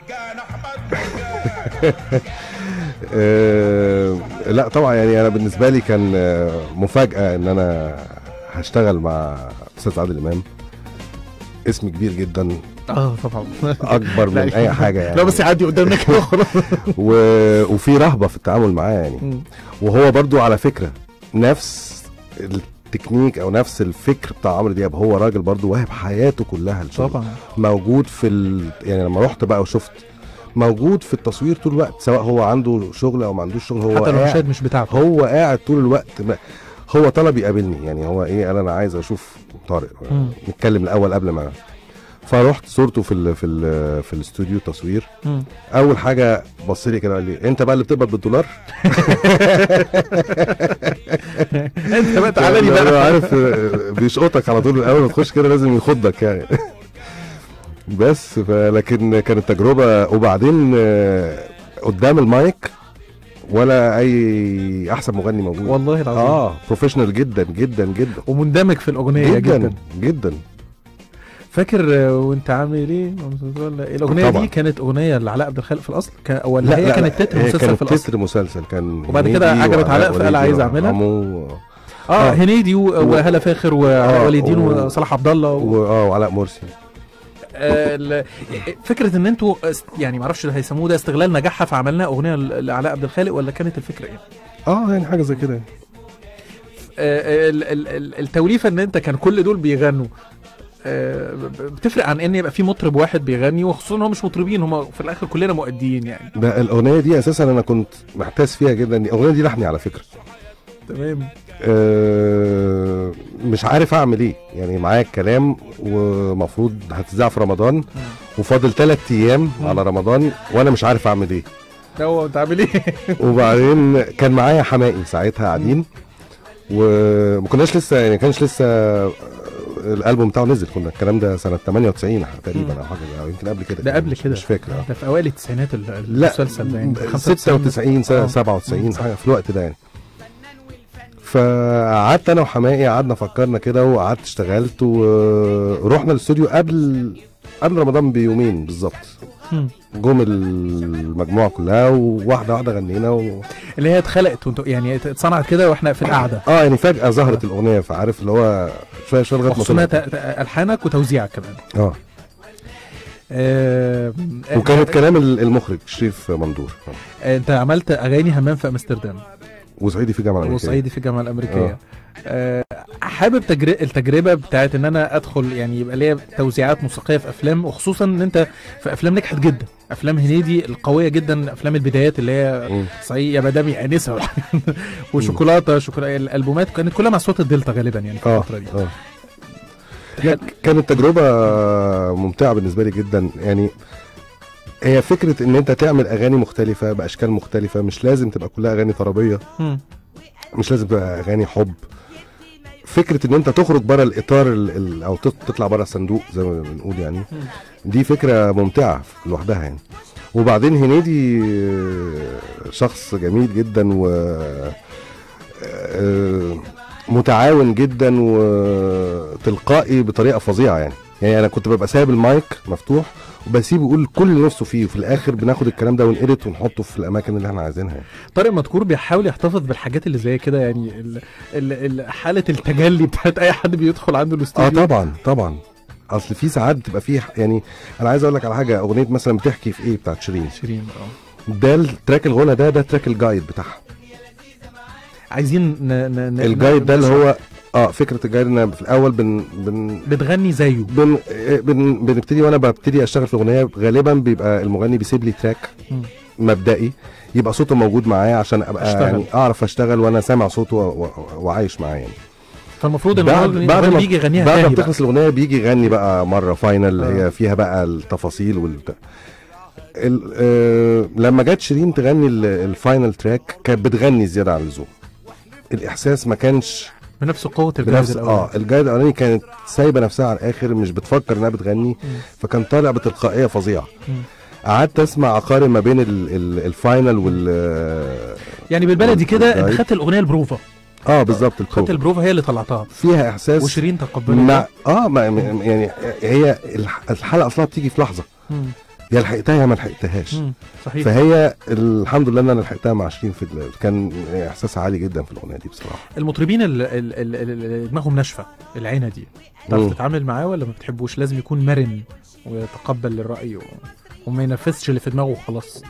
آه لا طبعا يعني انا بالنسبه لي كان آه، مفاجاه ان انا هشتغل مع استاذ عادل امام اسم كبير جدا اه طبعا اكبر من لا، اي حاجه يعني لا بس يعدي قدامنا كده خلاص و... وفي رهبه في التعامل معاه يعني مم. وهو برضو على فكره نفس التكنيك او نفس الفكر بتاع عمرو دياب هو راجل برضو واهب حياته كلها للشغل طبعا موجود في ال... يعني لما رحت بقى وشفت موجود في التصوير طول الوقت سواء هو عنده شغل او ما عندوش شغل هو حتى لو قاعد- المشاهد مش بتاعته هو قاعد طول الوقت ما هو طلب يقابلني يعني هو ايه قال انا عايز اشوف طارق مم. نتكلم الاول قبل ما فرحت صورته في ال في ال في الاستوديو تصوير مم. اول حاجه بص لي كده قال لي انت بقى اللي بتقبض بالدولار انت بقى تعالى لي يعني بقى عارف آه، بيشقطك على طول اول ما تخش كده لازم يخضك يعني بس لكن كانت تجربه وبعدين آه، قدام المايك ولا اي احسن مغني موجود والله العظيم اه بروفيشنال جدا جدا جدا ومندمج في الاغنيه جدا, جدا جدا فاكر آه، وانت عامل ايه ولا إيه؟ الاغنيه طبعا. دي كانت اغنيه لعلاء عبد الخالق في الاصل كان ولا لا هي لا كانت لا، تتر هي مسلسل كانت في الاصل تتر مسلسل كان وبعد كده هنيدي عجبت علاء وعلاء فقال ولي عايز الدين أعملها. وعمو اه آه. هنيدي و- وهلا فاخر وعلاء آه، ولي الدين و- وصلاح عبد الله و... واه وعلاء مرسي آه، ال- فكره ان انتوا است- يعني معرفش اللي هيسموه ده استغلال نجاحها فعملنا اغنيه ل- لعلاء عبد الخالق ولا كانت الفكره ايه؟ اه يعني حاجه زي كده آه، ال- ال- ال- التوليفه ان انت كان كل دول بيغنوا آه، ب- بتفرق عن ان يبقى في مطرب واحد بيغني وخصوصا ان هم مش مطربين هم في الاخر كلنا مؤديين يعني ده الاغنيه دي اساسا انا كنت محتاس فيها جدا الاغنيه دي لحني على فكره تمام آه مش عارف اعمل ايه يعني معايا الكلام ومفروض هتذاع في رمضان وفاضل ثلاث ايام على رمضان وانا مش عارف اعمل ايه هو انت عامل ايه؟ وبعدين كان معايا حمائي ساعتها قاعدين وما كناش لسه يعني كانش لسه الالبوم بتاعه نزل كنا الكلام ده سنه 98 تقريبا او حاجه او يمكن قبل كده ده قبل مش- كده مش فاكر آه. ده في اوائل التسعينات ال- لا المسلسل ده يعني 96 سنه آه. 97 حاجه في الوقت ده يعني فقعدت انا وحمائي قعدنا فكرنا كده وقعدت اشتغلت ورحنا الاستوديو قبل قبل رمضان بيومين بالظبط مم. جم المجموعه كلها وواحده واحده غنينا و... اللي هي اتخلقت وانتوا يعني اتصنعت كده واحنا في القعده اه يعني فجاه ظهرت الاغنيه فعارف اللي هو شويه شويه لغايه ما وخصوصا طلعت. ت- ت- الحانك وتوزيعك كمان اه آه، وكانت آه، كلام المخرج شريف مندور آه. انت عملت اغاني همام في امستردام وصعيدي في جامعه الأمريكية. وصعيدي في الجامعه الامريكيه آه، حابب تجر... التجربه بتاعت ان انا ادخل يعني يبقى ليا توزيعات موسيقيه في افلام وخصوصا ان انت في افلام نجحت جدا افلام هنيدي القويه جدا افلام البدايات اللي هي مم. صعيدي يا مدام انسه وشوكولاته شوكولاته الالبومات كانت كلها مع صوت الدلتا غالبا يعني في اه الفتره دي اه لا كانت تجربة ممتعة بالنسبة لي جدا يعني هي فكرة ان انت تعمل اغاني مختلفة باشكال مختلفة مش لازم تبقى كلها اغاني طربية مم. مش لازم تبقى اغاني حب فكرة ان انت تخرج بره الاطار ال ال او تط- تطلع بره الصندوق زي ما بنقول يعني دي فكرة ممتعة لوحدها يعني وبعدين هنيدي آه، شخص جميل جدا و آه، متعاون جدا وتلقائي بطريقه فظيعه يعني يعني انا كنت ببقى سايب المايك مفتوح وبسيبه يقول كل اللي نفسه فيه وفي الاخر بناخد الكلام ده ونقرت ونحطه في الاماكن اللي احنا عايزينها يعني. طارق مدكور بيحاول يحتفظ بالحاجات اللي زي كده يعني ال... ال... ال... حاله التجلي بتاعت اي حد بيدخل عنده اه الاستوديو طبعا طبعا اصل في ساعات بتبقى فيه يعني انا عايز اقول لك على حاجه اغنيه مثلا بتحكي في ايه بتاعت شيرين شيرين اه ده التراك الغنى ده ده تراك الجايد بتاعها عايزين ن... ن... ن... الجايد ده اللي نشرح. هو اه فكره الجايد ان في الاول بن بن بتغني زيه بن بن بنبتدي وانا ببتدي اشتغل في الاغنيه غالبا بيبقى المغني بيسيب لي تراك مم. مبدئي يبقى صوته موجود معايا عشان ابقى أشتغل. يعني اعرف اشتغل وانا سامع صوته و- و- وعايش معاه يعني فالمفروض ان بعد المغني بعد المغني ما بيجي يغنيها بعد ما تاني بقى. بتخلص الاغنيه بيجي يغني بقى مره فاينل اللي آه. هي فيها بقى التفاصيل وال ال- آه لما جت شيرين تغني ال- الفاينل تراك كانت بتغني زياده عن اللزوم الاحساس ما كانش بنفس قوه الجهاز بنفس الاول اه الجايد الاولاني كانت سايبه نفسها على الاخر مش بتفكر انها بتغني فكان طالع بتلقائيه فظيعه مم. قعدت اسمع اقارن ما بين ال ال الفاينل وال يعني بالبلدي كده انت الجايد. خدت الاغنيه البروفا اه بالظبط خدت البروفا البروفا هي اللي طلعتها فيها احساس وشيرين تقبلت مع اه ما م- يعني هي الح- الحلقه اصلا بتيجي في لحظه مم. يا لحقتها يا ما لحقتهاش مم. صحيح فهي الحمد لله ان انا لحقتها مع 20 في ال- كان احساس عالي جدا في الاغنيه دي بصراحه المطربين ال- ال- ال- ال- اللي دماغهم ناشفه العينه دي تعرف مم. تتعامل معاه ولا ما بتحبوش لازم يكون مرن ويتقبل الراي و... وما ينفذش اللي في دماغه وخلاص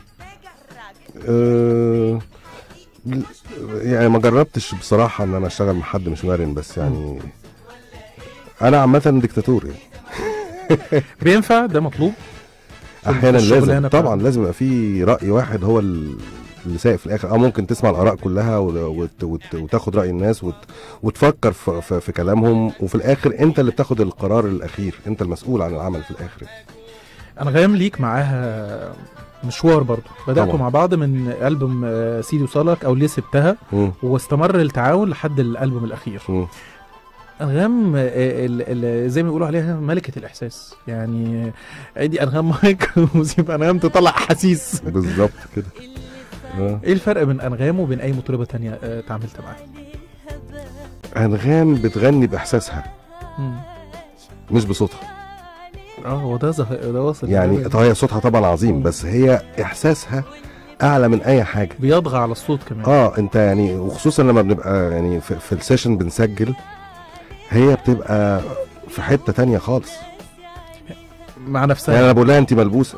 أه يعني ما جربتش بصراحه ان انا اشتغل مع حد مش مرن بس يعني انا عامه ديكتاتور يعني بينفع ده مطلوب احيانا الشغلانة لازم بتاعته. طبعا لازم يبقى في راي واحد هو ال- اللي سايق في الاخر اه ممكن تسمع الاراء كلها و- وت- وت- وتاخد راي الناس وت- وتفكر في, في, في كلامهم وفي الاخر انت اللي بتاخد القرار الاخير انت المسؤول عن العمل في الاخر انغام ليك معاها مشوار برضو بداتوا طبعا. مع بعض من البوم آه، سيدي وصالك او ليه سبتها مم. واستمر التعاون لحد الالبوم الاخير مم. انغام آه، ال- ال- زي ما بيقولوا عليها ملكه الاحساس يعني آه، ادي انغام مايك وسيب انغام تطلع احاسيس بالظبط كده آه. ايه الفرق بين انغام وبين اي مطربه تانية آه، اتعاملت معاها انغام بتغني باحساسها مم. مش بصوتها اه هو ده زه... ده واصل يعني ده- طبعا هي صوتها طبعا عظيم بس هي احساسها اعلى من اي حاجه بيطغى على الصوت كمان اه انت يعني وخصوصا لما بنبقى يعني في, في السيشن بنسجل هي بتبقى في حته تانية خالص مع نفسها يعني انا بقول لها انت ملبوسه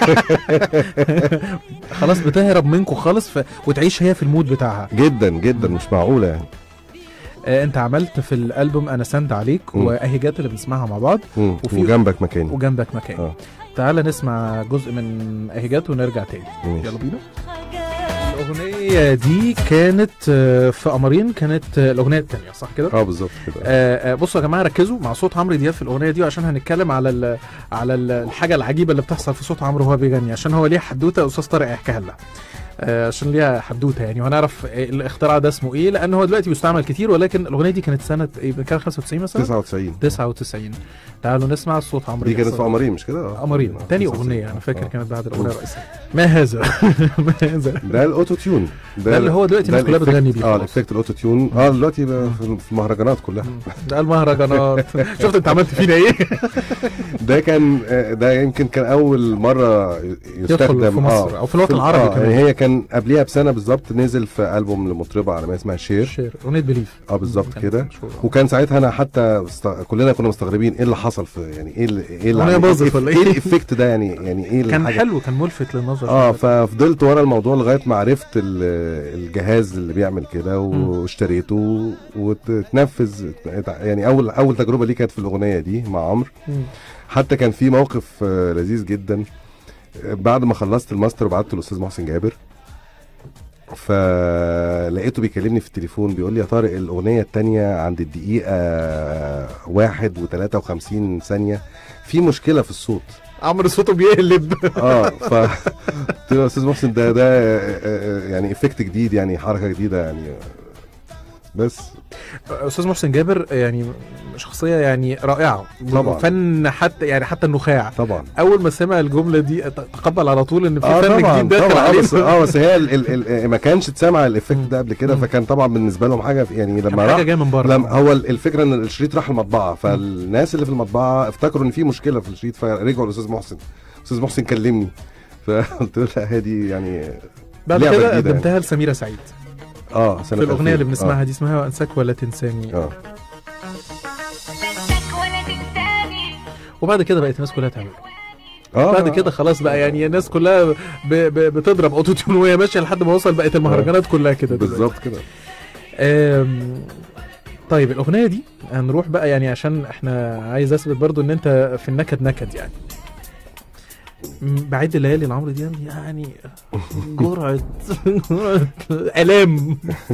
خلاص بتهرب منكم خالص ف... وتعيش هي في المود بتاعها جدا جدا مش معقوله يعني آه انت عملت في الالبوم انا سند عليك مم. واهجات اللي بنسمعها مع بعض مم. وفي- وجنبك مكاني وجنبك مكان اه تعال نسمع جزء من اهجات ونرجع تاني ماشي. يلا بينا الاغنيه دي كانت آه، في قمرين كانت آه، الاغنيه الثانيه صح كده اه بالظبط كده آه، آه، بصوا يا جماعه ركزوا مع صوت عمرو دياب في الاغنيه دي عشان هنتكلم على ال على ال الحاجه العجيبه اللي بتحصل في صوت عمرو وهو بيغني عشان هو ليه حدوته استاذ طارق يحكيها لنا آه، عشان ليها حدوته يعني وهنعرف آه، الاختراع ده اسمه ايه لان هو دلوقتي بيستعمل كتير ولكن الاغنيه دي كانت سنه ايه كان 95 مثلا 99 99 تعالوا نسمع صوت عمرو دي كانت دياب. في قمرين مش كده؟ آه. قمرين آه، تاني 99. اغنيه انا فاكر آه. كانت بعد الاغنيه الرئيسيه ما هذا ما هذا ده الاوتو تيون ده اللي هو دلوقتي الناس كلها الإفكت- بتغني بيه اه خلاص. الافكت الاوتو تيون اه دلوقتي بقى في في المهرجانات كلها ده المهرجانات شفت انت عملت فينا ايه ده كان آه، ده يمكن كان اول مره ي- يستخدم في مصر أو في الوطن ال- العربي آه كمان. يعني هي كان قبليها بسنه بالظبط نزل في البوم لمطربه عالميه اسمها شير شير اغنيه بليف اه بالظبط كانت كده مشهورة. وكان ساعتها انا حتى است... كلنا كنا مستغربين ايه اللي حصل في يعني ايه اللي ايه اللي أغنية عمل- باظت ايه ولا إيه؟ ايه الافكت ده يعني يعني ايه كان الحاجة؟ حلو كان ملفت للنظر اه ففضلت ورا الموضوع لغايه ما عرفت ال- الجهاز اللي بيعمل كده واشتريته وتنفذ يعني اول اول تجربه لي كانت في الاغنيه دي مع عمرو مم. حتى كان في موقف آه، لذيذ جدا آه، بعد ما خلصت الماستر وبعته للاستاذ محسن جابر فلقيته بيكلمني في التليفون بيقول لي يا طارق الاغنيه الثانيه عند الدقيقه واحد وثلاثة وخمسين ثانيه في مشكله في الصوت عمرو صوته بيقلب اه ف قلت له يا استاذ محسن ده ده آه، آه، يعني افكت جديد يعني حركه جديده يعني بس استاذ محسن جابر يعني شخصيه يعني رائعه طبعا. فن حتى يعني حتى النخاع طبعا اول ما سمع الجمله دي تقبل على طول ان في اه فن طبعا جديد داخل طبعا آه عليه بس اه بس هي ال ال ال ما كانش اتسمع الافكت مم. ده قبل كده مم. فكان طبعا بالنسبه لهم حاجه يعني كان لما حاجه راح جايه من بره لما هو ال- الفكره ان الشريط راح المطبعه فالناس اللي في المطبعه افتكروا ان في مشكله في الشريط فرجعوا للاستاذ محسن استاذ محسن كلمني فقلت له لا هذه يعني بعد لعبة كده جديدة قدمتها لسميره سعيد اه سنه في الاغنيه 2000. اللي بنسمعها دي اسمها انساك ولا تنساني اه وبعد كده بقت الناس كلها تعمل اه بعد كده خلاص بقى يعني الناس كلها ب... ب... بتضرب اوتو تيون وهي ماشيه لحد ما وصل بقت المهرجانات كلها كده دلوقتي. بالظبط كده أم... طيب الاغنيه دي هنروح بقى يعني عشان احنا عايز اثبت برضو ان انت في النكد نكد يعني م- بعد الليالي لعمرو دياب يعني جرعه جرعه الام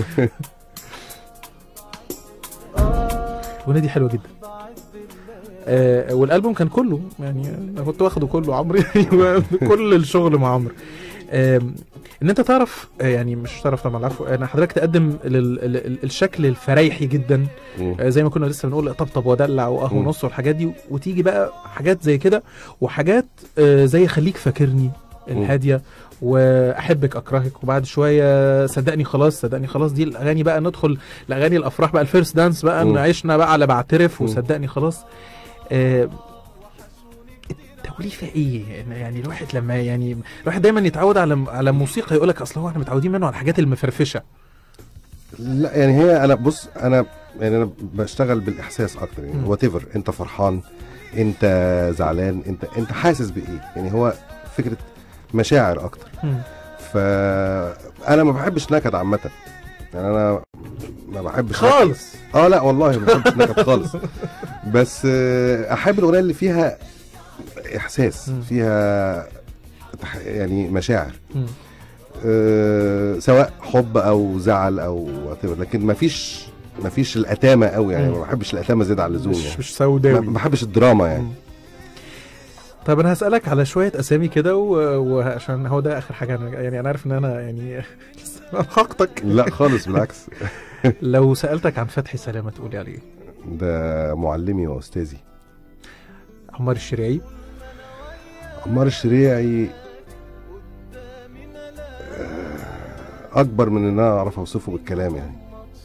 الاغنيه دي حلوه جدا آه والالبوم كان كله يعني انا كنت واخده كله عمرو كل الشغل مع عمرو آم، ان انت تعرف آه، يعني مش تعرف طبعا العفو انا حضرتك تقدم لل- ال- ال- الشكل الفريحي جدا مم. آه، زي ما كنا لسه بنقول طبطب ودلع وقهوه مم. ونص والحاجات دي وتيجي بقى حاجات زي كده وحاجات آه، زي خليك فاكرني الهاديه واحبك اكرهك وبعد شويه صدقني خلاص صدقني خلاص دي الاغاني بقى ندخل الاغاني الافراح بقى الفيرست دانس بقى مم. ان عشنا بقى على بعترف مم. وصدقني خلاص آه، التوليفه ايه يعني الواحد لما يعني الواحد دايما يتعود على على موسيقى يقول لك اصل هو احنا متعودين منه على الحاجات المفرفشه لا يعني هي انا بص انا يعني انا بشتغل بالاحساس اكتر يعني مم. وات ايفر انت فرحان انت زعلان انت انت حاسس بايه يعني هو فكره مشاعر اكتر مم. فانا ما بحبش نكد عامه يعني انا ما بحبش نكد. خالص اه لا والله ما بحبش نكد خالص بس آه، احب الاغنيه اللي فيها فيها احساس مم. فيها تح- يعني مشاعر مم. أه سواء حب او زعل او whatever. لكن ما فيش ما فيش الاتامه قوي يعني مم. ما بحبش الاتامه زياده عن اللزوم مش يعني مش ما سوداوي ما بحبش الدراما يعني مم. طب انا هسألك على شوية اسامي كده و- وعشان هو ده اخر حاجة أنا يعني انا عارف ان انا يعني حقتك لا خالص بالعكس لو سألتك عن فتحي سلامة تقولي عليه ده معلمي واستاذي عمار الشريعي عمار الشريعي آه، اكبر من ان انا اعرف اوصفه بالكلام يعني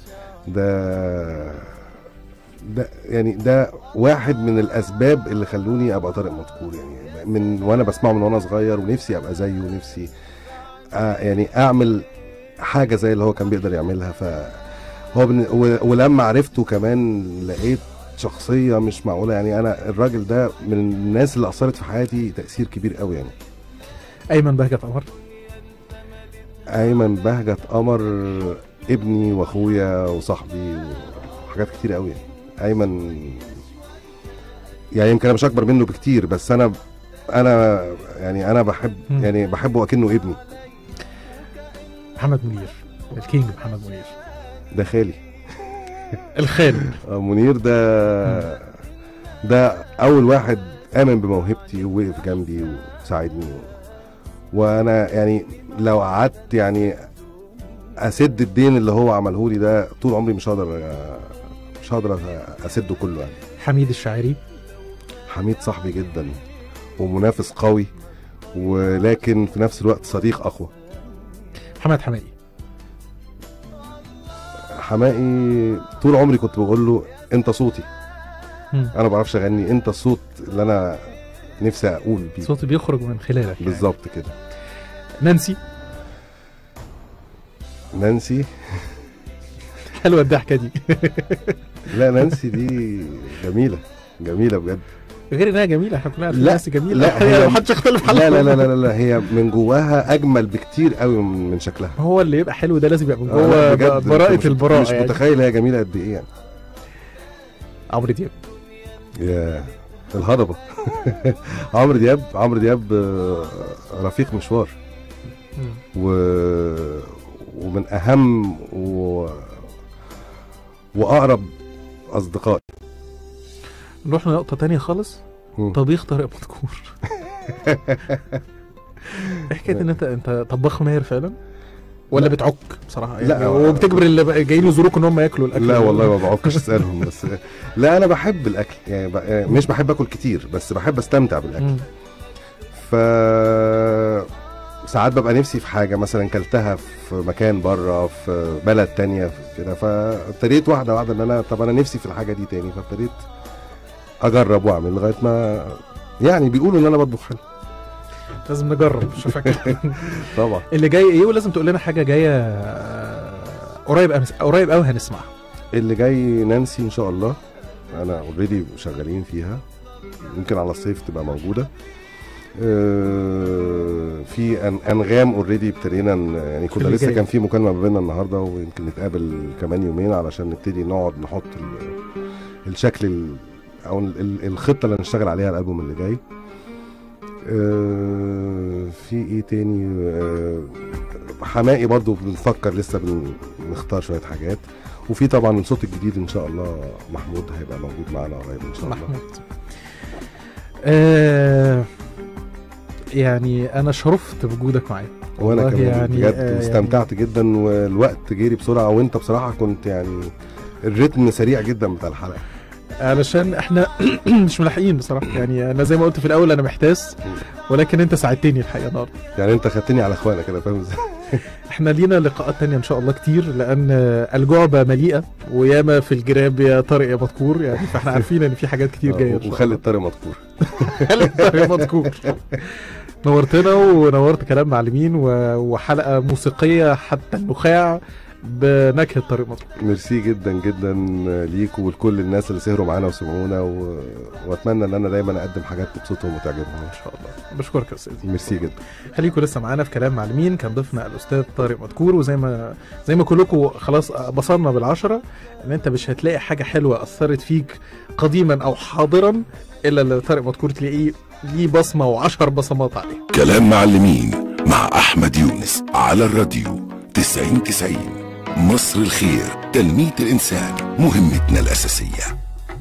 ده ده يعني ده واحد من الاسباب اللي خلوني ابقى طارق مدكور يعني من وانا بسمعه من وانا صغير ونفسي ابقى زيه ونفسي آه يعني اعمل حاجه زي اللي هو كان بيقدر يعملها ف هو بن... و... ولما عرفته كمان لقيت شخصيه مش معقوله يعني انا الراجل ده من الناس اللي اثرت في حياتي تاثير كبير قوي يعني ايمن بهجت قمر ايمن بهجت قمر ابني واخويا وصاحبي وحاجات كتير قوي يعني ايمن يعني يمكن انا مش اكبر منه بكتير بس انا انا يعني انا بحب مم. يعني بحبه اكنه ابني محمد منير الكينج محمد منير ده خالي الخال آه، منير ده ده اول واحد امن بموهبتي ووقف جنبي وساعدني وانا يعني لو قعدت يعني اسد الدين اللي هو عمله لي ده طول عمري مش هقدر مش هقدر اسده كله يعني حميد الشاعري حميد صاحبي جدا ومنافس قوي ولكن في نفس الوقت صديق اقوى محمد حمائي حمائي طول عمري كنت بقول له انت صوتي مم. انا ما بعرفش اغني انت الصوت اللي انا نفسي اقول بيه صوتي بيخرج من خلالك يعني. بالظبط كده نانسي نانسي حلوه الضحكه دي لا نانسي دي جميله جميله بجد غير انها جميله احنا كلنا عارفين لا، نانسي جميله لا، هي هي- محدش يختلف لا عليها لا لا لا لا, لا هي من جواها اجمل بكتير قوي من من شكلها هو اللي يبقى حلو ده لازم يبقى من آه، لا، جوه بجد، ب- براءة مش- البراءة مش يعني متخيل هي جميله قد ايه يعني عمرو دياب يا الهضبه عمرو دياب عمرو دياب آه، رفيق مشوار مم. و... ومن اهم و... واقرب اصدقائي نروح لنقطة تانية خالص مم. طبيخ طارق مدكور إيه حكاية ان انت انت طباخ ماهر فعلا ولا لا. بتعك بصراحة يعني لا. وبتجبر اللي بقى جايين يزوروك ان هم ياكلوا الاكل لا والله ما بعكش اسالهم بس لا انا بحب الاكل يعني ب... يعني مش بحب اكل كتير بس بحب استمتع بالاكل مم. ف ساعات ببقى نفسي في حاجه مثلا كلتها في مكان بره في بلد تانية في كده فابتديت واحده واحده ان انا طب انا نفسي في الحاجه دي تاني فابتديت اجرب واعمل لغايه ما يعني بيقولوا ان انا بطبخ حلو لازم نجرب مش فاكر طبعا اللي جاي ايه ولازم تقول لنا حاجة جاية آه، قريب أمس... قريب قوي هنسمعها اللي جاي نانسي ان شاء الله انا اوريدي شغالين فيها يمكن على الصيف تبقى موجوده آه، في أن- انغام اوريدي ابتدينا ن- يعني كنا اللي لسه جاي. كان في مكالمه ما بيننا النهارده ويمكن نتقابل كمان يومين علشان نبتدي نقعد نحط ال- الشكل ال- او ال- ال- الخطه اللي هنشتغل عليها الالبوم اللي جاي آه، في ايه تاني آه، حمائي برضو بنفكر لسه بن- بنختار شويه حاجات وفي طبعا الصوت الجديد ان شاء الله محمود هيبقى موجود معانا قريب ان شاء الله محمود آه يعني انا شرفت بوجودك معايا وانا والله كمان يعني، بجد آه، استمتعت جدا والوقت جري بسرعه وانت بصراحه كنت يعني الريتم سريع جدا بتاع الحلقه علشان احنا مش ملاحقين بصراحه يعني انا زي ما قلت في الاول انا محتاس ولكن انت ساعدتني الحقيقه النهارده يعني انت خدتني على اخوانا كده فاهم ازاي احنا لينا لقاءات تانية ان شاء الله كتير لان الجعبة مليئة وياما في الجراب يا طارق يا مذكور يعني فاحنا عارفين ان في حاجات كتير جاية إن شاء وخلي الله. الطريق مذكور خلي الطارق مذكور نورتنا ونورت كلام معلمين و- وحلقة موسيقية حتى النخاع بنكهة طارق مذكور ميرسي جدا جدا ليكوا ولكل الناس اللي سهروا معانا وسمعونا و... واتمنى ان انا دايما اقدم حاجات تبسطهم وتعجبهم ان شاء الله بشكرك يا استاذ ميرسي جدا خليكم لسه معانا في كلام معلمين كان ضيفنا الاستاذ طارق مذكور وزي ما زي ما كلكم خلاص بصرنا بالعشره ان انت مش هتلاقي حاجه حلوه اثرت فيك قديما او حاضرا الا اللي طارق مذكور تلاقيه ليه بصمه وعشر بصمات عليه كلام معلمين مع أحمد يونس على الراديو 90 90 مصر الخير تنمية الإنسان مهمتنا الأساسية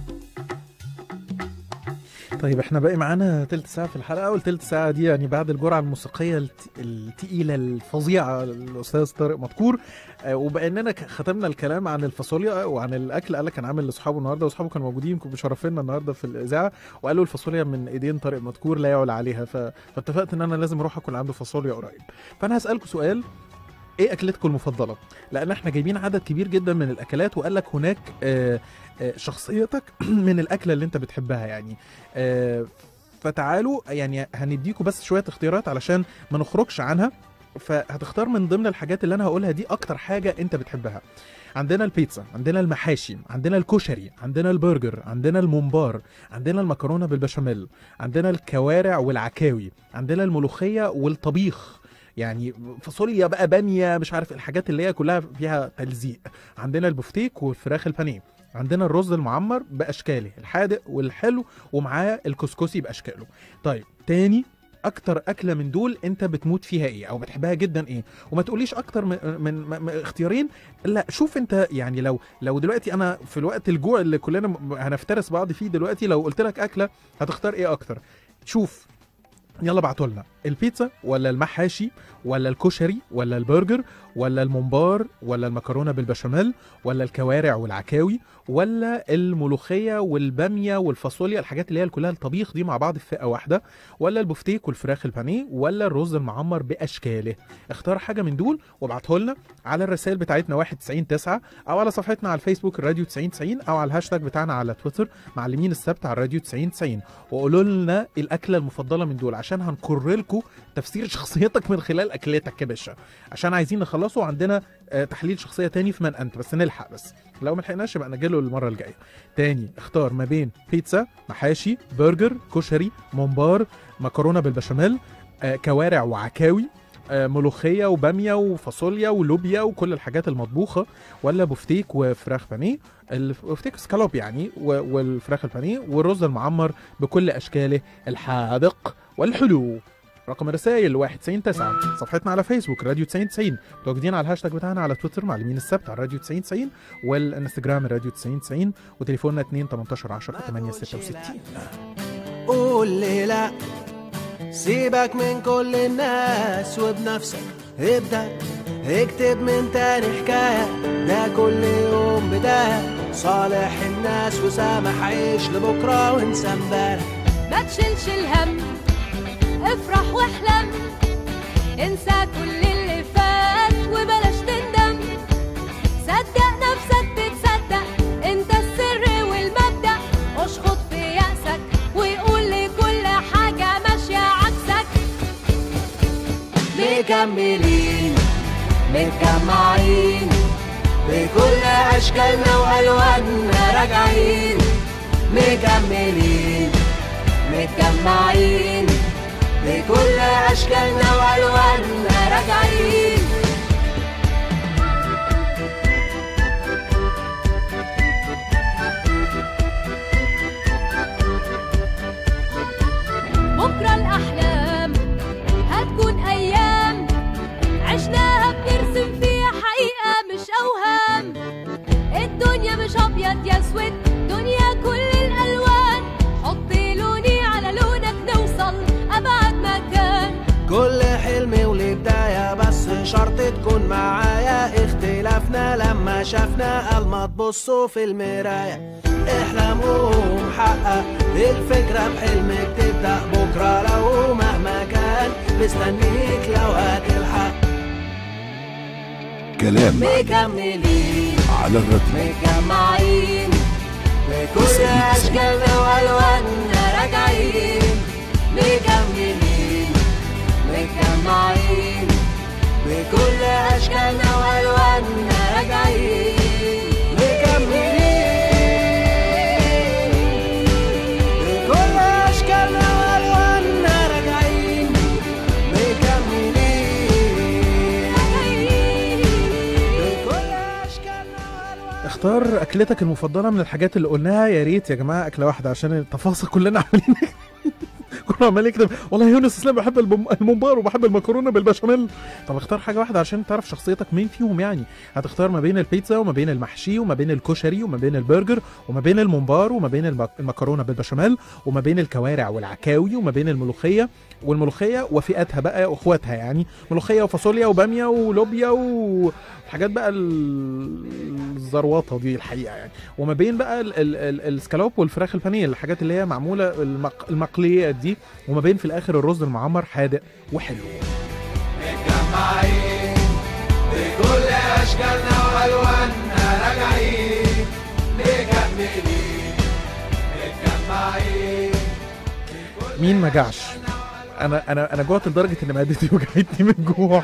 طيب احنا باقي معانا تلت ساعة في الحلقة والتلت ساعة دي يعني بعد الجرعة الموسيقية الت- التقيلة الفظيعة الأستاذ طارق مدكور آه، وبما اننا ك- ختمنا الكلام عن الفاصوليا وعن الأكل قال لك كان عامل لأصحابه النهاردة وأصحابه كانوا موجودين كانوا مشرفينا النهاردة في الإذاعة وقالوا الفاصوليا من إيدين طارق مدكور لا يعلى عليها ف... فاتفقت إن أنا لازم أروح أكل عنده فاصوليا قريب فأنا هسألكم سؤال ايه اكلتكم المفضله لان احنا جايبين عدد كبير جدا من الاكلات وقال لك هناك آه، آه، شخصيتك من الاكله اللي انت بتحبها يعني آه، فتعالوا يعني هنديكوا بس شويه اختيارات علشان ما نخرجش عنها فهتختار من ضمن الحاجات اللي انا هقولها دي اكتر حاجه انت بتحبها عندنا البيتزا عندنا المحاشي عندنا الكشري عندنا البرجر عندنا الممبار عندنا المكرونه بالبشاميل عندنا الكوارع والعكاوي عندنا الملوخيه والطبيخ يعني فاصوليا بقى باميه مش عارف الحاجات اللي هي كلها فيها تلزيق عندنا البفتيك والفراخ البانيه عندنا الرز المعمر باشكاله الحادق والحلو ومعاه الكسكسي باشكاله طيب تاني اكتر اكله من دول انت بتموت فيها ايه او بتحبها جدا ايه وما تقوليش اكتر من, من, من, من اختيارين لا شوف انت يعني لو لو دلوقتي انا في الوقت الجوع اللي كلنا م- هنفترس بعض فيه دلوقتي لو قلت لك اكله هتختار ايه اكتر شوف يلا ابعتوا لنا البيتزا ولا المحاشي ولا الكشري ولا البرجر ولا الممبار ولا المكرونه بالبشاميل ولا الكوارع والعكاوي ولا الملوخيه والباميه والفاصوليا الحاجات اللي هي كلها الطبيخ دي مع بعض في فئه واحده ولا البفتيك والفراخ البانيه ولا الرز المعمر باشكاله اختار حاجه من دول وابعته لنا على الرسائل بتاعتنا 199 او على صفحتنا على الفيسبوك الراديو 9090 او على الهاشتاج بتاعنا على تويتر معلمين السبت على الراديو 9090 وقولوا لنا الاكله المفضله من دول عشان هنكر لكم تفسير شخصيتك من خلال اكلتك يا باشا عشان عايزين نخلصه عندنا آه، تحليل شخصيه تاني في من انت بس نلحق بس لو ما لحقناش يبقى نجيله المره الجايه تاني اختار ما بين بيتزا محاشي برجر كشري ممبار مكرونه بالبشاميل آه، كوارع وعكاوي آه، ملوخيه وباميه وفاصوليا ولوبيا وكل الحاجات المطبوخه ولا بفتيك وفراخ بانيه البفتيك سكالوب يعني و- والفراخ البانيه والرز المعمر بكل اشكاله الحادق والحلو رقم الرسائل 199 صفحتنا على فيسبوك راديو 9090 متواجدين على الهاشتاج بتاعنا على تويتر معلمين السبت على راديو 9090 والانستجرام راديو 9090 وتليفوننا 2 18 10 8 66 قول لي لا سيبك من كل الناس وبنفسك ابدأ اكتب من تاني حكاية ده كل يوم بداية صالح الناس وسامح عيش لبكرة وانسى امبارح ما تشيلش الهم افرح واحلم انسى كل اللي فات وبلاش تندم صدق نفسك تتصدق انت السر والمبدأ اشخط في يأسك وقول لكل حاجة ماشية عكسك مكملين متجمعين بكل اشكالنا والواننا راجعين مكملين متجمعين بكل اشكالنا والواننا راجعين بكرة الأحلام هتكون أيام عشناها بنرسم فيها حقيقة مش أوهام الدنيا مش أبيض يا أسود دنيا كل الألوان حط لوني على لونك نوصل أبعد مكان كل حلم وليه بداية بس شرط تكون معايا اختلافنا لما شافنا قال ما تبصوا في المراية احلموا ومحقق الفكرة بحلمك تبدأ بكرة لو مهما كان مستنيك لو هتلحق كلام مكملين على الراديو متجمعين بكل أشكالنا وألواننا راجعين مكملين متجمعين بكل أشكالنا وألواننا راجعين مكملين بكل أشكالنا وألواننا راجعين مكملين بكل أشكالنا وألواننا اختار اكلتك المفضله من الحاجات اللي قلناها يا ريت يا جماعه اكله واحده عشان التفاصيل كلنا عاملين كله عمال يكتب والله يونس اسلام بحب البم- الممبار وبحب المكرونه بالبشاميل طب اختار حاجه واحده عشان تعرف شخصيتك مين فيهم يعني هتختار ما بين البيتزا وما بين المحشي وما بين الكشري وما بين البرجر وما بين الممبار وما بين المك- المكرونه بالبشاميل وما بين الكوارع والعكاوي وما بين الملوخيه والملوخيه وفئاتها بقى واخواتها يعني ملوخيه وفاصوليا وباميه ولوبيا وحاجات بقى ال- الزروطه دي الحقيقه يعني وما بين بقى ال- ال- ال- السكالوب والفراخ البانيه الحاجات اللي هي معموله المق... المقليات دي وما بين في الاخر الرز المعمر حادق وحلو متجمعين بكل اشكالنا والواننا راجعين مكملين متجمعين مين ما جعش انا انا انا جوعت لدرجه ان معدتي وجعتني من الجوع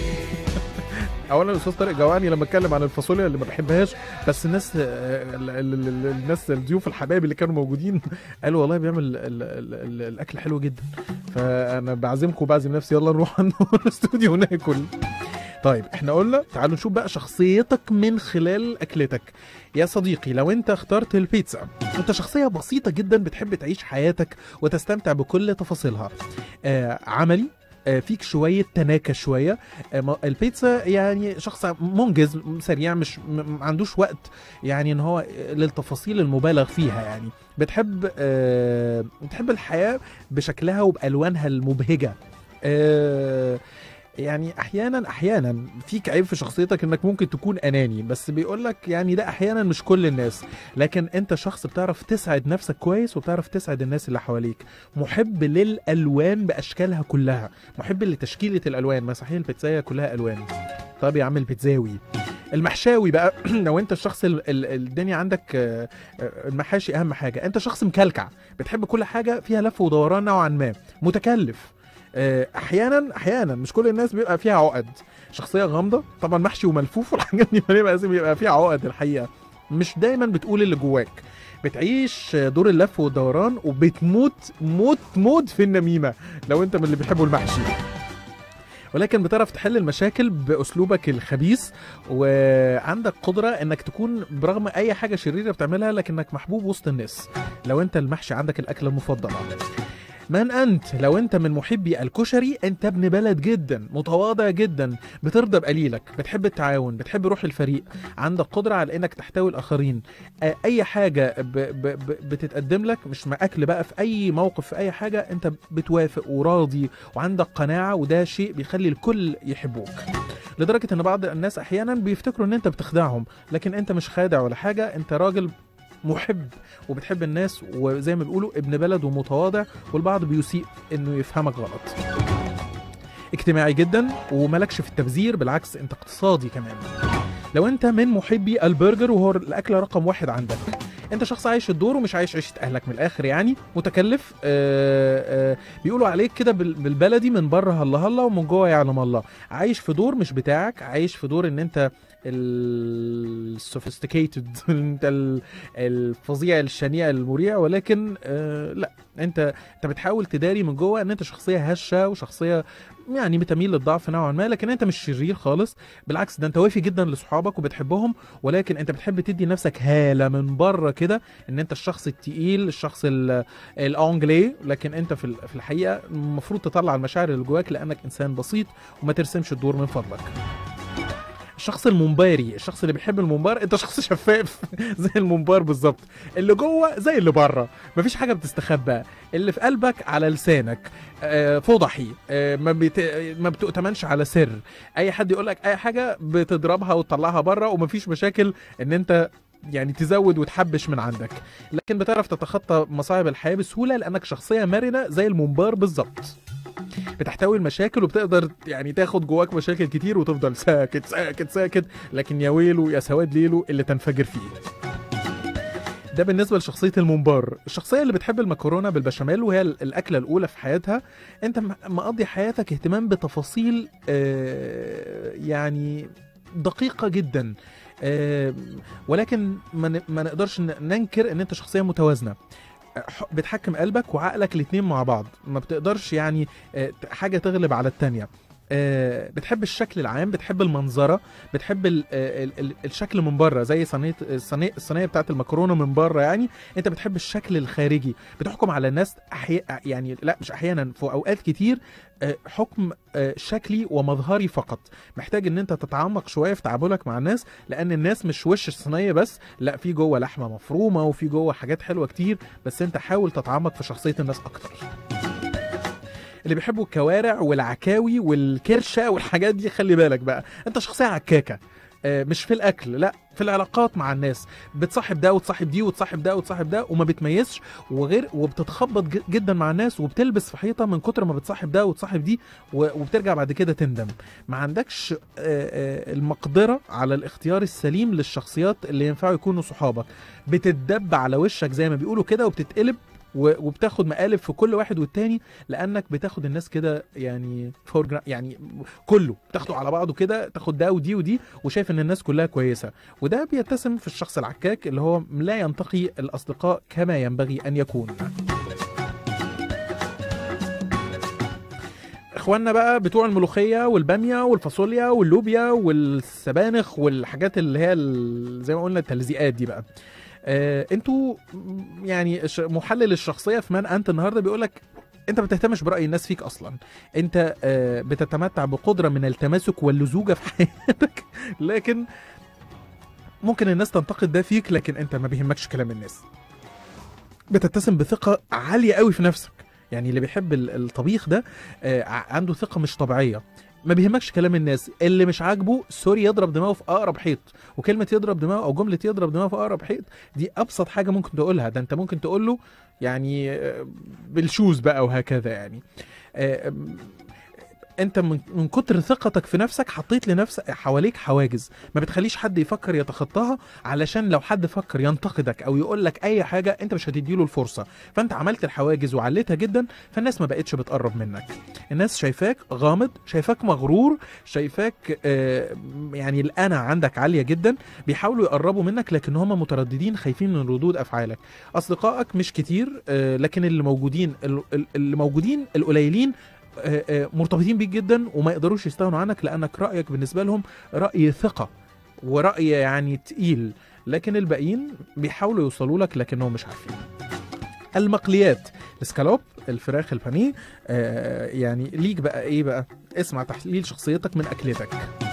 اولا الاستاذ طارق جوعني لما اتكلم عن الفاصوليا اللي ما بحبهاش بس الناس ال- ال- ال- الناس الضيوف الحبايب اللي كانوا موجودين قالوا والله بيعمل ال- ال- ال- الاكل حلو جدا فانا بعزمكم وبعزم نفسي يلا نروح عند الاستوديو وناكل طيب احنا قلنا تعالوا نشوف بقى شخصيتك من خلال اكلتك يا صديقي لو انت اخترت البيتزا انت شخصيه بسيطه جدا بتحب تعيش حياتك وتستمتع بكل تفاصيلها آه عملي آه، فيك شويه تناكه شويه آه، ما- البيتزا يعني شخص منجز سريع مش م- ما عندوش وقت يعني ان هو للتفاصيل المبالغ فيها يعني بتحب آه، بتحب الحياه بشكلها وبالوانها المبهجه آه، يعني احيانا احيانا فيك عيب في شخصيتك انك ممكن تكون اناني بس بيقول لك يعني ده احيانا مش كل الناس لكن انت شخص بتعرف تسعد نفسك كويس وبتعرف تسعد الناس اللي حواليك محب للالوان باشكالها كلها محب لتشكيله الالوان ما صحيح البيتزايه كلها الوان طب يا عم البيتزاوي المحشاوي بقى لو انت الشخص ال- ال- الدنيا عندك آه، آه، المحاشي اهم حاجه انت شخص مكلكع بتحب كل حاجه فيها لف ودوران نوعا ما متكلف آه، احيانا احيانا مش كل الناس بيبقى فيها عقد شخصيه غامضه طبعا محشي وملفوف والحاجات دي بيبقى لازم يبقى فيها عقد الحقيقه مش دايما بتقول اللي جواك بتعيش دور اللف والدوران وبتموت موت موت في النميمه لو انت من اللي بيحبوا المحشي ولكن بتعرف تحل المشاكل باسلوبك الخبيث وعندك قدره انك تكون برغم اي حاجه شريره بتعملها لكنك محبوب وسط الناس لو انت المحشي عندك الاكله المفضله من انت لو انت من محبي الكشري انت ابن بلد جدا متواضع جدا بترضى بقليلك بتحب التعاون بتحب روح الفريق عندك قدره على انك تحتوي الاخرين آه، اي حاجه ب ب ب بتتقدم لك مش مع اكل بقى في اي موقف في اي حاجه انت بتوافق وراضي وعندك قناعه وده شيء بيخلي الكل يحبوك لدرجه ان بعض الناس احيانا بيفتكروا ان انت بتخدعهم لكن انت مش خادع ولا حاجه انت راجل محب وبتحب الناس وزي ما بيقولوا ابن بلد ومتواضع والبعض بيسيء انه يفهمك غلط اجتماعي جدا وملكش في التبذير بالعكس انت اقتصادي كمان لو انت من محبي البرجر وهو الاكله رقم واحد عندك انت شخص عايش الدور ومش عايش عيشه اهلك من الاخر يعني متكلف آآ آآ بيقولوا عليك كده بال- بالبلدي من بره هلا هلا ومن جوه يعلم الله عايش في دور مش بتاعك عايش في دور ان انت السوفيستيكيتد انت ال- الفظيع الشنيع المريع ولكن آه لا انت انت بتحاول تداري من جوه ان انت شخصيه هشه وشخصيه يعني بتميل للضعف نوعا ما لكن انت مش شرير خالص بالعكس ده انت وافي جدا لصحابك وبتحبهم ولكن انت بتحب تدي نفسك هاله من بره كده ان انت الشخص التقيل الشخص ال- الانجلي لكن انت في ال- في الحقيقه المفروض تطلع المشاعر اللي جواك لانك انسان بسيط وما ترسمش الدور من فضلك الشخص المنباري الشخص اللي بيحب المنبار انت شخص شفاف زي المنبار بالظبط اللي جوه زي اللي بره مفيش حاجه بتستخبى اللي في قلبك على لسانك آه، فضحي آه، ما بت... ما بتؤتمنش على سر اي حد يقول لك اي حاجه بتضربها وتطلعها بره ومفيش مشاكل ان انت يعني تزود وتحبش من عندك لكن بتعرف تتخطى مصاعب الحياه بسهوله لانك شخصيه مرنه زي المنبار بالظبط بتحتوي المشاكل وبتقدر يعني تاخد جواك مشاكل كتير وتفضل ساكت ساكت ساكت لكن يا ويله يا سواد ليله اللي تنفجر فيه ده بالنسبه لشخصيه المنبار الشخصيه اللي بتحب المكرونه بالبشاميل وهي ال- الاكله الاولى في حياتها انت م- مقضي حياتك اهتمام بتفاصيل آه، يعني دقيقه جدا آه، ولكن ما ن- ما نقدرش ن- ننكر ان انت شخصيه متوازنه ح- بتحكم قلبك وعقلك الاتنين مع بعض ما بتقدرش يعني آه، ت- حاجه تغلب على التانية آه، بتحب الشكل العام بتحب المنظره بتحب ال ال ال الشكل من بره زي صينيه الصينيه الصينيه بتاعت المكرونه من بره يعني انت بتحب الشكل الخارجي بتحكم على الناس أحي... يعني لا مش احيانا في اوقات كتير آه، حكم آه، شكلي ومظهري فقط محتاج ان انت تتعمق شويه في تعاملك مع الناس لان الناس مش وش الصينيه بس لا في جوه لحمه مفرومه وفي جوه حاجات حلوه كتير بس انت حاول تتعمق في شخصيه الناس اكتر اللي بيحبوا الكوارع والعكاوي والكرشه والحاجات دي خلي بالك بقى انت شخصيه عكاكه آه، مش في الاكل لا في العلاقات مع الناس بتصاحب ده وتصاحب دي وتصاحب ده وتصاحب ده وما بتميزش وغير وبتتخبط ج- جدا مع الناس وبتلبس في حيطه من كتر ما بتصاحب ده وتصاحب دي و- وبترجع بعد كده تندم ما عندكش آه، آه، المقدره على الاختيار السليم للشخصيات اللي ينفعوا يكونوا صحابك بتتدب على وشك زي ما بيقولوا كده وبتتقلب و- وبتاخد مقالب في كل واحد والتاني لانك بتاخد الناس كده يعني فور جرا- يعني كله بتاخده على بعضه كده تاخد ده ودي ودي وشايف ان الناس كلها كويسه وده بيتسم في الشخص العكاك اللي هو لا ينتقي الاصدقاء كما ينبغي ان يكون اخواننا بقى بتوع الملوخيه والباميه والفاصوليا واللوبيا والسبانخ والحاجات اللي هي ال- زي ما قلنا التلزيقات دي بقى آه انتوا م- يعني ش- محلل الشخصيه في من انت النهارده بيقول لك انت ما بتهتمش براي الناس فيك اصلا انت آه بتتمتع بقدره من التماسك واللزوجه في حياتك لكن ممكن الناس تنتقد ده فيك لكن انت ما بيهمكش كلام الناس بتتسم بثقه عاليه قوي في نفسك يعني اللي بيحب ال- الطبيخ ده آه ع- عنده ثقه مش طبيعيه ما بيهمكش كلام الناس اللي مش عاجبه سوري يضرب دماغه في اقرب حيط وكلمه يضرب دماغه او جمله يضرب دماغه في اقرب حيط دي ابسط حاجه ممكن تقولها ده انت ممكن تقول له يعني آه، بالشوز بقى وهكذا يعني آه، انت من من كتر ثقتك في نفسك حطيت لنفسك حواليك حواجز ما بتخليش حد يفكر يتخطاها علشان لو حد فكر ينتقدك او يقول لك اي حاجه انت مش هتديله الفرصه فانت عملت الحواجز وعليتها جدا فالناس ما بقتش بتقرب منك الناس شايفاك غامض شايفاك مغرور شايفاك آه، يعني الانا عندك عاليه جدا بيحاولوا يقربوا منك لكن هم مترددين خايفين من ردود افعالك اصدقائك مش كتير آه، لكن اللي موجودين ال- ال- اللي موجودين القليلين آه، آه، مرتبطين بيك جدا وما يقدروش يستغنوا عنك لانك رايك بالنسبه لهم راي ثقه وراي يعني تقيل لكن الباقيين بيحاولوا يوصلوا لك لكنهم مش عارفين المقليات السكالوب الفراخ البانيه آه يعني ليك بقى ايه بقى اسمع تحليل شخصيتك من اكلتك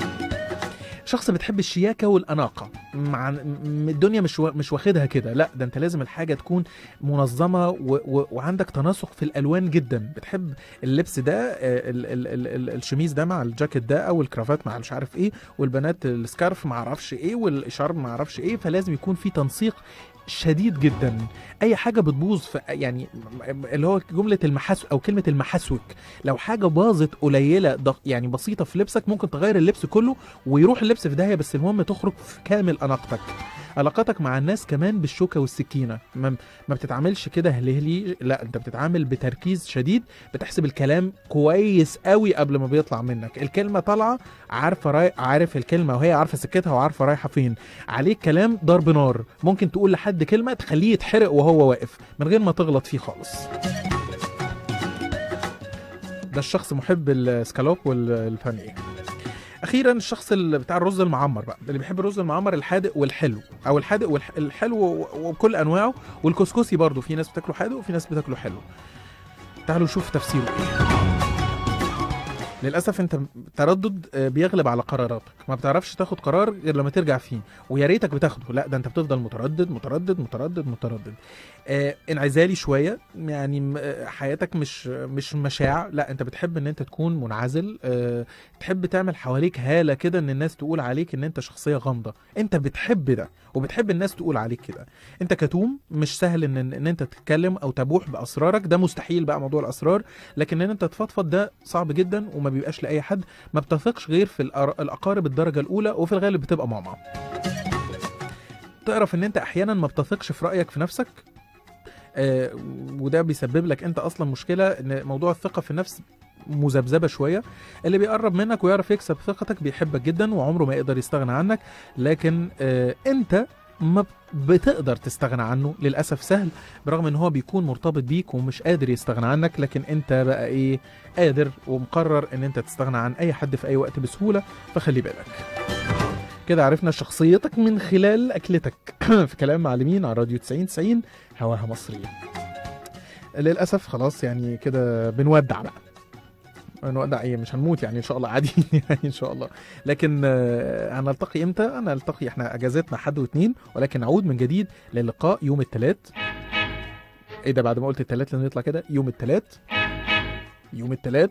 شخص بتحب الشياكه والاناقه مع م- الدنيا مش وا- مش واخدها كده لا ده انت لازم الحاجه تكون منظمه و... و... وعندك تناسق في الالوان جدا بتحب اللبس ده آه، ال... ال... ال... ال... الشميز ده مع الجاكيت ده او الكرافات مع مش عارف ايه والبنات السكارف ما اعرفش ايه والاشارب ما اعرفش ايه فلازم يكون في تنسيق شديد جدا اي حاجه بتبوظ في يعني اللي هو جمله المحسو او كلمه المحسوك لو حاجه باظت قليله ضغ- يعني بسيطه في لبسك ممكن تغير اللبس كله ويروح اللبس في داهيه بس المهم تخرج في كامل اناقتك علاقاتك مع الناس كمان بالشوكه والسكينه ما, ما بتتعاملش كده هلهلي لا انت بتتعامل بتركيز شديد بتحسب الكلام كويس قوي قبل ما بيطلع منك الكلمه طالعه عارفه راي... عارف الكلمه وهي عارفه سكتها وعارفه رايحه فين عليك كلام ضرب نار ممكن تقول لحد كلمه تخليه يتحرق وهو واقف من غير ما تغلط فيه خالص ده الشخص محب السكالوب والبانيه اخيرا الشخص اللي بتاع الرز المعمر بقى اللي بيحب الرز المعمر الحادق والحلو او الحادق والحلو وبكل انواعه والكسكسي برضو في ناس بتاكله حادق وفي ناس بتاكله حلو تعالوا نشوف تفسيره ايه للاسف انت تردد آه، بيغلب على قراراتك ما بتعرفش تاخد قرار غير لما ترجع فيه ويا ريتك بتاخده لا ده انت بتفضل متردد متردد متردد متردد آه انعزالي شويه يعني م- آه، حياتك مش مش مشاع لا انت بتحب ان انت تكون منعزل آه تحب تعمل حواليك هاله كده ان الناس تقول عليك ان انت شخصيه غامضه انت بتحب ده وبتحب الناس تقول عليك كده انت كتوم مش سهل ان ان انت تتكلم او تبوح باسرارك ده مستحيل بقى موضوع الاسرار لكن ان انت تفضفض ده صعب جدا وما بيبقاش لاي حد ما بتثقش غير في الأر- الاقارب الدرجه الاولى وفي الغالب بتبقى ماما تعرف ان انت احيانا ما بتثقش في رايك في نفسك آه وده بيسبب لك انت اصلا مشكله ان موضوع الثقه في النفس مذبذبه شويه اللي بيقرب منك ويعرف يكسب ثقتك بيحبك جدا وعمره ما يقدر يستغنى عنك لكن آه انت ما بتقدر تستغنى عنه للاسف سهل برغم ان هو بيكون مرتبط بيك ومش قادر يستغنى عنك لكن انت بقى ايه قادر ومقرر ان انت تستغنى عن اي حد في اي وقت بسهوله فخلي بالك كده عرفنا شخصيتك من خلال اكلتك في كلام معلمين على راديو 90 90 هواها مصري للاسف خلاص يعني كده بنودع بقى نودع ايه مش هنموت يعني ان شاء الله عادي يعني ان شاء الله لكن آه، هنلتقي امتى هنلتقي احنا اجازتنا حد واثنين ولكن نعود من جديد للقاء يوم الثلاث ايه ده بعد ما قلت الثلاث لازم نطلع كده يوم الثلاث يوم الثلاث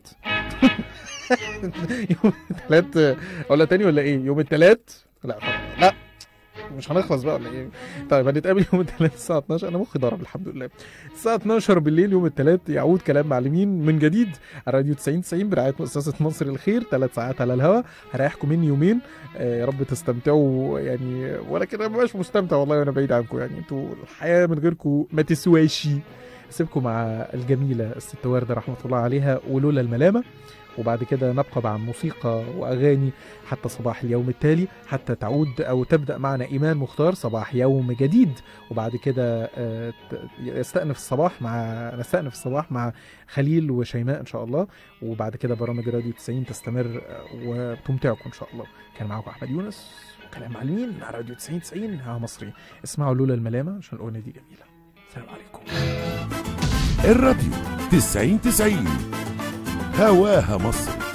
يوم الثلاث ولا تاني ولا ايه يوم الثلاث لا خلاص. لا مش هنخلص بقى ولا ايه طيب هنتقابل يوم الثلاث الساعه 12 انا مخي ضرب الحمد لله الساعه 12 بالليل يوم الثلاث يعود كلام معلمين من جديد على راديو 90 90 برعايه مؤسسه مصر الخير ثلاث ساعات على الهواء هريحكم مني يومين آه، يا رب تستمتعوا يعني ولكن انا مبقاش مستمتع والله وانا بعيد عنكم يعني انتوا الحياه من غيركم ما تسواش اسيبكم مع الجميله الست ورده رحمه الله عليها ولولا الملامه وبعد كده نبقى مع موسيقى واغاني حتى صباح اليوم التالي حتى تعود او تبدا معنا ايمان مختار صباح يوم جديد وبعد كده آه، ت- يستأنف الصباح مع نستأنف الصباح مع خليل وشيماء ان شاء الله وبعد كده برامج راديو 90 تستمر آه، وتمتعكم ان شاء الله كان معاكم احمد يونس وكلام معلمين على راديو 90 90 ها مصري اسمعوا لولا الملامه عشان الاغنيه دي جميله السلام عليكم الراديو 90 90 هواها مصر